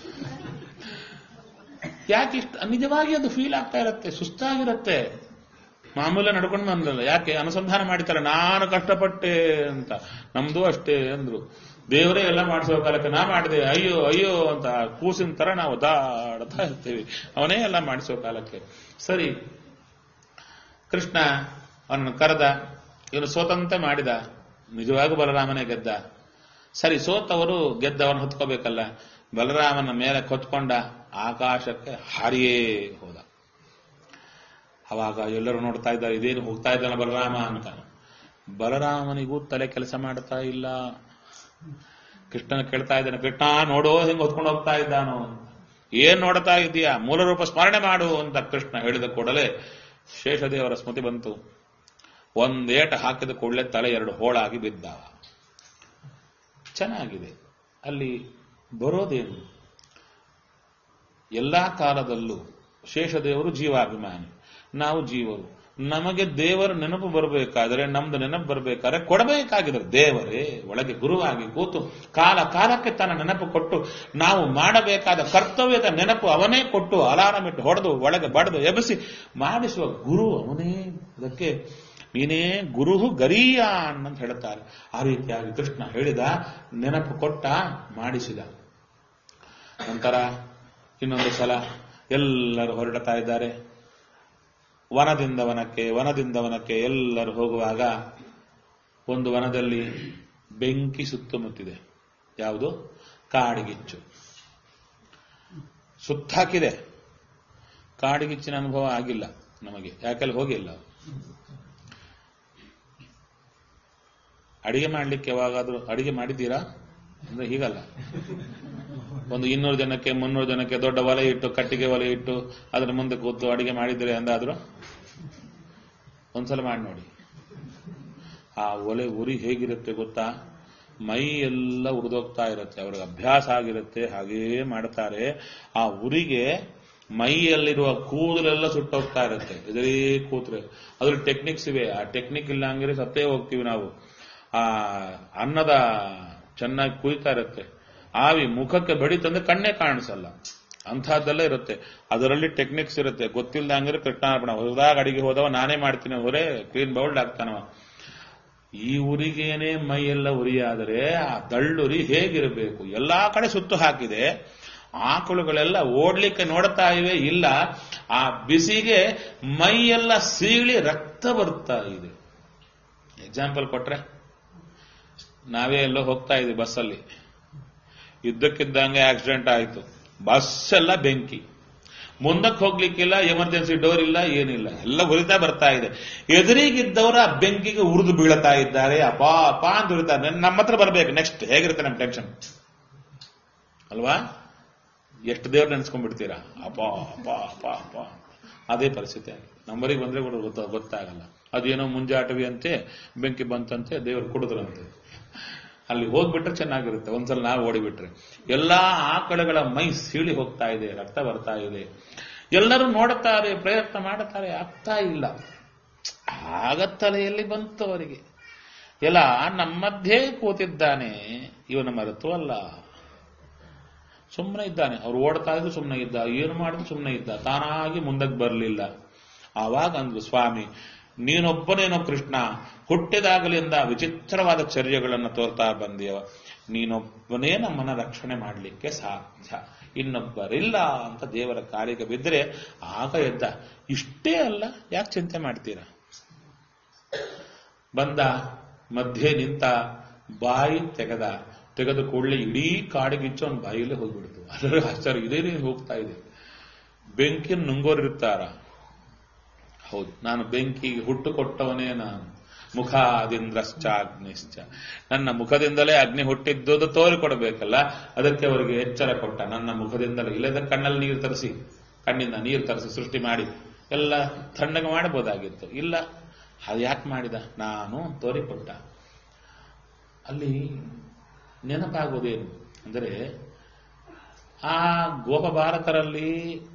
ಯಾಕೆ ಇಷ್ಟ ನಿಜವಾಗಿ ಅದು ಫೀಲ್ ಆಗ್ತಾ ಇರುತ್ತೆ ಸುಸ್ತಾಗಿರುತ್ತೆ ಮಾಮೂಲ ನಡ್ಕೊಂಡು ಬಂದಲ್ಲ ಯಾಕೆ ಅನುಸಂಧಾನ ಮಾಡಿತಾರೆ ನಾನು ಕಷ್ಟಪಟ್ಟೆ ಅಂತ ನಮ್ದು ಅಷ್ಟೇ ಅಂದ್ರು ದೇವರೇ ಎಲ್ಲ ಮಾಡಿಸೋ ಕಾಲಕ್ಕೆ ನಾ ಮಾಡಿದೆ ಅಯ್ಯೋ ಅಯ್ಯೋ ಅಂತ ಕೂಸಿನ ತರ ನಾವು ಒದಾಡ್ತಾ ಇರ್ತೀವಿ ಅವನೇ ಎಲ್ಲ ಮಾಡಿಸೋ ಕಾಲಕ್ಕೆ ಸರಿ ಕೃಷ್ಣ ಅವನನ್ನು ಕರೆದ ಇವನು ಸೋತಂತೆ ಮಾಡಿದ ನಿಜವಾಗೂ ಬಲರಾಮನೇ ಗೆದ್ದ ಸರಿ ಸೋತವರು ಗೆದ್ದವನು ಹೊತ್ಕೋಬೇಕಲ್ಲ ಬಲರಾಮನ ಮೇಲೆ ಕೊತ್ಕೊಂಡ ಆಕಾಶಕ್ಕೆ ಹಾರಿಯೇ ಹೋದ ಅವಾಗ ಎಲ್ಲರೂ ನೋಡ್ತಾ ಇದ್ದಾರೆ ಇದೇನು ಹೋಗ್ತಾ ಇದ್ದಾನ ಬಲರಾಮ ಅಂತ ಬಲರಾಮನಿಗೂ ತಲೆ ಕೆಲಸ ಮಾಡ್ತಾ ಇಲ್ಲ ಕೃಷ್ಣನ ಕೇಳ್ತಾ ಇದ್ದಾನೆ ಕೃಷ್ಣ ನೋಡೋ ಹೆಂಗ್ ಹೊತ್ಕೊಂಡು ಹೋಗ್ತಾ ಇದ್ದಾನೋ ಏನ್ ನೋಡ್ತಾ ಇದೀಯಾ ಮೂಲ ರೂಪ ಸ್ಮರಣೆ ಮಾಡು ಅಂತ ಕೃಷ್ಣ ಹೇಳಿದ ಕೂಡಲೇ ಶೇಷದೇವರ ಸ್ಮೃತಿ ಬಂತು ಒಂದೇಟ ಹಾಕಿದ ಕೂಡಲೇ ತಲೆ ಎರಡು ಹೋಳಾಗಿ ಬಿದ್ದ ಚೆನ್ನಾಗಿದೆ ಅಲ್ಲಿ ಬರೋದೇನು ಎಲ್ಲಾ ಕಾಲದಲ್ಲೂ ಶೇಷದೇವರು ಜೀವಾಭಿಮಾನಿ ನಾವು ಜೀವರು ನಮಗೆ ದೇವರ ನೆನಪು ಬರಬೇಕಾದ್ರೆ ನಮ್ದು ನೆನಪು ಬರಬೇಕಾದ್ರೆ ಕೊಡಬೇಕಾಗಿದೆ ದೇವರೇ ಒಳಗೆ ಗುರುವಾಗಿ ಕೂತು ಕಾಲ ಕಾಲಕ್ಕೆ ತನ್ನ ನೆನಪು ಕೊಟ್ಟು ನಾವು ಮಾಡಬೇಕಾದ ಕರ್ತವ್ಯದ ನೆನಪು ಅವನೇ ಕೊಟ್ಟು ಅಲಾರಂ ಇಟ್ಟು ಹೊಡೆದು ಒಳಗೆ ಬಡದು ಎಬಸಿ ಮಾಡಿಸುವ ಗುರು ಅವನೇ ಅದಕ್ಕೆ ನೀನೇ ಗುರುಹು ಗರೀಯಾನ್ ಅಂತ ಹೇಳುತ್ತಾರೆ ಆ ರೀತಿಯಾಗಿ ಕೃಷ್ಣ ಹೇಳಿದ ನೆನಪು ಕೊಟ್ಟ ಮಾಡಿಸಿದ ನಂತರ ಇನ್ನೊಂದು ಸಲ ಎಲ್ಲರೂ ಹೊರಡ್ತಾ ಇದ್ದಾರೆ ವನದಿಂದ ವನಕ್ಕೆ ವನದಿಂದ ವನಕ್ಕೆ ಎಲ್ಲರೂ ಹೋಗುವಾಗ ಒಂದು ವನದಲ್ಲಿ ಬೆಂಕಿ ಸುತ್ತಮುತ್ತಿದೆ ಯಾವುದು ಕಾಡಿಗಿಚ್ಚು ಸುತ್ತಾಕಿದೆ ಕಾಡಿಗಿಚ್ಚಿನ ಅನುಭವ ಆಗಿಲ್ಲ ನಮಗೆ ಯಾಕೆಲ್ಲ ಹೋಗಿಲ್ಲ ಅಡಿಗೆ ಮಾಡ್ಲಿಕ್ಕೆ ಯಾವಾಗಾದ್ರೂ ಅಡಿಗೆ ಮಾಡಿದ್ದೀರಾ ಅಂದ್ರೆ ಹೀಗಲ್ಲ ಒಂದು ಇನ್ನೂರು ಜನಕ್ಕೆ ಮುನ್ನೂರು ಜನಕ್ಕೆ ದೊಡ್ಡ ಒಲೆ ಇಟ್ಟು ಕಟ್ಟಿಗೆ ಒಲೆ ಇಟ್ಟು ಅದರ ಮುಂದೆ ಕೂತು ಅಡಿಗೆ ಮಾಡಿದ್ರೆ ಅಂದಾದ್ರು ಒಂದ್ಸಲ ಮಾಡಿ ನೋಡಿ ಆ ಒಲೆ ಉರಿ ಹೇಗಿರುತ್ತೆ ಗೊತ್ತಾ ಮೈ ಎಲ್ಲ ಉರಿದೋಗ್ತಾ ಇರುತ್ತೆ ಅವ್ರಿಗೆ ಅಭ್ಯಾಸ ಆಗಿರುತ್ತೆ ಹಾಗೇ ಮಾಡ್ತಾರೆ ಆ ಉರಿಗೆ ಮೈಯಲ್ಲಿರುವ ಕೂದಲೆಲ್ಲ ಸುಟ್ಟೋಗ್ತಾ ಇರುತ್ತೆ ಎದುರೇ ಕೂತ್ರೆ ಅದ್ರ ಟೆಕ್ನಿಕ್ಸ್ ಇವೆ ಆ ಟೆಕ್ನಿಕ್ ಇಲ್ಲ ಹಂಗಿದ್ರೆ ಸತ್ತೇ ಹೋಗ್ತೀವಿ ನಾವು ಆ ಅನ್ನದ ಚೆನ್ನಾಗಿ ಕುಯ್ತಾ ಇರುತ್ತೆ ಆವಿ ಮುಖಕ್ಕೆ ಬಡಿತಂದ್ರೆ ಕಣ್ಣೇ ಕಾಣಿಸಲ್ಲ ಅಂಥದ್ದೆಲ್ಲ ಇರುತ್ತೆ ಅದರಲ್ಲಿ ಟೆಕ್ನಿಕ್ಸ್ ಇರುತ್ತೆ ಗೊತ್ತಿಲ್ಲದ ಹಂಗಿದ್ರೆ ಕೃಷ್ಣಾರ್ಪಣ ಹೊಸದಾಗ ಅಡಿಗೆ ಹೋದವ ನಾನೇ ಮಾಡ್ತೀನಿ ಹೊರೇ ಕ್ಲೀನ್ ಬೌಲ್ಡ್ ಆಗ್ತಾನವ ಈ ಉರಿಗೇನೆ ಮೈಯೆಲ್ಲ ಉರಿಯಾದರೆ ಆ ದಳ್ಳುರಿ ಹೇಗಿರಬೇಕು ಎಲ್ಲಾ ಕಡೆ ಸುತ್ತು ಹಾಕಿದೆ ಆಕಳುಗಳೆಲ್ಲ ಓಡ್ಲಿಕ್ಕೆ ನೋಡ್ತಾ ಇವೆ ಇಲ್ಲ ಆ ಬಿಸಿಗೆ ಮೈಯೆಲ್ಲ ಸೀಳಿ ರಕ್ತ ಬರ್ತಾ ಇದೆ ಎಕ್ಸಾಂಪಲ್ ಕೊಟ್ರೆ ನಾವೇ ಎಲ್ಲೋ ಹೋಗ್ತಾ ಇದ್ವಿ ಬಸ್ಸಲ್ಲಿ ಇದ್ದಕ್ಕಿದ್ದಂಗೆ ಆಕ್ಸಿಡೆಂಟ್ ಆಯಿತು ಬಸ್ ಎಲ್ಲ ಬೆಂಕಿ ಮುಂದಕ್ಕೆ ಹೋಗ್ಲಿಕ್ಕಿಲ್ಲ ಎಮರ್ಜೆನ್ಸಿ ಡೋರ್ ಇಲ್ಲ ಏನಿಲ್ಲ ಎಲ್ಲ ಉರಿತಾ ಬರ್ತಾ ಇದೆ ಎದುರಿಗಿದ್ದವರು ಆ ಬೆಂಕಿಗೆ ಉರಿದು ಬೀಳ್ತಾ ಇದ್ದಾರೆ ಅಪಾ ಅಪಾ ಅಂತ ಉರಿತಾರೆ ನಮ್ಮ ಹತ್ರ ಬರ್ಬೇಕು ನೆಕ್ಸ್ಟ್ ಹೇಗಿರುತ್ತೆ ನಮ್ಮ ಟೆನ್ಷನ್ ಅಲ್ವಾ ಎಷ್ಟು ದೇವ್ರು ನೆನೆಸ್ಕೊಂಡ್ಬಿಡ್ತೀರಾ ಅಪಾ ಅಪಾ ಅಪಾ ಅಪಾ ಅದೇ ಪರಿಸ್ಥಿತಿ ಆಗಿದೆ ನಮ್ಮರಿಗೆ ಬಂದ್ರೆ ಕೂಡ ಗೊತ್ತ ಗೊತ್ತಾಗಲ್ಲ ಅದೇನೋ ಮುಂಜಾಟವಿ ಅಂತೆ ಬೆಂಕಿ ಬಂತಂತೆ ದೇವರು ಕುಡಿದ್ರಂತೆ ಅಲ್ಲಿ ಹೋಗ್ಬಿಟ್ರೆ ಚೆನ್ನಾಗಿರುತ್ತೆ ಒಂದ್ಸಲ ನಾವು ಓಡಿಬಿಟ್ರೆ ಎಲ್ಲಾ ಆಕಳುಗಳ ಮೈ ಸೀಳಿ ಹೋಗ್ತಾ ಇದೆ ರಕ್ತ ಬರ್ತಾ ಇದೆ ಎಲ್ಲರೂ ನೋಡುತ್ತಾರೆ ಪ್ರಯತ್ನ ಮಾಡುತ್ತಾರೆ ಆಗ್ತಾ ಇಲ್ಲ ಆಗ ತಲೆಯಲ್ಲಿ ಬಂತು ಅವರಿಗೆ ಎಲ್ಲ ನಮ್ಮ ಮಧ್ಯೆ ಕೂತಿದ್ದಾನೆ ಇವನ ಮರೆತು ಅಲ್ಲ ಸುಮ್ಮನೆ ಇದ್ದಾನೆ ಅವ್ರು ಓಡ್ತಾ ಇದ್ರು ಸುಮ್ಮನೆ ಇದ್ದ ಏನು ಮಾಡಿದ್ರು ಸುಮ್ಮನೆ ಇದ್ದ ತಾನಾಗಿ ಮುಂದಕ್ಕೆ ಬರಲಿಲ್ಲ ಆವಾಗ ಅಂದ್ರು ಸ್ವಾಮಿ ನೀನೊಬ್ಬನೇನೋ ಕೃಷ್ಣ ಹುಟ್ಟಿದಾಗಲಿಂದ ವಿಚಿತ್ರವಾದ ಚರ್ಯಗಳನ್ನು ತೋರ್ತಾ ಬಂದಿಯವ ನೀನೊಬ್ಬನೇ ನಮ್ಮನ್ನ ರಕ್ಷಣೆ ಮಾಡಲಿಕ್ಕೆ ಸಾಧ್ಯ ಇನ್ನೊಬ್ಬರಿಲ್ಲ ಅಂತ ದೇವರ ಕಾಲಿಗೆ ಬಿದ್ದರೆ ಆಗ ಎದ್ದ ಇಷ್ಟೇ ಅಲ್ಲ ಯಾಕೆ ಚಿಂತೆ ಮಾಡ್ತೀರಾ ಬಂದ ಮಧ್ಯೆ ನಿಂತ ಬಾಯಿ ತೆಗೆದ ತೆಗೆದ ಕೂಡಲೇ ಇಡೀ ಕಾಡಿಗಿಚ್ಚು ಅವನ ಬಾಯಿಯಲ್ಲೇ ಹೋಗ್ಬಿಡ್ತು ಅದರ ಆಶ್ಚರ್ಯ ಇದೇ ರೀತಿ ಹೋಗ್ತಾ ಇದೆ ಬೆಂಕಿ ನುಂಗೋರಿರ್ತಾರ ಹೌದು ನಾನು ಬೆಂಕಿಗೆ ಹುಟ್ಟು ಕೊಟ್ಟವನೇ ನಾನು ಮುಖಾದಿಂದ್ರಶ್ಚ ಅಗ್ನಿಶ್ಚ ನನ್ನ ಮುಖದಿಂದಲೇ ಅಗ್ನಿ ಹುಟ್ಟಿದ್ದುದು ತೋರಿಕೊಡಬೇಕಲ್ಲ ಅದಕ್ಕೆ ಅವರಿಗೆ ಎಚ್ಚರ ಕೊಟ್ಟ ನನ್ನ ಮುಖದಿಂದಲೇ ಇಲ್ಲದ ಕಣ್ಣಲ್ಲಿ ನೀರು ತರಿಸಿ ಕಣ್ಣಿಂದ ನೀರು ತರಿಸಿ ಸೃಷ್ಟಿ ಮಾಡಿ ಎಲ್ಲ ತಣ್ಣಗೆ ಮಾಡಬಹುದಾಗಿತ್ತು ಇಲ್ಲ ಅದು ಯಾಕೆ ಮಾಡಿದ ನಾನು ತೋರಿಕೊಟ್ಟ ಅಲ್ಲಿ ನೆನಪಾಗೋದೇನು ಅಂದರೆ ಆ ಗೋಪಬಾಲಕರಲ್ಲಿ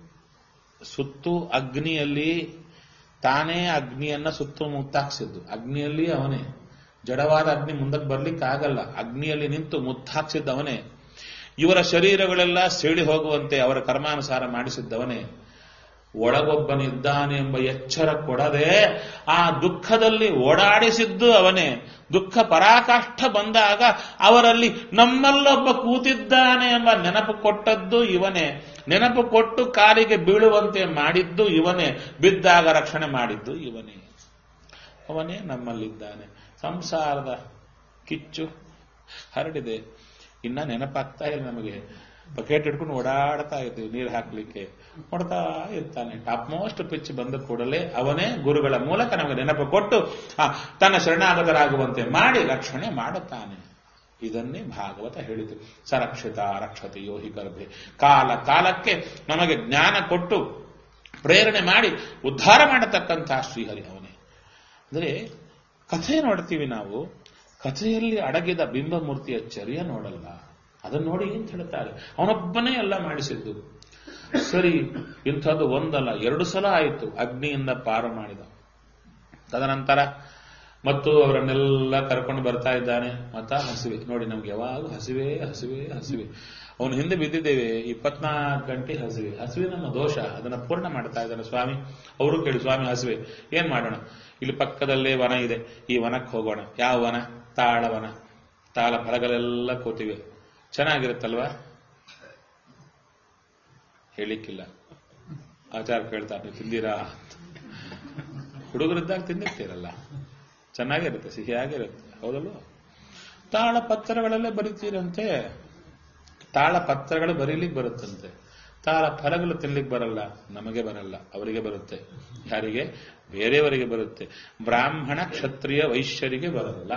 ಸುತ್ತು ಅಗ್ನಿಯಲ್ಲಿ ತಾನೇ ಅಗ್ನಿಯನ್ನ ಸುತ್ತು ಮುತ್ತಾಕ್ಸಿದ್ದು ಅಗ್ನಿಯಲ್ಲಿ ಅವನೇ ಜಡವಾದ ಅಗ್ನಿ ಮುಂದಕ್ಕೆ ಬರ್ಲಿಕ್ಕೆ ಆಗಲ್ಲ ಅಗ್ನಿಯಲ್ಲಿ ನಿಂತು ಮುತ್ತಾಕ್ಸಿದ್ದ ಅವನೇ ಇವರ ಶರೀರಗಳೆಲ್ಲ ಸೀಳಿ ಹೋಗುವಂತೆ ಅವರ ಕರ್ಮಾನುಸಾರ ಮಾಡಿಸಿದ್ದವನೇ ಒಳಗೊಬ್ಬನಿದ್ದಾನೆ ಎಂಬ ಎಚ್ಚರ ಕೊಡದೆ ಆ ದುಃಖದಲ್ಲಿ ಓಡಾಡಿಸಿದ್ದು ಅವನೇ ದುಃಖ ಪರಾಕಾಷ್ಠ ಬಂದಾಗ ಅವರಲ್ಲಿ ನಮ್ಮಲ್ಲೊಬ್ಬ ಕೂತಿದ್ದಾನೆ ಎಂಬ ನೆನಪು ಕೊಟ್ಟದ್ದು ಇವನೇ ನೆನಪು ಕೊಟ್ಟು ಕಾಲಿಗೆ ಬೀಳುವಂತೆ ಮಾಡಿದ್ದು ಇವನೇ ಬಿದ್ದಾಗ ರಕ್ಷಣೆ ಮಾಡಿದ್ದು ಇವನೇ ಅವನೇ ನಮ್ಮಲ್ಲಿದ್ದಾನೆ ಸಂಸಾರದ ಕಿಚ್ಚು ಹರಡಿದೆ ಇನ್ನ ನೆನಪಾಗ್ತಾ ಇಲ್ಲ ನಮಗೆ ಬಕೆಟ್ ಹಿಡ್ಕೊಂಡು ಓಡಾಡ್ತಾ ಇದ್ದೀವಿ ನೀರು ಹಾಕ್ಲಿಕ್ಕೆ ನೋಡ್ತಾ ಇರ್ತಾನೆ ಟಾಪ್ ಮೋಸ್ಟ್ ಪಿಚ್ ಬಂದ ಕೂಡಲೇ ಅವನೇ ಗುರುಗಳ ಮೂಲಕ ನಮಗೆ ನೆನಪು ಕೊಟ್ಟು ಆ, ತನ್ನ ಶರಣಾಗತರಾಗುವಂತೆ ಮಾಡಿ ರಕ್ಷಣೆ ಮಾಡುತ್ತಾನೆ ಇದನ್ನೇ ಭಾಗವತ ಹೇಳಿತು ಸರಕ್ಷಿತ ರಕ್ಷತೆ ಯೋಹಿ ಗರ್ಭೆ ಕಾಲ ಕಾಲಕ್ಕೆ ನಮಗೆ ಜ್ಞಾನ ಕೊಟ್ಟು ಪ್ರೇರಣೆ ಮಾಡಿ ಉದ್ಧಾರ ಮಾಡತಕ್ಕಂತಹ ಶ್ರೀಹರಿ ಅವನೇ ಅಂದರೆ ಕಥೆ ನೋಡ್ತೀವಿ ನಾವು ಕಥೆಯಲ್ಲಿ ಅಡಗಿದ ಬಿಂಬಮೂರ್ತಿಯ ಚರ್ಯ ನೋಡಲ್ಲ ಅದನ್ನು ನೋಡಿ ಅಂತ ಹೇಳ್ತಾರೆ ಅವನೊಬ್ಬನೇ ಎಲ್ಲ ಮಾಡಿಸಿದ್ದು ಸರಿ ಇಂಥದ್ದು ಒಂದಲ್ಲ ಎರಡು ಸಲ ಆಯಿತು ಅಗ್ನಿಯಿಂದ ಪಾರು ಮಾಡಿದ ತದನಂತರ ಮತ್ತು ಅವರನ್ನೆಲ್ಲ ಕರ್ಕೊಂಡು ಬರ್ತಾ ಇದ್ದಾನೆ ಮತ್ತ ಹಸಿವೆ ನೋಡಿ ನಮ್ಗೆ ಯಾವಾಗ ಹಸಿವೆ ಹಸಿವೆ ಹಸಿವೆ ಅವನು ಹಿಂದೆ ಬಿದ್ದಿದ್ದೇವೆ ಇಪ್ಪತ್ನಾಲ್ಕು ಗಂಟೆ ಹಸಿವೆ ಹಸಿವೆ ನಮ್ಮ ದೋಷ ಅದನ್ನ ಪೂರ್ಣ ಮಾಡ್ತಾ ಇದ್ದಾನೆ ಸ್ವಾಮಿ ಅವರು ಕೇಳಿ ಸ್ವಾಮಿ ಹಸಿವೆ ಏನ್ ಮಾಡೋಣ ಇಲ್ಲಿ ಪಕ್ಕದಲ್ಲೇ ವನ ಇದೆ ಈ ವನಕ್ಕೆ ಹೋಗೋಣ ಯಾವ ವನ ತಾಳವನ ತಾಳ ಫಲಗಳೆಲ್ಲ ಕೂತಿವೆ ಚೆನ್ನಾಗಿರುತ್ತಲ್ವಾ ಹೇಳಿಕ್ಕಿಲ್ಲ ಆಚಾರ ಕೇಳ್ತಾರೆ ನೀವು ತಿಂದಿರಾ ಅಂತ. ಹುಡುಗರಿದ್ದಾಗ ತಿನ್ನಿರ್ತೀರಲ್ಲ ಚೆನ್ನಾಗಿರುತ್ತೆ ಸಿಹಿಯಾಗಿರುತ್ತೆ ಹೌದಲ್ವ ತಾಳ ಪತ್ರಗಳಲ್ಲೇ ಬರಿತೀರಂತೆ ತಾಳ ಪತ್ರಗಳು ಬರೀಲಿಕ್ಕೆ ಬರುತ್ತಂತೆ ತಾಳ ಫಲಗಳು ತಿನ್ಲಿಕ್ಕೆ ಬರಲ್ಲ ನಮಗೆ ಬರಲ್ಲ ಅವರಿಗೆ ಬರುತ್ತೆ ಯಾರಿಗೆ ಬೇರೆಯವರಿಗೆ ಬರುತ್ತೆ ಬ್ರಾಹ್ಮಣ ಕ್ಷತ್ರಿಯ ವೈಶ್ಯರಿಗೆ ಬರಲ್ಲ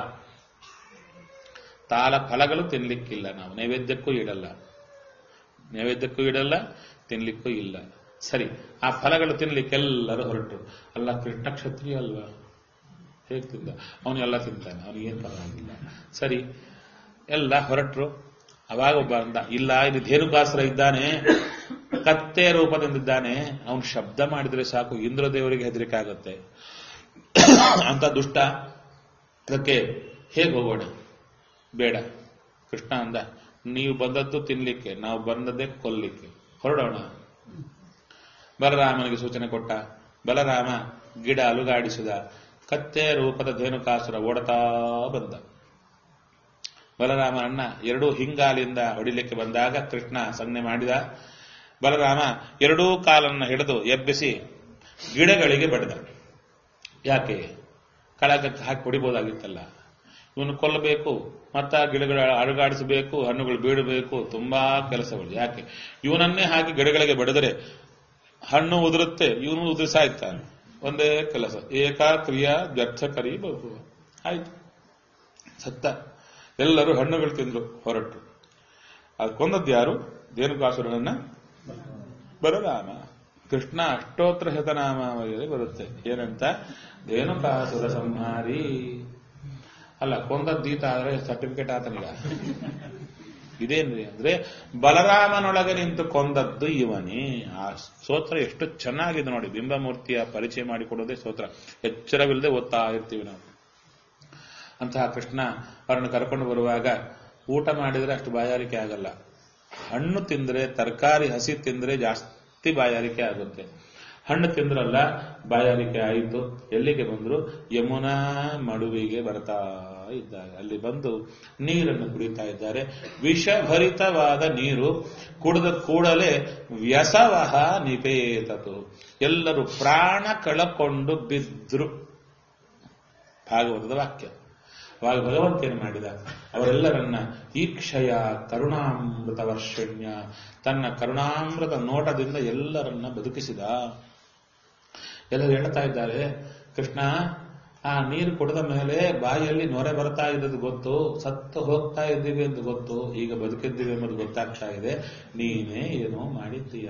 ತಾಳ ಫಲಗಳು ತಿನ್ಲಿಕ್ಕಿಲ್ಲ ನಾವು ನೈವೇದ್ಯಕ್ಕೂ ಇಡಲ್ಲ ನೈವೇದ್ಯಕ್ಕೂ ಇಡಲ್ಲ ತಿನ್ಲಿಕ್ಕೂ ಇಲ್ಲ ಸರಿ ಆ ಫಲಗಳು ತಿನ್ಲಿಕ್ಕೆ ಎಲ್ಲರೂ ಹೊರಟರು ಅಲ್ಲ ಕೃಷ್ಣ ಕ್ಷತ್ರಿಯ ಅಲ್ವಾ ಹೇಗೆ ತಿಂದ ಅವನು ಎಲ್ಲ ತಿಂತಾನೆ ಅವನಿಗೇನು ಪರವಾಗಿಲ್ಲ ಸರಿ ಎಲ್ಲ ಹೊರಟರು ಅವಾಗ ಒಬ್ಬ ಅಂದ ಇಲ್ಲ ಇದು ಧೇನುಕಾಸುರ ಇದ್ದಾನೆ ಕತ್ತೆ ರೂಪದಿಂದಿದ್ದಾನೆ ಅವನು ಶಬ್ದ ಮಾಡಿದ್ರೆ ಸಾಕು ಇಂದ್ರದೇವರಿಗೆ ಹೆದರಿಕೆ ಆಗುತ್ತೆ ಅಂತ ದುಷ್ಟ ಅದಕ್ಕೆ ಹೇಗೆ ಹೋಗೋಣ ಬೇಡ ಕೃಷ್ಣ ಅಂದ ನೀವು ಬಂದದ್ದು ತಿನ್ಲಿಕ್ಕೆ ನಾವು ಬಂದದ್ದೇ ಕೊಲ್ಲಿಕ್ಕೆ ಹೊರಡೋಣ ಬಲರಾಮನಿಗೆ ಸೂಚನೆ ಕೊಟ್ಟ ಬಲರಾಮ ಗಿಡ ಅಲುಗಾಡಿಸಿದ ಕತ್ತೆ ರೂಪದ ಧೇನುಕಾಸುರ ಓಡತಾ ಬಂದ ಬಲರಾಮನನ್ನ ಎರಡೂ ಹಿಂಗಾಲಿಂದ ಹೊಡಿಲಿಕ್ಕೆ ಬಂದಾಗ ಕೃಷ್ಣ ಸಂಜ್ಞೆ ಮಾಡಿದ ಬಲರಾಮ ಎರಡೂ ಕಾಲನ್ನ ಹಿಡಿದು ಎಬ್ಬಿಸಿ ಗಿಡಗಳಿಗೆ ಬಡಿದ ಯಾಕೆ ಕಳಗಕ್ಕೆ ಹಾಕಿ ಹೊಡಿಬೋದಾಗಿತ್ತಲ್ಲ ಇವನು ಕೊಲ್ಲಬೇಕು ಮತ್ತ ಗಿಡಗಳ ಅಲುಗಾಡಿಸಬೇಕು ಹಣ್ಣುಗಳು ಬೀಳಬೇಕು ತುಂಬಾ ಕೆಲಸಗಳು ಯಾಕೆ ಇವನನ್ನೇ ಹಾಕಿ ಗಿಡಗಳಿಗೆ ಬಡಿದರೆ ಹಣ್ಣು ಉದುರುತ್ತೆ ಇವನು ಉದುರಿಸ್ತಾ ಇರ್ತಾನೆ ಒಂದೇ ಕೆಲಸ ಏಕಾ ಕ್ರಿಯಾ ವ್ಯರ್ಥ ಕರಿ ಬಹು ಆಯ್ತು ಸತ್ತ ಎಲ್ಲರೂ ಹಣ್ಣುಗಳು ತಿಂದ್ರು ಹೊರಟು ಅದು ಕೊಂದದ್ದು ಯಾರು ಧೇನುಕಾಸುರನನ್ನ ಬಲರಾಮ ಕೃಷ್ಣ ಅಷ್ಟೋತ್ರ ಶತನಾಮಾವಳಿಯಲ್ಲಿ ಬರುತ್ತೆ ಏನಂತ ಧೇನುಕಾಸುರ ಸಂಹಾರಿ ಅಲ್ಲ ಕೊಂದದ್ದೀತ ಆದ್ರೆ ಸರ್ಟಿಫಿಕೇಟ್ ಆತನಿಗ ಇದೇನ್ರಿ ಅಂದ್ರೆ ಬಲರಾಮನೊಳಗೆ ನಿಂತು ಕೊಂದದ್ದು ಇವನೇ ಆ ಸ್ತೋತ್ರ ಎಷ್ಟು ಚೆನ್ನಾಗಿದೆ ನೋಡಿ ಬಿಂಬಮೂರ್ತಿಯ ಪರಿಚಯ ಮಾಡಿಕೊಡೋದೇ ಸ್ತೋತ್ರ ಎಚ್ಚರವಿಲ್ಲದೆ ಓದ್ತಾ ಇರ್ತೀವಿ ನಾವು ಅಂತಹ ಕೃಷ್ಣ ಅವರನ್ನು ಕರ್ಕೊಂಡು ಬರುವಾಗ ಊಟ ಮಾಡಿದ್ರೆ ಅಷ್ಟು ಬಾಯಾರಿಕೆ ಆಗಲ್ಲ ಹಣ್ಣು ತಿಂದ್ರೆ ತರಕಾರಿ ಹಸಿ ತಿಂದ್ರೆ ಜಾಸ್ತಿ ಬಾಯಾರಿಕೆ ಆಗುತ್ತೆ ಹಣ್ಣು ತಿಂದ್ರಲ್ಲ ಬಾಯಾರಿಕೆ ಆಯಿತು ಎಲ್ಲಿಗೆ ಬಂದ್ರು ಯಮುನಾ ಮಡುವಿಗೆ ಬರ್ತಾ ಇದ್ದಾರೆ ಅಲ್ಲಿ ಬಂದು ನೀರನ್ನು ಕುಡಿತಾ ಇದ್ದಾರೆ ವಿಷಭರಿತವಾದ ನೀರು ಕುಡಿದ ಕೂಡಲೇ ವ್ಯಸವಹ ನಿಪೇತತು ಎಲ್ಲರೂ ಪ್ರಾಣ ಕಳಕೊಂಡು ಬಿದ್ರು ಭಾಗವತದ ವಾಕ್ಯ ಅವಾಗ ಭಗವಂತ ಏನು ಮಾಡಿದ ಅವರೆಲ್ಲರನ್ನ ಈಕ್ಷಯ ಕರುಣಾಮೃತ ವರ್ಷಣ್ಯ ತನ್ನ ಕರುಣಾಮೃತ ನೋಟದಿಂದ ಎಲ್ಲರನ್ನ ಬದುಕಿಸಿದ ಎಲ್ಲರೂ ಹೇಳ್ತಾ ಇದ್ದಾರೆ ಕೃಷ್ಣ ಆ ನೀರು ಕುಡಿದ ಮೇಲೆ ಬಾಯಲ್ಲಿ ನೊರೆ ಬರ್ತಾ ಇದ್ದದ್ದು ಗೊತ್ತು ಸತ್ತು ಹೋಗ್ತಾ ಇದ್ದೀವಿ ಅಂತ ಗೊತ್ತು ಈಗ ಬದುಕಿದ್ದೀವಿ ಎಂಬುದು ಗೊತ್ತಾಗ್ತಾ ಇದೆ ನೀನೇ ಏನೋ ಮಾಡಿದ್ದೀಯ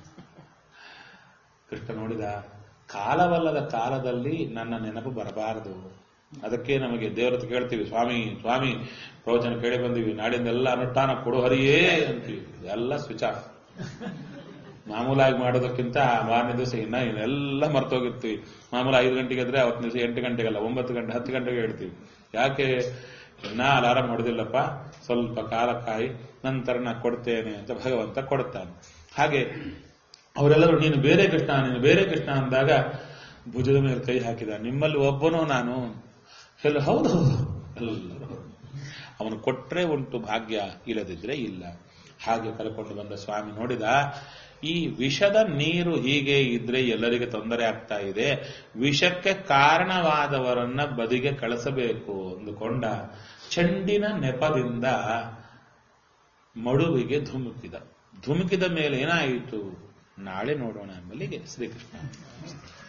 ಕೃಷ್ಣ ನೋಡಿದ ಕಾಲವಲ್ಲದ ಕಾಲದಲ್ಲಿ ನನ್ನ ನೆನಪು ಬರಬಾರದು ಅದಕ್ಕೆ ನಮಗೆ ದೇವರ ಹತ್ರ ಕೇಳ್ತೀವಿ ಸ್ವಾಮಿ ಸ್ವಾಮಿ ಪ್ರವಚನ ಕೇಳಿ ಬಂದೀವಿ ನಾಡಿಂದ ಎಲ್ಲ ಅನುಷ್ಠಾನ ಕೊಡು ಹರಿಯೇ ಅಂತೀವಿ ಎಲ್ಲ ಸ್ವಿಚ್ ಆಫ್ ಮಾಮೂಲಾಗಿ ಮಾಡೋದಕ್ಕಿಂತ ಮಾರನೇ ದಿವಸ ಇನ್ನ ಇನ್ನೆಲ್ಲ ಮರ್ತೋಗಿರ್ತೀವಿ ಮಾಮೂಲು ಐದು ಗಂಟೆಗೆ ಇದ್ರೆ ಅವತ್ತಿನ ದಿವಸ ಎಂಟು ಗಂಟೆಗಲ್ಲ ಒಂಬತ್ತು ಗಂಟೆ ಹತ್ತು ಗಂಟೆಗೆ ಹೇಳ್ತೀವಿ ಯಾಕೆ ಇನ್ನ ಅಲಾರಾಮ್ ಹೊಡೆದಿಲ್ಲಪ್ಪ ಸ್ವಲ್ಪ ಕಾಲ ಕಾಯಿ ನಂತರ ನಾ ಕೊಡ್ತೇನೆ ಅಂತ ಭಗವಂತ ಕೊಡ್ತಾನೆ ಹಾಗೆ ಅವರೆಲ್ಲರೂ ನೀನು ಬೇರೆ ಕೃಷ್ಣ ನೀನು ಬೇರೆ ಕೃಷ್ಣ ಅಂದಾಗ ಭುಜದ ಮೇಲೆ ಕೈ ಹಾಕಿದ ನಿಮ್ಮಲ್ಲಿ ಒಬ್ಬನೂ ನಾನು ಎಲ್ಲ ಹೌದು ಹೌದು ಎಲ್ಲರೂ ಹೌದು. ಅವನು ಕೊಟ್ರೆ ಉಂಟು ಭಾಗ್ಯ ಇಲ್ಲದಿದ್ರೆ ಇಲ್ಲ ಹಾಗೆ ಕರ್ಕೊಂಡು ಬಂದ ಸ್ವಾಮಿ ನೋಡಿದ ಈ ವಿಷದ ನೀರು ಹೀಗೆ ಇದ್ರೆ ಎಲ್ಲರಿಗೆ ತೊಂದರೆ ಆಗ್ತಾ ಇದೆ ವಿಷಕ್ಕೆ ಕಾರಣವಾದವರನ್ನ ಬದಿಗೆ ಕಳಿಸಬೇಕು ಅಂದುಕೊಂಡ ಚೆಂಡಿನ ನೆಪದಿಂದ ಮಡುವಿಗೆ ಧುಮುಕಿದ ಧುಮುಕಿದ ಮೇಲೆ ಏನಾಯಿತು ನಾಳೆ ನೋಡೋಣ ಎಂಬಲ್ಲಿಗೆ ಶ್ರೀಕೃಷ್ಣ